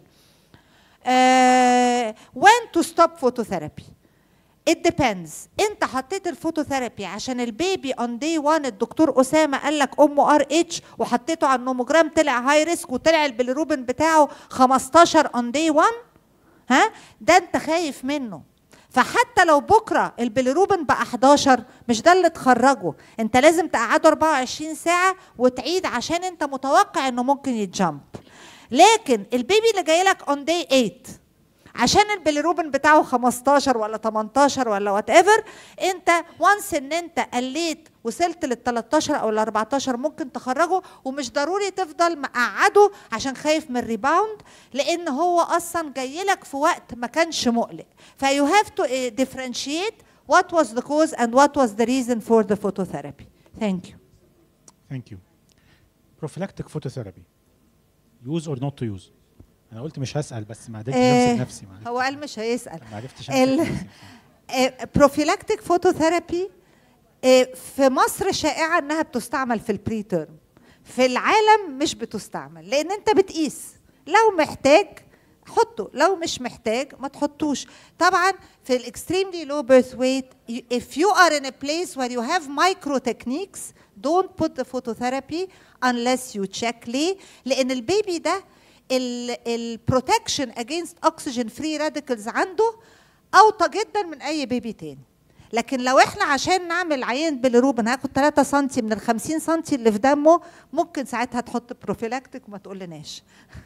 Uh, when to stop phototherapy? It depends انت حطيت الفوتوثيرابي عشان البيبي اون دي 1 الدكتور اسامه قال لك امه ار اتش وحطيته على النوموجرام طلع هاي ريسك وطلع البيليروبين بتاعه 15 اون دي 1 ها ده انت خايف منه فحتى لو بكره البيليروبين بقى 11 مش ده اللي تخرجه انت لازم تقعده 24 ساعه وتعيد عشان انت متوقع انه ممكن يتجمب لكن البيبي اللي جاي لك اون دي 8 عشان البيليروبين بتاعه 15 ولا 18 ولا وات ايفر انت وانس ان انت قليت وصلت لل 13 او ال 14 ممكن تخرجه ومش ضروري تفضل مقعده عشان خايف من الريباوند لان هو اصلا جاي لك في وقت ما كانش مقلق فيو هاف تو differentiate what was the cause and what was the reason for the phototherapy thank you ثانك يو بروفيلاكتيك فوتوثيرابي يوز اور نوت تو يوز انا قلت مش هسال بس ما قدرتش آه، امسك نفسي ما هو قال مش هيسال ما عرفتش ال- امسك نفسي بروفيلاكتيك فوتوثيرابي في مصر شائعه انها بتستعمل في البري تيرم في العالم مش بتستعمل لان انت بتقيس لو محتاج حطه لو مش محتاج ما تحطوش طبعا في الاكستريملي لو بيرث ويت if you are in a place where you have micro techniques don't put the phototherapy unless you check ليه لان البيبي ده البروتكشن against oxygen free radicals عنده اوطى جدا من اي بيبي تاني لكن لو احنا عشان نعمل عيان بالروبن هاخد 3 سم من ال 50 سم اللي في دمه ممكن ساعتها تحط بروفيلاكتيك وما تقولناش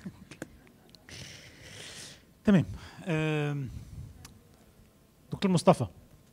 تمام آم، دكتور مصطفى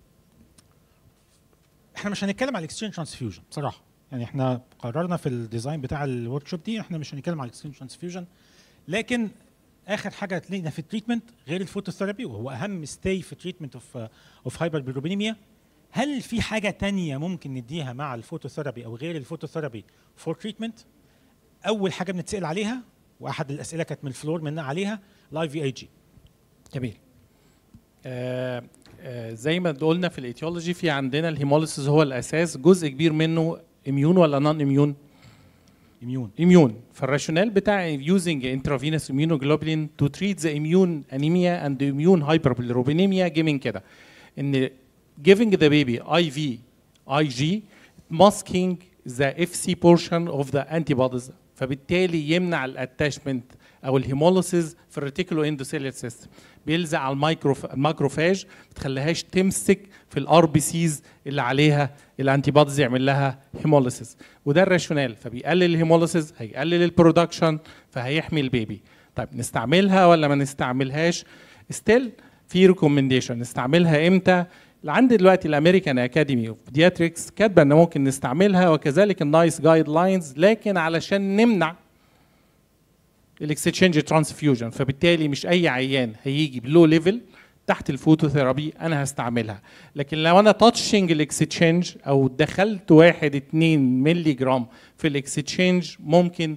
احنا مش هنتكلم على الاكسشينج ترانسفيوجن بصراحه يعني احنا قررنا في الديزاين بتاع الورك شوب دي احنا مش هنتكلم على الاكسشينج ترانسفيوجن لكن اخر حاجه هتلاقينا في التريتمنت غير الفوتوثيرابي وهو اهم ستاي في التريتمنت اوف اوف هايبر بيروبينيميا هل في حاجه تانية ممكن نديها مع الفوتوثيرابي او غير الفوتوثيرابي فور تريتمنت اول حاجه بنتسال عليها واحد الاسئله كانت من الفلور منا عليها لايف في اي جي جميل آه آه زي ما قلنا في الايتيولوجي في عندنا الهيموليسيس هو الاساس جزء كبير منه اميون ولا نون اميون اميون اميون فالراشونال بتاع using intravenous immunoglobulin to treat the immune anemia and the immune hyperbilirubinemia جه من كده ان giving the baby IV IG masking the FC portion of the antibodies فبالتالي يمنع الاتاشمنت او الهيموليسيس في الريتيكولو اندوثيليال سيستم بيلزق على المايكرو الماكروفاج ما تخليهاش تمسك في الار بي سيز اللي عليها الانتي بوديز يعمل لها هيموليسيس وده الراشونال فبيقلل الهيموليسيس هيقلل البرودكشن فهيحمي البيبي طيب نستعملها ولا ما نستعملهاش ستيل في ريكومنديشن نستعملها امتى عندي دلوقتي الامريكان اكاديمي اوف بيدياتريكس كاتبه ان ممكن نستعملها وكذلك النايس جايد لاينز لكن علشان نمنع الاكستشينج ترانسفيوجن فبالتالي مش اي عيان هيجي بلو ليفل تحت الفوتوثيرابي انا هستعملها لكن لو انا تاتشنج الاكستشينج او دخلت واحد اتنين ملي جرام في الاكستشينج ممكن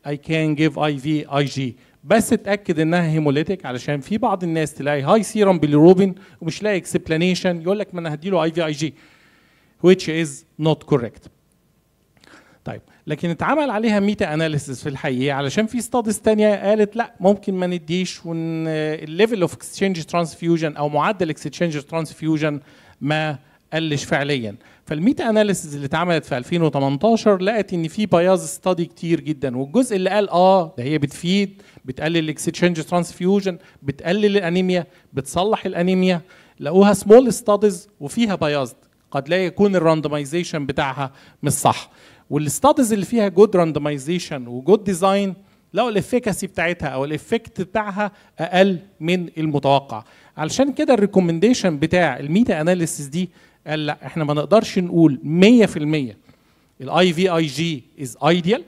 I can give IV IG بس اتاكد انها هيموليتيك علشان في بعض الناس تلاقي هاي سيرم بيليروبين ومش لاقي اكسبلانيشن يقول لك ما انا هديله اي في اي جي which is not correct طيب لكن اتعمل عليها ميتا اناليسيس في الحقيقه علشان في ستاديز تانية قالت لا ممكن ما نديش وان الليفل اوف اكسشينج ترانسفيوجن او معدل اكسشينج ترانسفيوجن ما قلش فعليا فالميتا اناليسيس اللي اتعملت في 2018 لقت ان في باياز ستادي كتير جدا والجزء اللي قال اه ده هي بتفيد بتقلل الاكسشينج ترانسفيوجن بتقلل الانيميا بتصلح الانيميا لقوها سمول ستاديز وفيها باياز قد لا يكون الراندمايزيشن بتاعها مش صح والستاديز اللي فيها جود راندمايزيشن وجود ديزاين لقوا الافيكاسي بتاعتها او الافكت بتاعها اقل من المتوقع علشان كده الريكومنديشن بتاع الميتا اناليسيس دي قال لا احنا ما نقدرش نقول 100% الاي في اي جي از ايديال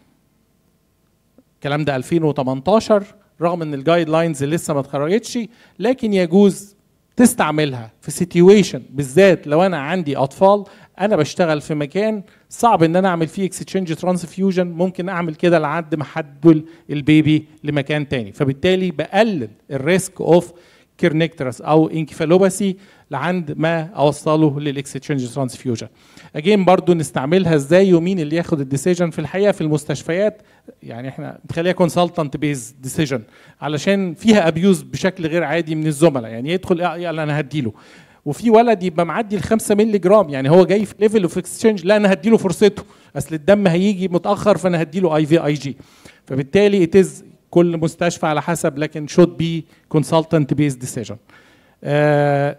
الكلام ده 2018 رغم ان الجايد لاينز لسه ما اتخرجتش لكن يجوز تستعملها في سيتويشن بالذات لو انا عندي اطفال انا بشتغل في مكان صعب ان انا اعمل فيه اكسشينج ترانسفيوجن ممكن اعمل كده لحد ما احدل البيبي لمكان تاني فبالتالي بقلل الريسك اوف كيرنكترس او انكفالوباسي لعند ما اوصله للاكسشينج ترانسفيوجن اجين برضو نستعملها ازاي ومين اللي ياخد الديسيجن في الحقيقه في المستشفيات يعني احنا بنخليها كونسلتنت بيز ديسيجن علشان فيها ابيوز بشكل غير عادي من الزملاء يعني يدخل يلا انا هديله وفي ولد يبقى معدي ال 5 مللي جرام يعني هو جاي في ليفل اوف اكسشينج لا انا هديله فرصته اصل الدم هيجي متاخر فانا هديله اي في اي جي فبالتالي اتز كل مستشفى على حسب لكن should be consultant based decision آه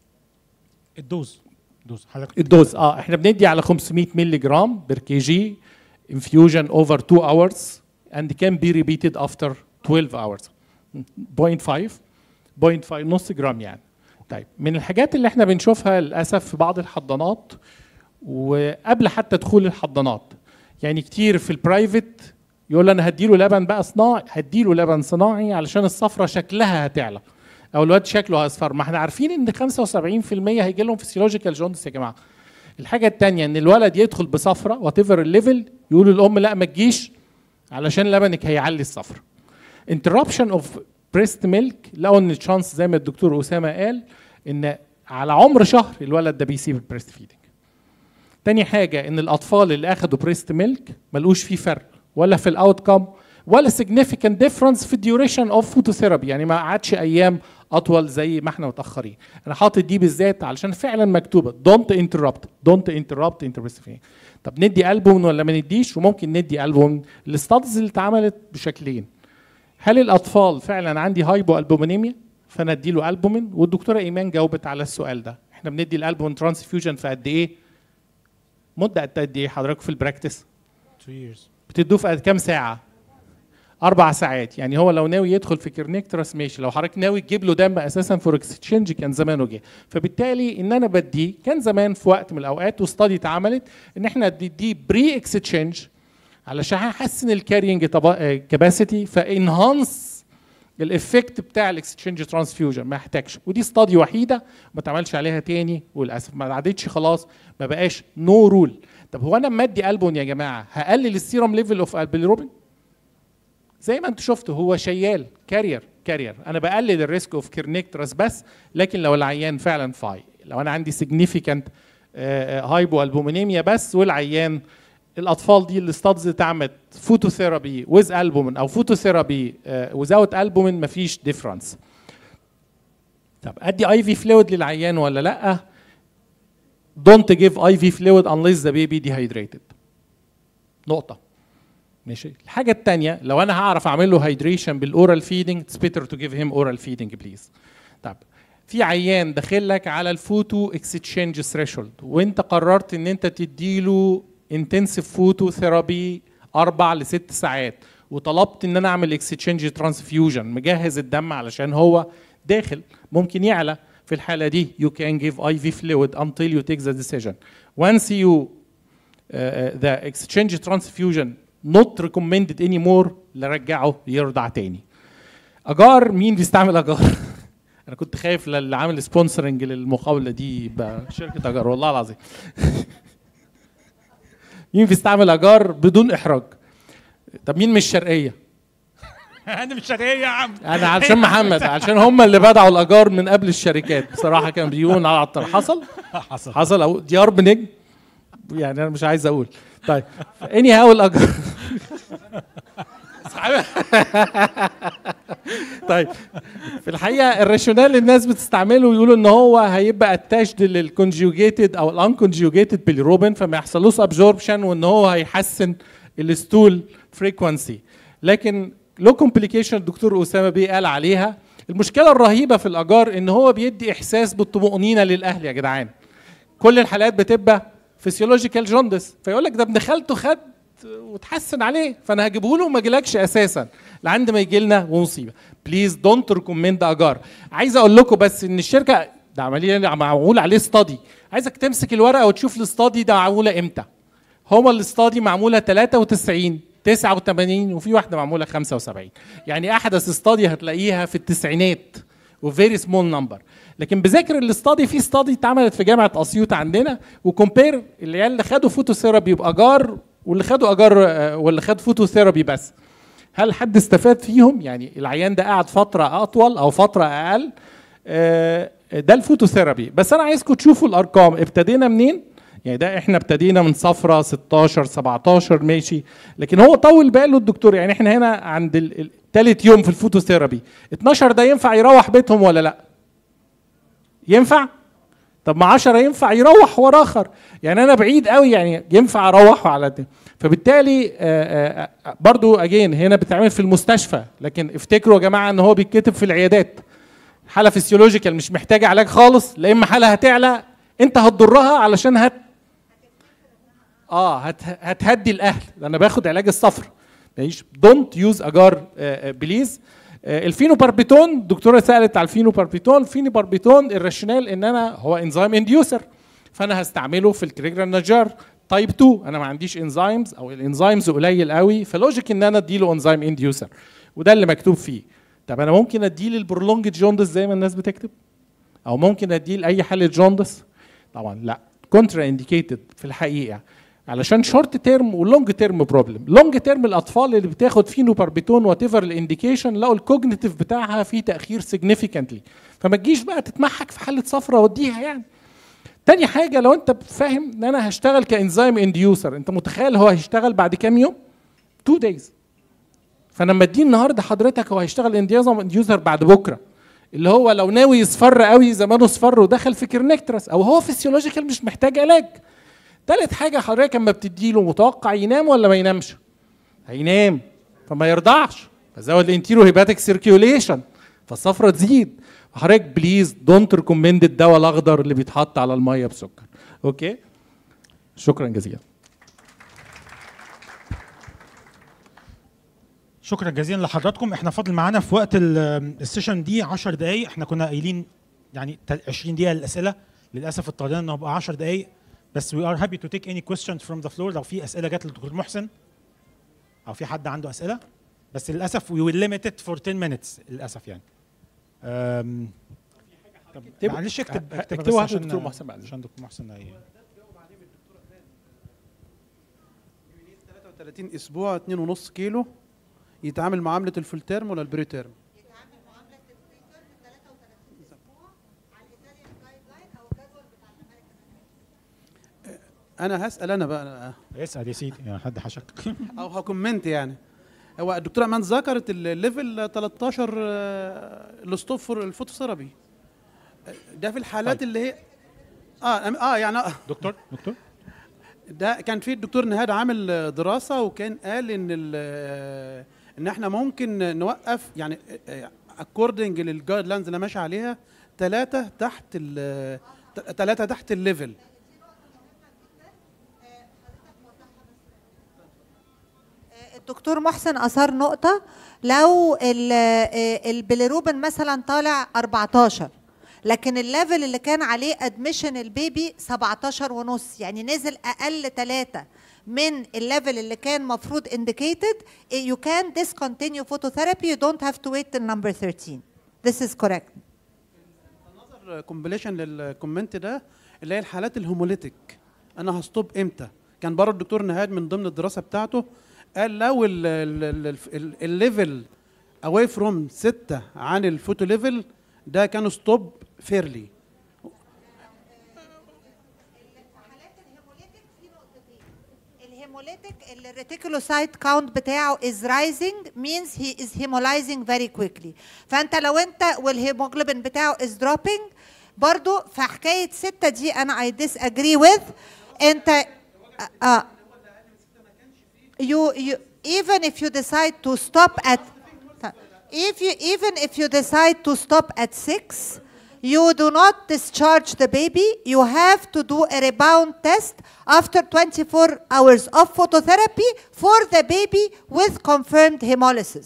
الدوز دوز حضرتك الدوز اه احنا بندي على 500 مللي جرام بير كي جي infusion over 2 hours and can be repeated after 12 hours 0.5 0.5 نص جرام يعني طيب من الحاجات اللي احنا بنشوفها للاسف في بعض الحضانات وقبل حتى دخول الحضانات يعني كتير في البرايفت يقول انا هديله لبن بقى صناعي هديله لبن صناعي علشان الصفرة شكلها هتعلى او الواد شكله هيصفر ما احنا عارفين ان 75% هيجي لهم فيسيولوجيكال جوندس يا جماعه الحاجه الثانيه ان الولد يدخل بصفرة وات ايفر الليفل يقولوا الام لا ما تجيش علشان لبنك هيعلي الصفرة انتربشن اوف بريست ميلك لقوا ان الشانس زي ما الدكتور اسامه قال ان على عمر شهر الولد ده بيسيب البريست فيدنج تاني حاجه ان الاطفال اللي اخدوا بريست ميلك ملقوش فيه فرق ولا في الاوت كام ولا significant difference في الديوريشن اوف فوتوثيرابي يعني ما قعدش ايام اطول زي ما احنا متاخرين انا حاطط دي بالذات علشان فعلا مكتوبه دونت انتربت دونت انتربت انتربت طب ندي البوم ولا ما نديش وممكن ندي البوم الاستادز اللي اتعملت بشكلين هل الاطفال فعلا عندي هايبو البومينيميا فانا ادي له البومين والدكتوره ايمان جاوبت على السؤال ده احنا بندي الالبومين ترانسفيوجن في قد ايه مده قد ايه حضراتكم في البراكتس 2 years بتدوه في قد كام ساعه اربع ساعات يعني هو لو ناوي يدخل في كيرنيكترس ماشي لو حضرتك ناوي تجيب له دم اساسا فور اكسشينج كان زمانه جه فبالتالي ان انا بديه كان زمان في وقت من الاوقات وستادي اتعملت ان احنا نديه بري اكسشينج علشان احسن الكارينج كاباسيتي فانهانس الافكت بتاع الاكسشينج ترانسفيوجن ما يحتاجش ودي ستادي وحيده ما اتعملش عليها تاني وللاسف ما عدتش خلاص ما بقاش نو no رول طب هو انا لما ادي البون يا جماعه هقلل السيرم ليفل اوف البيليروبين زي ما انتم شفتوا هو شيال كارير كارير انا بقلل الريسك اوف كيرنيكترس بس لكن لو العيان فعلا فاي لو انا عندي سيجنيفيكانت هايبو البومينيميا بس والعيان الاطفال دي الاستادز اتعملت فوتوثيرابي ويز البومين او فوتوثيرابي وزاوت البومين مفيش ديفرنس طب ادي اي في فلويد للعيان ولا لا don't give IV fluid unless the baby dehydrated نقطة ماشي الحاجة التانية لو أنا هعرف أعمل له هيدريشن بالأورال فيدنج it's better to give him oral feeding please طب في عيان داخل لك على الفوتو اكسشينج ثريشولد وانت قررت ان انت تديله انتنسيف فوتو ثيرابي اربع لست ساعات وطلبت ان انا اعمل اكسشينج ترانسفيوجن مجهز الدم علشان هو داخل ممكن يعلى في الحالة دي you can give IV fluid until you take the decision. Once you uh, the exchange transfusion not recommended anymore لرجعه يرضع تاني. أجار مين بيستعمل أجار؟ أنا كنت خايف اللي عامل سبونسرنج للمقاولة دي يبقى شركة أجار والله العظيم. مين بيستعمل أجار بدون إحراج؟ طب مين مش الشرقيه انا مش شرقيه يا عم انا علشان محمد علشان هم اللي بدعوا الاجار من قبل الشركات بصراحه كان بيقولوا على الطر حصل حصل حصل او ديار بنجم يعني انا مش عايز اقول طيب اني هاو الاجار طيب في الحقيقه الراشونال الناس بتستعمله ويقولوا ان هو هيبقى اتاشد للكونجوجيتد او الانكونجوجيتد بالروبين فما يحصلوش ابزوربشن وان هو هيحسن الستول فريكوانسي لكن لو كومبليكيشن الدكتور اسامه بيه قال عليها المشكله الرهيبه في الاجار ان هو بيدي احساس بالطمانينه للاهل يا جدعان كل الحالات بتبقى فيسيولوجيكال جوندس فيقول لك ده ابن خالته خد وتحسن عليه فانا هجيبه له وما اجيلكش اساسا لعند ما يجي لنا ومصيبه بليز دونت ريكومند اجار عايز اقول لكم بس ان الشركه ده عمليه معمول عليه استادي عايزك تمسك الورقه وتشوف الاستادي ده معموله امتى هو الاستادي معموله 93 89 وفي واحده معموله 75 يعني احدث استادي هتلاقيها في التسعينات وفيري سمول نمبر لكن بذكر الاستادي في استادي اتعملت في جامعه اسيوط عندنا وكومبير العيال اللي خدوا فوتوثيرابي باجار واللي خدوا اجار آه، واللي خد فوتوثيرابي بس هل حد استفاد فيهم يعني العيان ده قعد فتره اطول او فتره اقل آه، ده الفوتوثيرابي بس انا عايزكم تشوفوا الارقام ابتدينا منين يعني ده احنا ابتدينا من صفرة 16 17 ماشي لكن هو طول باله الدكتور يعني احنا هنا عند ال- ال- تالت يوم في الفوتوثيرابي 12 ده ينفع يروح بيتهم ولا لا ينفع طب ما 10 ينفع يروح ورا اخر يعني انا بعيد قوي يعني ينفع اروح على ده فبالتالي آه، آه، برضو اجين هنا بتعمل في المستشفى لكن افتكروا يا جماعه ان هو بيتكتب في العيادات حاله فيسيولوجيكال مش محتاجه علاج خالص لا اما حاله هتعلى انت هتضرها علشان هت اه هت... هتهدي الاهل انا باخد علاج الصفر ماشي دونت يوز اجار بليز الفينوباربيتون الدكتوره سالت على الفينوباربيتون الفينوباربيتون الراشونال ان انا هو انزيم انديوسر فانا هستعمله في الكريجرال نجار تايب 2 انا ما عنديش انزيمز او الانزيمز قليل قوي فلوجيك ان انا اديله انزيم انديوسر وده اللي مكتوب فيه طب انا ممكن اديه للبرولونج جوندس زي ما الناس بتكتب او ممكن اديه لاي حاله جوندس طبعا لا كونترا انديكيتد في الحقيقه علشان شورت تيرم ولونج تيرم بروبلم لونج تيرم الاطفال اللي بتاخد فينوباربيتون وات ايفر الانديكيشن لقوا الكوجنيتيف بتاعها في تاخير سيجنيفيكانتلي فما تجيش بقى تتمحك في حاله صفرة وديها يعني تاني حاجه لو انت فاهم ان انا هشتغل كانزيم انديوسر انت متخيل هو هيشتغل بعد كام يوم 2 دايز فانا لما اديه النهارده حضرتك هو هيشتغل انديازم انديوسر بعد بكره اللي هو لو ناوي يصفر قوي زمانه صفر ودخل في كيرنكترس او هو فيسيولوجيكال مش محتاج علاج تالت حاجه حضرتك اما بتديله متوقع ينام ولا ما ينامش هينام فما يرضعش فزود الانتيرو هيباتيك سيركيوليشن فالصفرة تزيد حضرتك بليز دونت ريكومند الدواء الاخضر اللي بيتحط على الميه بسكر اوكي شكرا جزيلا شكرا جزيلا لحضراتكم احنا فاضل معانا في وقت ال- السيشن دي 10 دقائق احنا كنا قايلين يعني تل- 20 دقيقه للاسئله للاسف اضطرينا انه يبقى 10 دقائق بس we are happy to take any questions from the floor لو في اسئله جت للدكتور محسن او في حد عنده اسئله بس للاسف we will limit it for 10 minutes للاسف يعني أم، طب اكتب- معلش اكتب ه- اكتب اكتبوا بس واحد عشان للدكتور محسن بعدين. عشان دكتور محسن هي- 33 اسبوع 2.5 كيلو يتعامل معامله الفول تيرم ولا البري تيرم انا هسال انا بقى اسال يا سيدي يعني حد حشك او هكومنت يعني هو الدكتوره امان ذكرت الليفل 13 آه، الستوب فور الفوتوثيرابي ده في الحالات طيب. اللي هي اه أم- اه يعني آه، دكتور دكتور ده كان في الدكتور نهاد عامل دراسه وكان قال ان ال- ان احنا ممكن نوقف يعني اكوردنج للجايد لاينز اللي ماشي عليها ثلاثه تحت ال ثلاثه تحت الليفل الدكتور محسن اثار نقطه لو ال- آه، البيليروبين مثلا طالع 14 لكن الليفل اللي كان عليه ادميشن البيبي 17 ونص يعني نزل اقل ثلاثة من الليفل اللي كان مفروض indicated you can discontinue phototherapy you don't have to wait till number 13 this is correct كومبليشن للكومنت ده اللي هي الحالات الهوموليتيك انا هستوب امتى كان بره الدكتور نهاد من ضمن الدراسه بتاعته قال لو ال- ال- ال- الف- ال- الليفل اواي فروم 6 عن الفوتو ليفل ده كان ستوب فيرلي الهيموليتيك الريتيكولوسايت كاونت بتاعه is rising means he is hemolyzing very quickly فانت لو انت والهيموجلوبين بتاعه is dropping برضو في حكايه ستة دي انا I disagree with انت uh, you you even if you decide to stop at if you even if you decide to stop at six you do not discharge the baby you have to do a rebound test after 24 hours of phototherapy for the baby with confirmed hemolysis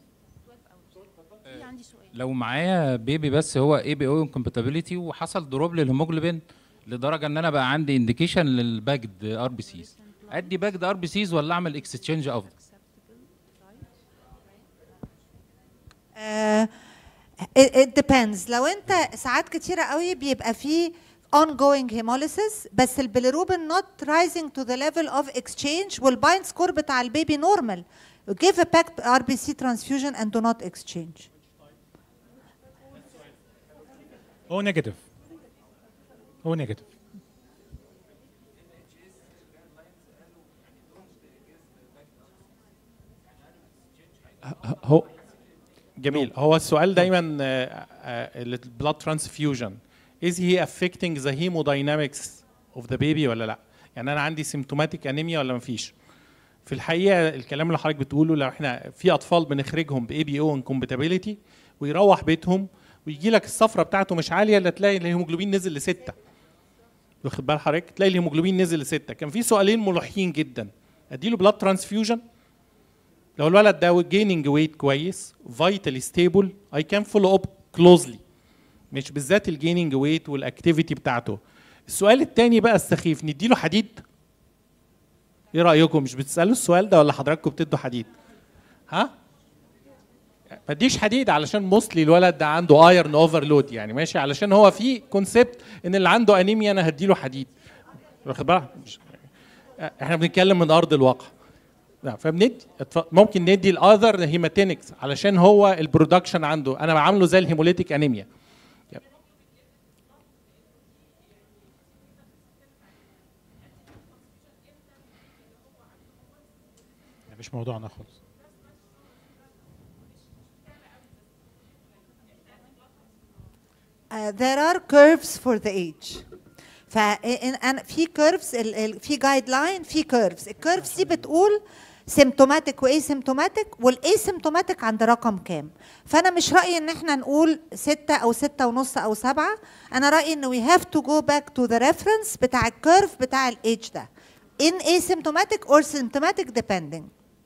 في عندي سؤال لو معايا بيبي بس هو اي بي او انكمباتيبيليتي وحصل دروب للهيموجلوبين لدرجه ان انا بقى عندي انديكيشن للباكد ار بي سيز ادي باكد ار بي سيز ولا اعمل اكستشينج افضل uh, it, it depends لو انت ساعات كتيرة قوي بيبقى فيه ongoing hemolysis بس البيليروبين not rising to the level of exchange والبايند سكور بتاع البيبي normal give a packed RBC transfusion and do not exchange هو نيجاتيف هو نيجاتيف هو جميل هو السؤال دايما البلاد ترانسفيوجن is he affecting the hemodynamics of the baby ولا لا يعني انا عندي symptomatic انيميا ولا مفيش في الحقيقه الكلام اللي حضرتك بتقوله لو احنا في اطفال بنخرجهم باي بي او انكومباتيبيليتي ويروح بيتهم ويجي لك الصفرة بتاعته مش عاليه الا تلاقي الهيموجلوبين نزل لستة واخد بال حضرتك تلاقي الهيموجلوبين نزل لستة كان في سؤالين ملوحين جدا اديله بلاد ترانسفيوجن لو الولد ده جيننج ويت كويس فايتالي ستيبل اي كان فولو اب كلوزلي مش بالذات الجيننج ويت والاكتيفيتي بتاعته السؤال التاني بقى السخيف نديله حديد ايه رايكم مش بتسالوا السؤال ده ولا حضراتكم بتدوا حديد ها ما اديش حديد علشان موستلي الولد ده عنده ايرن اوفرلود يعني ماشي علشان هو في كونسبت ان اللي عنده انيميا انا هديله حديد واخد بالك مش- احنا بنتكلم من ارض الواقع لا فبندي اتف- ممكن ندي الاذر هيماتينكس علشان هو البرودكشن عنده انا بعامله زي الهيموليتيك انيميا يب. مش موضوعنا خالص Uh, there are curves for the age ف أنا في كيرفز في جايد لاين في كيرفز الكيرفز دي بتقول سيمتوماتيك وايه سيمتوماتيك والاي سيمتوماتيك عند رقم كام فانا مش رايي ان احنا نقول ستة او ستة ونص او سبعة انا رايي ان we have to go back to the reference بتاع الكيرف بتاع الايج ده in asymptomatic or symptomatic depending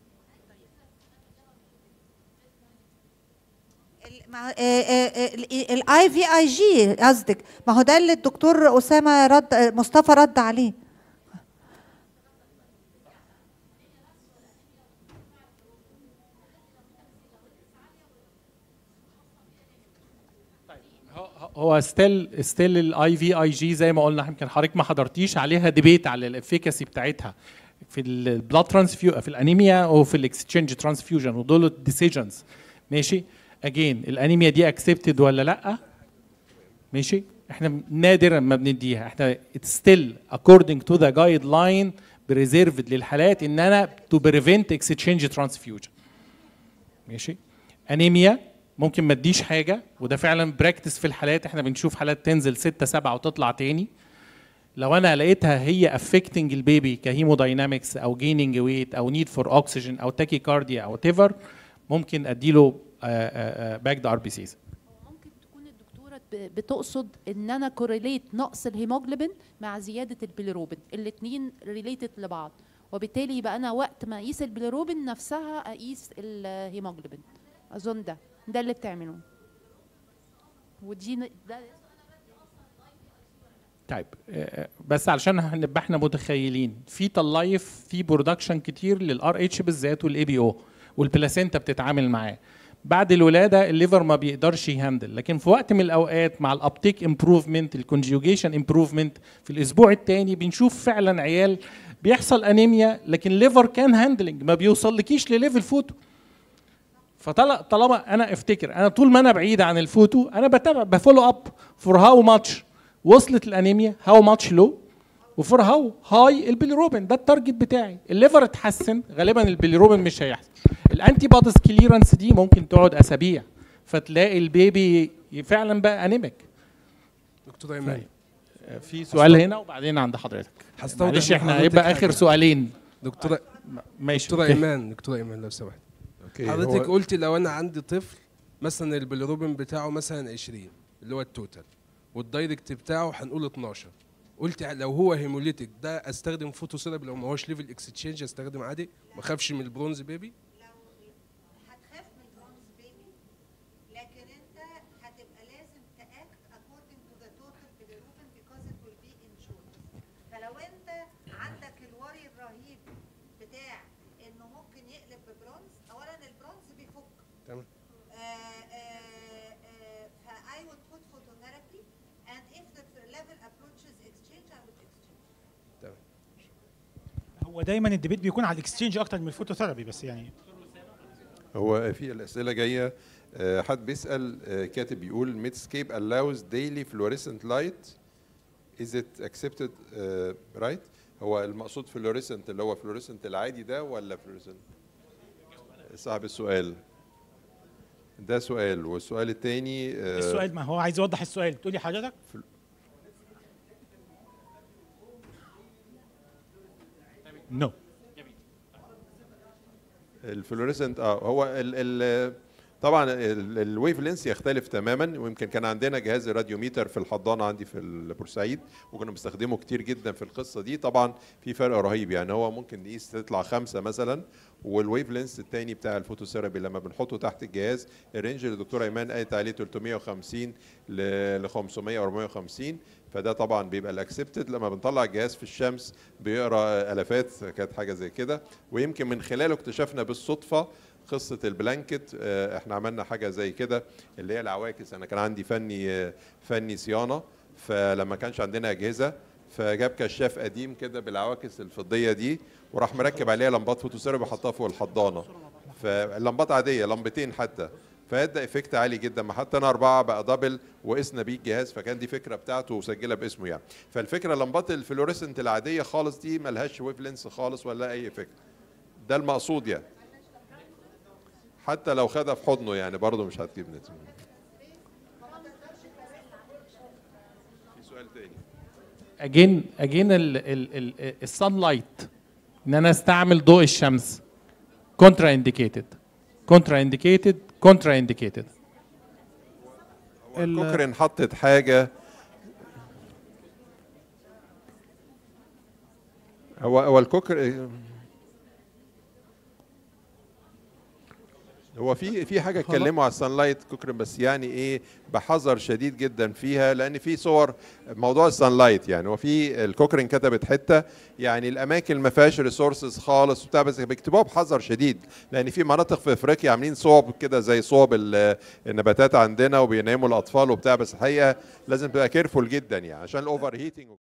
الاي في اي جي قصدك ما هو ده اللي الدكتور اسامه رد مصطفى رد عليه هو ستيل ستيل الاي في اي جي زي ما قلنا يمكن حضرتك ما حضرتيش عليها ديبيت على الافيكاسي بتاعتها في البلاد ترانسفيو في الانيميا وفي الاكسشينج ترانسفيوجن ودول الديسيجنز ماشي اجين الانيميا دي اكسبتد ولا لا ماشي احنا نادرا ما بنديها احنا ستيل according to the guideline بريزيرفد للحالات ان انا to prevent exchange transfusion ماشي انيميا ممكن ما اديش حاجه وده فعلا براكتس في الحالات احنا بنشوف حالات تنزل 6 7 وتطلع تاني لو انا لقيتها هي افكتنج البيبي كهيموداينامكس او جيننج ويت او نيد فور اوكسجين او تاكيكارديا او تيفر ممكن اديله باك ار بي سيز ممكن تكون الدكتوره ب- بتقصد ان انا كوريليت نقص الهيموجلوبين مع زياده البيليروبين الاثنين ريليتد لبعض وبالتالي يبقى انا وقت ما اقيس البيليروبين نفسها اقيس الهيموجلوبين اظن ده ده اللي بتعمله ودي ن- ده طيب آه، بس علشان هنبقى احنا متخيلين في تلايف في برودكشن كتير للار اتش بالذات والاي بي او والبلاسينتا بتتعامل معاه بعد الولاده الليفر ما بيقدرش يهندل لكن في وقت من الاوقات مع الابتيك امبروفمنت الكونجوجيشن امبروفمنت في الاسبوع الثاني بنشوف فعلا عيال بيحصل انيميا لكن ليفر كان هاندلنج ما بيوصلكيش لليفل فوتو فطالما انا افتكر انا طول ما انا بعيد عن الفوتو انا بتابع بفولو اب فور هاو ماتش وصلت الانيميا هاو ماتش لو وفور هاو هاي البيليروبين ده التارجت بتاعي الليفر اتحسن غالبا البيليروبين مش هيحصل الانتي بوديز كليرنس دي ممكن تقعد اسابيع فتلاقي البيبي فعلا بقى انيميك دكتور ايمن في سؤال هنا وبعدين عند حضرتك هستوضح معلش احنا لحضرتك هيبقى حاجة. اخر سؤالين دكتور ماشي دكتور أوكي. ايمان دكتور ايمان لو سمحت اوكي حضرتك هو- قلت لو انا عندي طفل مثلا البيليروبين بتاعه مثلا 20 اللي هو التوتال والدايركت بتاعه هنقول 12 قلت لو هو هيموليتيك ده استخدم فوتو سيرابي لو ما هوش ليفل اكستشينج استخدم عادي ما اخافش من البرونز بيبي هتخاف من البرونز بيبي لكن انت هتبقى لازم تاكت according to the total bilirubin because it will be insured فلو انت عندك الوري الرهيب بتاع انه ممكن يقلب ببرونز اولا البرونز بيفك تمام آه، آه، آه، ف I would put phototherapy and if the level approaches exchange I would exchange تمام هو دايما الديبيت بيكون على الاكسشينج اكتر من الفوتوثيرابي بس يعني هو في الاسئله جايه آه، حد بيسال آه، كاتب بيقول ميدسكيب allows daily fluorescent light is it accepted آه، right هو المقصود fluorescent اللي هو fluorescent العادي ده ولا fluorescent صاحب السؤال ده سؤال والسؤال الثاني السؤال ما هو عايز يوضح السؤال تقولي حضرتك نو الفلوريسنت اه هو ال ال طبعا الويف لينس يختلف تماما ويمكن كان عندنا جهاز الراديوميتر في الحضانه عندي في البورسعيد وكنا بنستخدمه كتير جدا في القصه دي طبعا في فرق رهيب يعني هو ممكن نقيس تطلع خمسه مثلا والويف لينس الثاني بتاع الفوتوثيرابي لما بنحطه تحت الجهاز الرينج اللي الدكتوره ايمان قالت عليه 350 ل 500 او 450 فده طبعا بيبقى الاكسبتد لما بنطلع الجهاز في الشمس بيقرا الافات كانت حاجه زي كده ويمكن من خلاله اكتشفنا بالصدفه قصه البلانكت آه، احنا عملنا حاجه زي كده اللي هي العواكس انا كان عندي فني آه، فني صيانه فلما كانش عندنا اجهزه فجاب كشاف قديم كده بالعواكس الفضيه دي وراح مركب عليها لمبات فوتوسيرابي حطها فوق الحضانه فاللمبات عاديه لمبتين حتى فادى افكت عالي جدا ما حتى انا اربعه بقى دبل وقسنا بيه الجهاز فكان دي فكره بتاعته وسجلها باسمه يعني فالفكره لمبات الفلوريسنت العاديه خالص دي ملهاش ويف لينس خالص ولا اي افكت ده المقصود يعني حتى لو خدها في حضنه يعني برضه مش هتجيب نتيجه في سؤال تاني اجين اجين الصن لايت ان انا استعمل ضوء الشمس كونترا انديكيتد كونترا انديكيتد كونترا انديكيتد ال- كوكرين حطت حاجه هو هو الكوكر هو في في حاجه اتكلموا على السان لايت كوكرين بس يعني ايه بحذر شديد جدا فيها لان في صور موضوع السان لايت يعني وفي الكوكرين كتبت حته يعني الاماكن ما فيهاش ريسورسز خالص وبتاع بس بيكتبوها بحذر شديد لان في مناطق في افريقيا عاملين صوب كده زي صوب ال- النباتات عندنا وبيناموا الاطفال وبتاع بس الحقيقه لازم تبقى كيرفول جدا يعني عشان الاوفر هيتنج